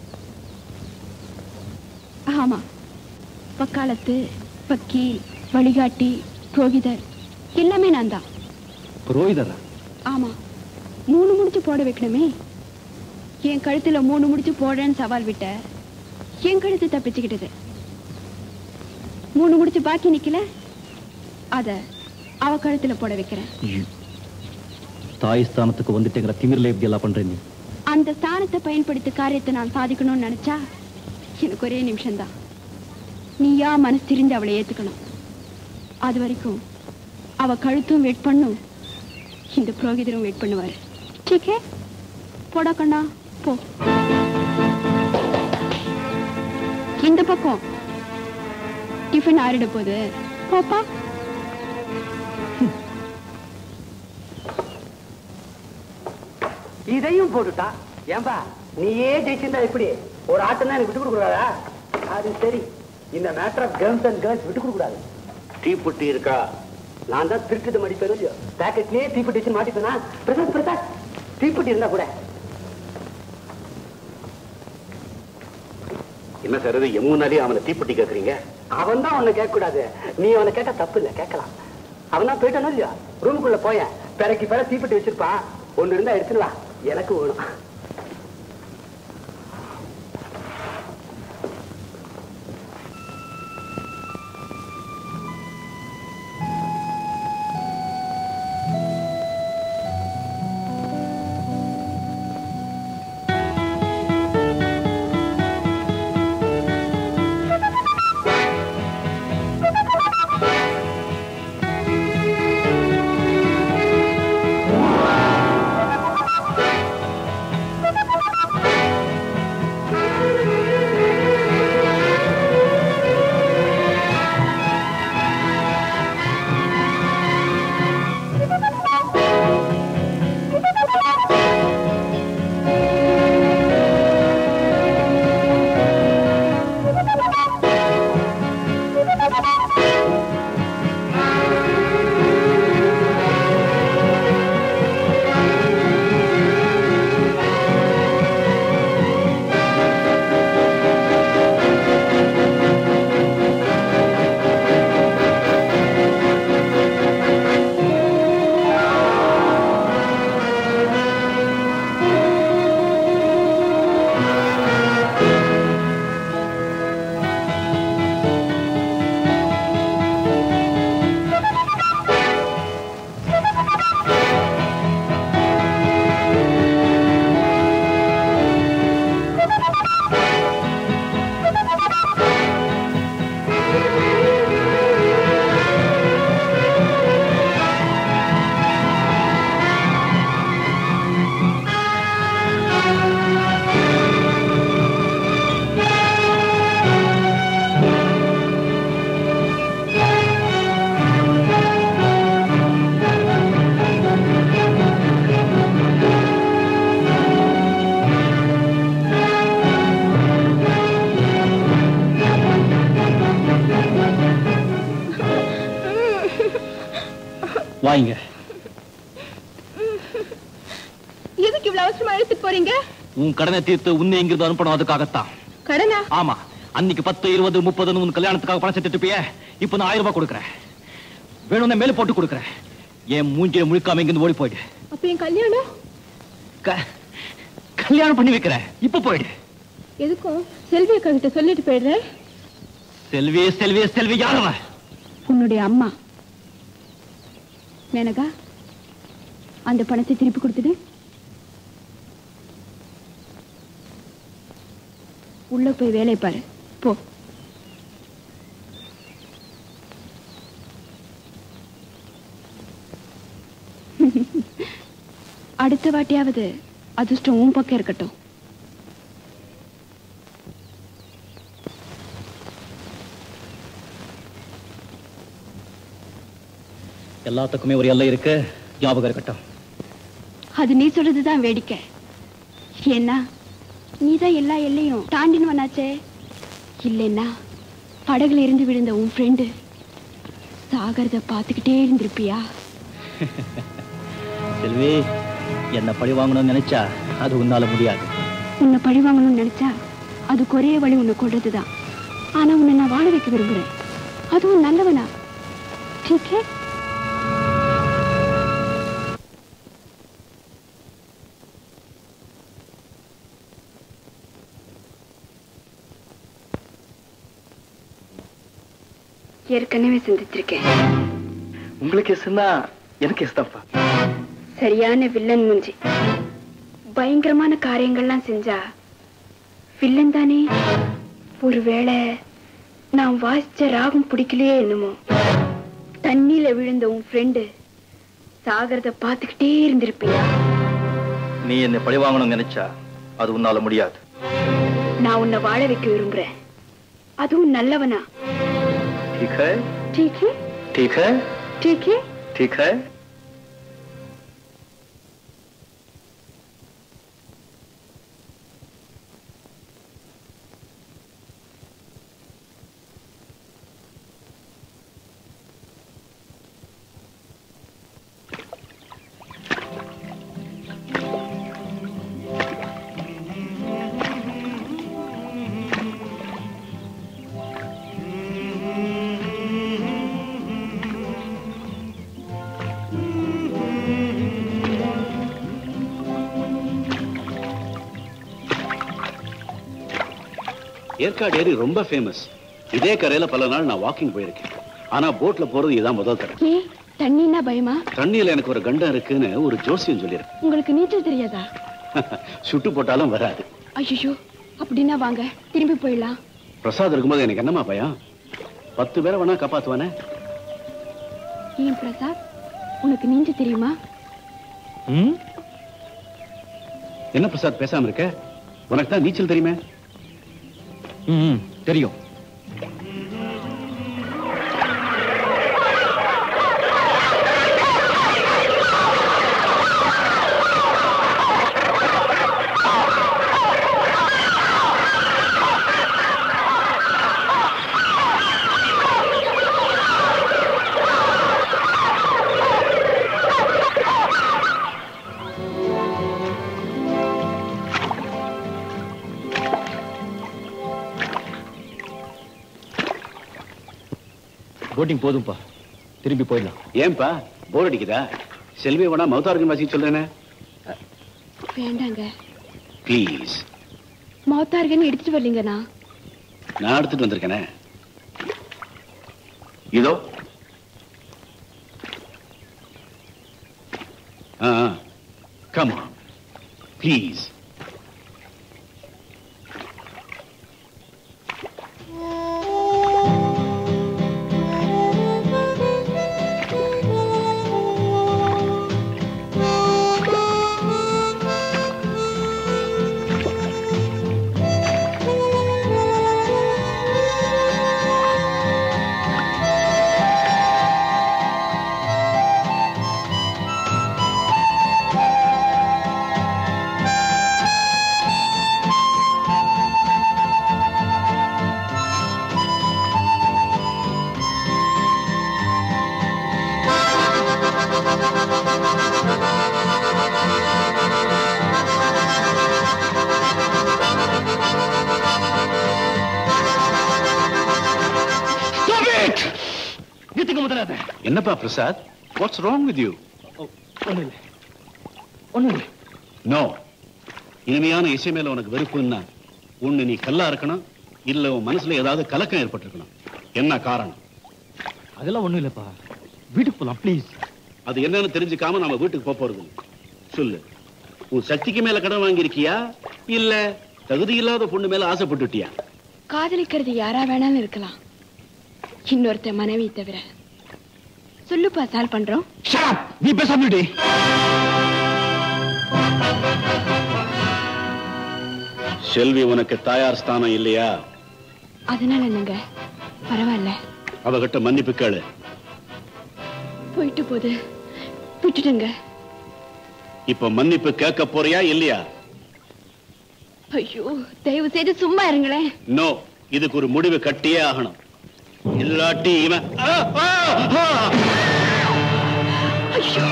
ஆமா வக்காலத்து வக்கீல் வழிகாட்டி புரோகிதர் எல்லாமே நான் தான் புரோகிதரா ஆமா மூணு முடிச்சு போட வைக்கணுமே என் கழுத்துல மூணு முடிச்சு போடுறேன்னு சவால் விட்ட என் கழுத்து தப்பிச்சுக்கிட்டது மூணு முடிச்சு பாக்கி நிக்கல அத அவ கழுத்துல போட வைக்கிறேன் தாய் ஸ்தானத்துக்கு வந்துட்டேங்கிற திமிரில் எப்படி எல்லாம் பண்ற நீ அந்த ஸ்தானத்தை பயன்படுத்தி காரியத்தை நான் சாதிக்கணும்னு நினைச்சா எனக்கு ஒரே நிமிஷம்தான் நீயா மனசு திரிந்து அவளை ஏத்துக்கணும் அது வரைக்கும் அவ கழுத்தும் வெயிட் பண்ணும் இந்த புரோகிதரும் வெயிட் பண்ணுவாரு டீக்கே போடா கண்ணா போ இந்த பக்கம் டிஃபன் ஆறிட போகுது போப்பா இதையும் போட்டுட்டா ஏன்பா நீயே ஜெயிச்சிருந்தா எப்படி ஒரு ஆட்டம் எனக்கு விட்டு கொடுக்கூடாதா அது சரி இந்த matter of girls and girls விட்டு கொடுக்கூடாது தீப்பொட்டி இருக்கா நான் தான் திருட்டு மடிப்பேன் இல்லையோ பேக்கெட்லயே தீப்பெட்டி வச்சு மாட்டிப்பேனா பிரசாத் பிரசாத் தீப்பெட்டி இருந்தா கூட என்ன சார் இது எம்முனாலே அவனை தீப்பெட்டி கேக்குறீங்க அவன் தான் உன்னை கேட்க கூடாது நீ அவனை கேட்டா தப்பு இல்லை கேட்கலாம் அவன் தான் போயிட்டானோ இல்லையா ரூமுக்குள்ள போயேன் பிறக்கி பிற தீப்பெட்டி வச்சிருப்பான் ஒண்ணு இருந்தா எடுத்துட்டு வா எனக்கு வேணும் வாங்க எதுக்கு இவ்வளவு அவசரமா எடுத்துட்டு போறீங்க உன் கடனை தீர்த்து உன்னை இங்கிருந்து அனுப்பணும் அதுக்காகத்தான் கடனா ஆமா அன்னைக்கு பத்து இருபது முப்பதுன்னு உன் கல்யாணத்துக்காக பணம் சேர்த்துட்டு இருப்பியே இப்ப நான் ஆயிரம் ரூபாய் கொடுக்குறேன் வேணும்னா மேல போட்டு கொடுக்குறேன் என் மூஞ்சியை முழுக்காம இங்கிருந்து ஓடி போயிடு அப்ப என் கல்யாணம் க- கல்யாணம் பண்ணி வைக்கிறேன் இப்ப போயிடு எதுக்கும் செல்வி அக்கா கிட்ட சொல்லிட்டு போயிடுறேன் செல்வி செல்வி செல்வி யாரவ உன்னுடைய அம்மா மேனகா அந்த பணத்தை திருப்பி கொடுத்துடு உள்ள போய் வேலை பாரு போ அடுத்த வாட்டியாவது அதிர்ஷ்டம் உன் பக்கம் இருக்கட்டும் எல்லாத்துக்குமே ஒரு எல்லை இருக்கு ஞாபகம் இருக்கட்டும் அது நீ சொல்றதுதான் வேடிக்கை ஏன்னா நீதான் எல்லா எல்லையும் தாண்டினவனா பொண்ணாச்சே இல்லைன்னா படகுல இருந்து விழுந்த உன் ஃப்ரெண்டு சாகரத பார்த்துக்கிட்டே இருந்திருப்பியா செல்வி என்ன பழி வாங்கணும்னு நினைச்சா அது உன்னால முடியாது உன்னை பழி வாங்கணும்னு நினைச்சா அதுக்கு ஒரே வழி உன்னை கொள்றதுதான் ஆனா உன்னை நான் வாழ வைக்க விரும்புறேன் அதுவும் நல்லவனா ठीक है ஏற்கனவே சிந்திச்சிருக்கேன் உங்களுக்கு எஸ்னா எனக்கு எஸ் தான்ப்பா சரியான வில்லன் மூஞ்சி பயங்கரமான காரியங்கள்லாம் செஞ்சா வில்லன் தானே ஒருவேளை நான் வாசிச்ச ராகம் பிடிக்கலையே என்னமோ தண்ணியில விழுந்த உன் ஃப்ரெண்டு சாகரத பார்த்துக்கிட்டே இருந்திருப்பியா நீ என்னை பழி வாங்கணும்னு நினைச்சா அது உன்னால முடியாது நான் உன்னை வாழ வைக்க விரும்புறேன் அதுவும் நல்லவனா ठीक है ठीक है ठीक है ठीक है ठीक है ஏற்காடு ஏரி ரொம்ப ஃபேமஸ் இதே கரையில பல நாள் நான் வாக்கிங் போயிருக்கேன் ஆனா போட்ல போறது இதான் முதல் தடவை ஏ தண்ணின்னா பயமா தண்ணியில எனக்கு ஒரு கண்டம் இருக்குன்னு ஒரு ஜோசியம் சொல்லியிருக்கேன் உங்களுக்கு நீச்சல் தெரியாதா சுட்டு போட்டாலும் வராது ஐயோ அப்படின்னா வாங்க திரும்பி போயிடலாம் பிரசாத் இருக்கும்போது எனக்கு என்னமா பயம் பத்து பேரை வேணா காப்பாத்துவானே ஏன் பிரசாத் உனக்கு நீஞ்ச தெரியுமா என்ன பிரசாத் பேசாம இருக்க உனக்கு தான் நீச்சல் தெரியுமே ம் தெரியும் போட்டிங் போதும்பா திரும்பி போயிடலாம் ஏன்பா போர் அடிக்குதா செல்வி வேணா மௌத்தார்கன் வாசி சொல்றேனே வேண்டாங்க ப்ளீஸ் மௌத்தார்கன் எடுத்துட்டு வரலீங்கண்ணா நான் எடுத்துட்டு வந்திருக்கேனே இதோ ஆ கம் ப்ளீஸ் நிறுத்துங்க முதலாத என்னப்பா Prasad what's wrong with you ஒண்ணு இல்லை ஒண்ணு இல்லை நோ இனிமையான இசை மேல உனக்கு வெறுப்புன்னா ஒண்ணு நீ கல்லா இருக்கணும் இல்ல உன் மனசுல ஏதாவது கலக்கம் ஏற்பட்டிருக்கணும் என்ன காரணம் அதெல்லாம் ஒண்ணும் இல்லப்பா வீட்டுக்கு போலாம் ப்ளீஸ் அது என்னன்னு தெரிஞ்சுக்காம நாம வீட்டுக்கு போக போறது இல்ல. சொல்லு உன் சக்திக்கு மேல கடன் வாங்கியிருக்கியா இல்ல தகுதி இல்லாத பொண்ணு மேல ஆசைப்பட்டுட்டியா காதலிக்கிறது யாரா வேணாலும் இருக்கலாம் இன்னொருத்த மனைவி தவிர சொல்லுப்பா சால்வ் பண்றோம் நீ பேசாமடி செல்வி உனக்கு தாயார் ஸ்தானம் இல்லையா அதனால என்னங்க பரவாயில்ல அவகிட்ட மன்னிப்பு கேளு போயிட்டு போது விட்டுடுங்க இப்ப மன்னிப்பு கேட்க போறியா இல்லையா ஐயோ தயவு செய்து சும்மா இருங்களேன் நோ இதுக்கு ஒரு முடிவு கட்டியே ஆகணும் இல்லாட்டி இவன் ஆ, ஆ, ஆ. ஐயோ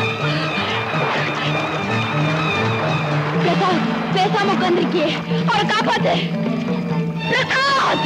பிரசாத் பேசாம உட்காந்துருக்கியே அவரை காப்பாத்து பிரசாத்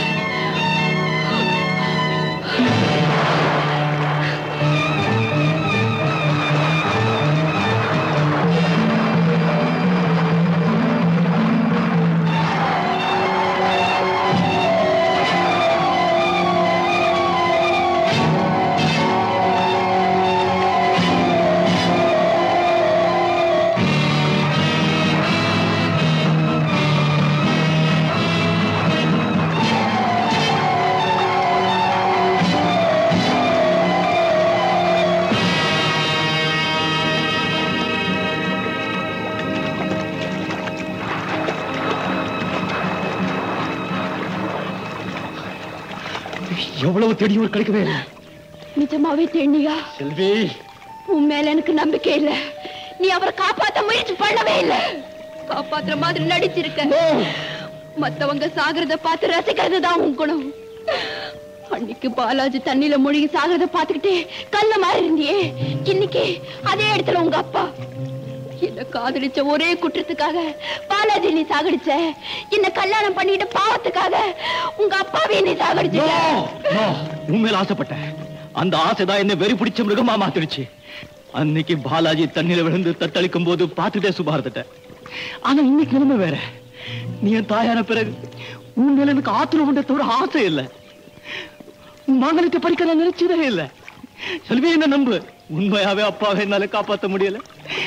எவ்வளவு தேடியும் கிடைக்கவே இல்லை நிஜமாவே தேனியா செல்வி உன் மேல எனக்கு நம்பிக்கை இல்ல நீ அவரை காப்பாத்த முயற்சி பண்ணவே இல்ல காப்பாத்துற மாதிரி நடிச்சிருக்க மத்தவங்க சாகிறத பார்த்து ரசிக்கிறது தான் உன் குணம் அன்னைக்கு பாலாஜி தண்ணியில மூழ்கி சாகிறத பார்த்துக்கிட்டே கல்ல மாதிரி இருந்தியே இன்னைக்கு அதே இடத்துல உங்க அப்பா என்ன காதலிச்ச ஒரே குற்றத்துக்காக பாலாஜி நீ சாகடிச்ச என்ன கல்யாணம் பண்ணிட்டு பாவத்துக்காக உங்க அப்பாவே நீ சாகடிச்ச உண்மையில ஆசைப்பட்டேன் அந்த ஆசைதான் என்ன வெறி பிடிச்ச மிருகமா மாத்திடுச்சு அன்னைக்கு பாலாஜி தண்ணியில விழுந்து தத்தளிக்கும் போது பார்த்துட்டே சுபாரத்திட்டேன் ஆனா இன்னைக்கு நிலைமை வேற நீ என் தாயான பிறகு உன் மேல எனக்கு ஆத்திரம் உண்டே தவிர ஆசை இல்ல உன் மகனுக்கு பறிக்க நான் நினைச்சதே இல்ல செல்வி என்ன நம்பு உண்மையாவே அப்பாவை என்னால காப்பாத்த முடியல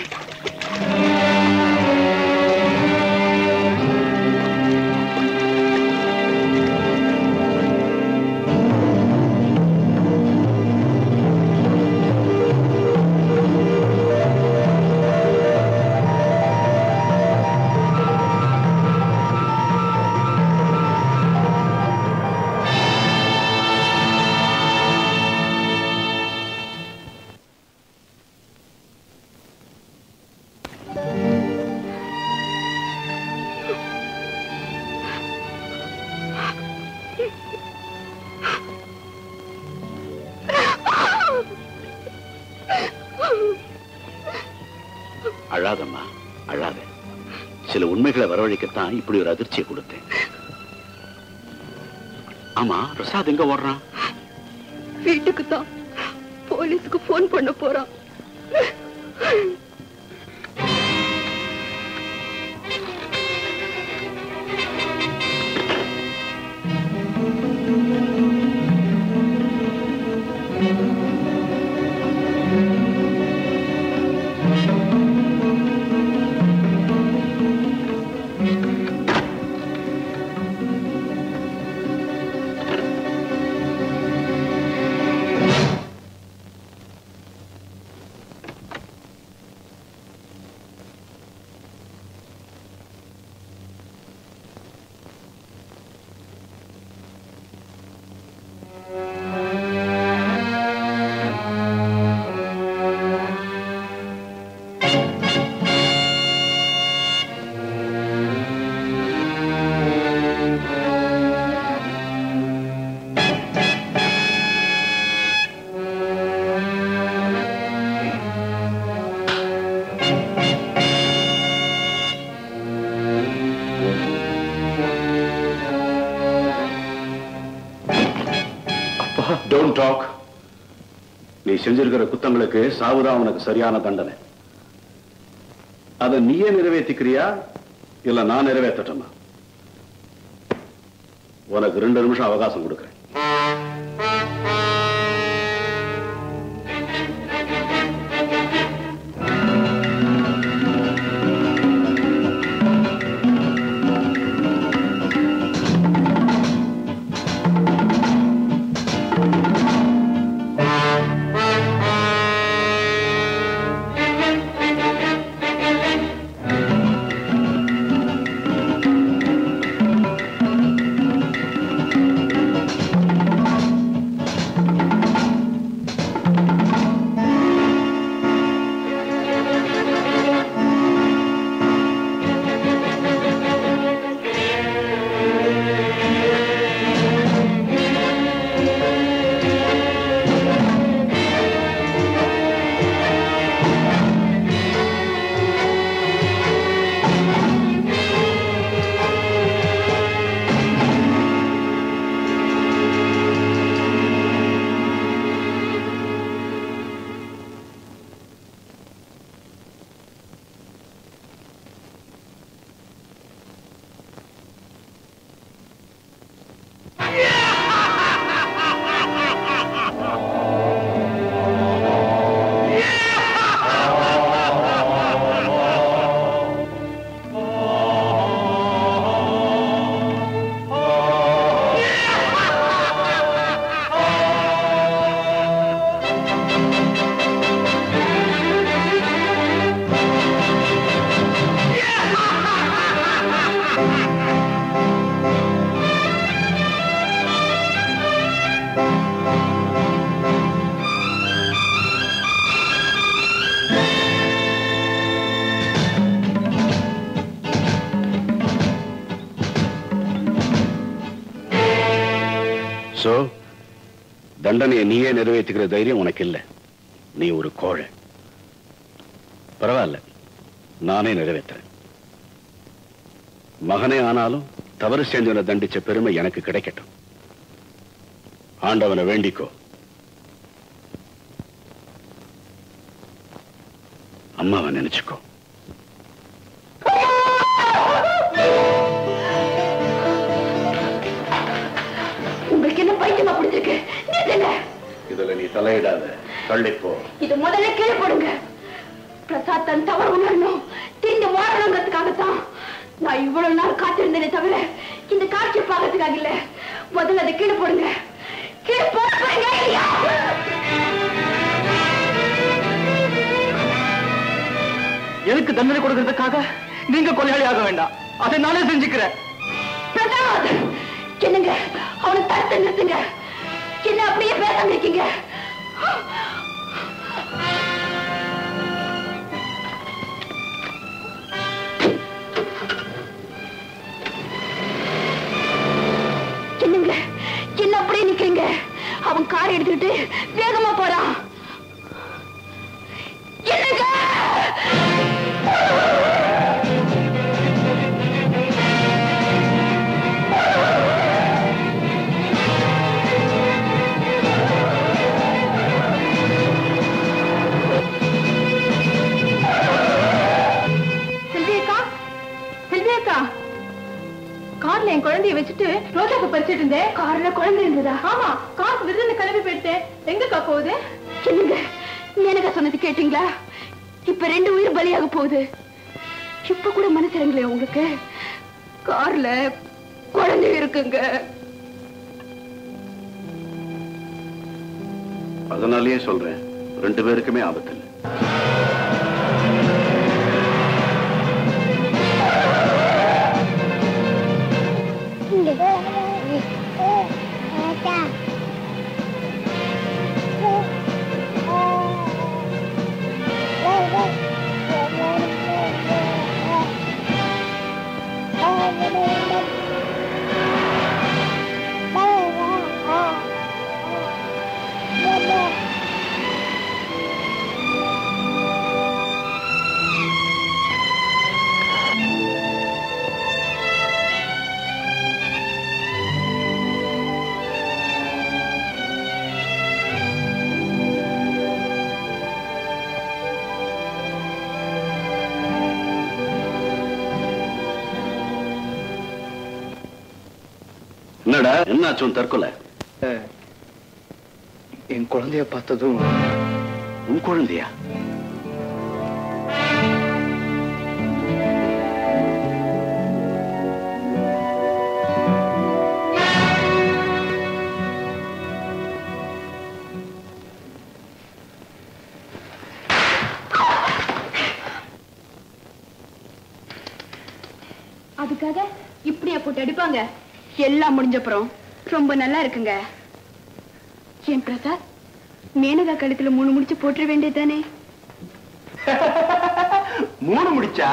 அழாதம்மா அழாத சில உண்மைகளை வரவழைக்கத்தான் இப்படி ஒரு அதிர்ச்சியை கொடுத்தேன் ஆமா பிரசாத் எங்க ஓடுறான் வீட்டுக்கு தான் போலீஸுக்கு போன் பண்ண போறான் டோன்ட் டாக் நீ செஞ்சிருக்கிற குத்தங்களுக்கு சாவுதான் உனக்கு சரியான தண்டனை அதை நீயே நிறைவேற்றிக்கிறியா இல்ல நான் நிறைவேற்றட்டுமா உனக்கு ரெண்டு நிமிஷம் அவகாசம் கொடுக்கிறேன் சோ தண்டனையை நீயே நிறைவேற்றிக்கிற தைரியம் உனக்கு இல்லை நீ ஒரு கோழை பரவாயில்ல நானே நிறைவேற்றுறேன் மகனே ஆனாலும் தவறு செஞ்சவனை தண்டிச்ச பெருமை எனக்கு கிடைக்கட்டும் ஆண்டவனை வேண்டிக்கோ அம்மாவை நினைச்சுக்கோ உங்களுக்கு என்ன பைத்தியமா பிடிச்சிருக்கு நிறுத்துங்க இதுல நீ தலையிடாத தள்ளிப்போ இது முதல்ல கீழே போடுங்க பிரசாத் தன் தவறு உணரணும் திரும்பி மாறணுங்கிறதுக்காகத்தான் நான் இவ்வளவு நாள் காத்திருந்தேனே தவிர இந்த காட்சி பார்க்கறதுக்காக இல்ல முதல்ல அதை கீழே போடுங்க கீழே போடுங்க இல்லையா? எனக்கு தண்டனை கொடுக்கறதுக்காக நீங்க கொலையாளி ஆக வேண்டாம் அதை நானே செஞ்சுக்கிறேன் பிரசாத் என்னங்க அவனை தடுத்து நிறுத்துங்க என்ன அப்படியே பேசாம இருக்கீங்க என்னங்க என்ன அப்படியே நிக்கிறீங்க அவன் கார் எடுத்துக்கிட்டு வேகமா போறான் என்னங்க செல்வி அக்கா செல்வி அக்கா கார்ல என் குழந்தைய வச்சுட்டு ரோஜாக்கு பறிச்சிட்டு இருந்தேன் கார்ல குழந்தை இருந்ததா ஆமா கார் விருதுன்னு கிளம்பி போயிட்டேன் எங்கக்கா போகுது என்னங்க எனக்கு சொன்னது கேட்டீங்களா இப்ப ரெண்டு உயிர் பலியாக போகுது இப்ப கூட மனசு இறங்கலையா உங்களுக்கு கார்ல குழந்தை இருக்குங்க அதனாலேயே சொல்றேன் ரெண்டு பேருக்குமே ஆபத்து இல்லை என்னடா என்னாச்சும் தற்கொலை என் குழந்தைய பார்த்ததும் உன் குழந்தையா அதுக்காக இப்படியா போட்டு அடிப்பாங்க எல்லாம் முடிஞ்சப்புறம் ரொம்ப நல்லா இருக்குங்க ஏன் பிரசாத் மேனகா கழுத்துல மூணு முடிச்சு போட்டுற வேண்டியதானே மூணு முடிச்சா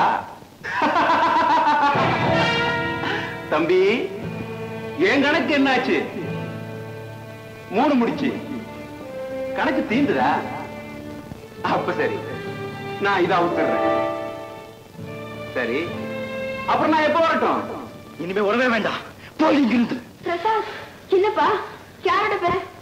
தம்பி என் கணக்கு என்னாச்சு மூணு முடிச்சு கணக்கு தீந்துதா அப்ப சரி நான் இதை அவுத்துறேன் சரி அப்புறம் நான் எப்ப வரட்டும் இனிமே வரவே வேண்டாம் போய் இங்கிருந்து பிரசாத் என்னப்பா யாரோட பேர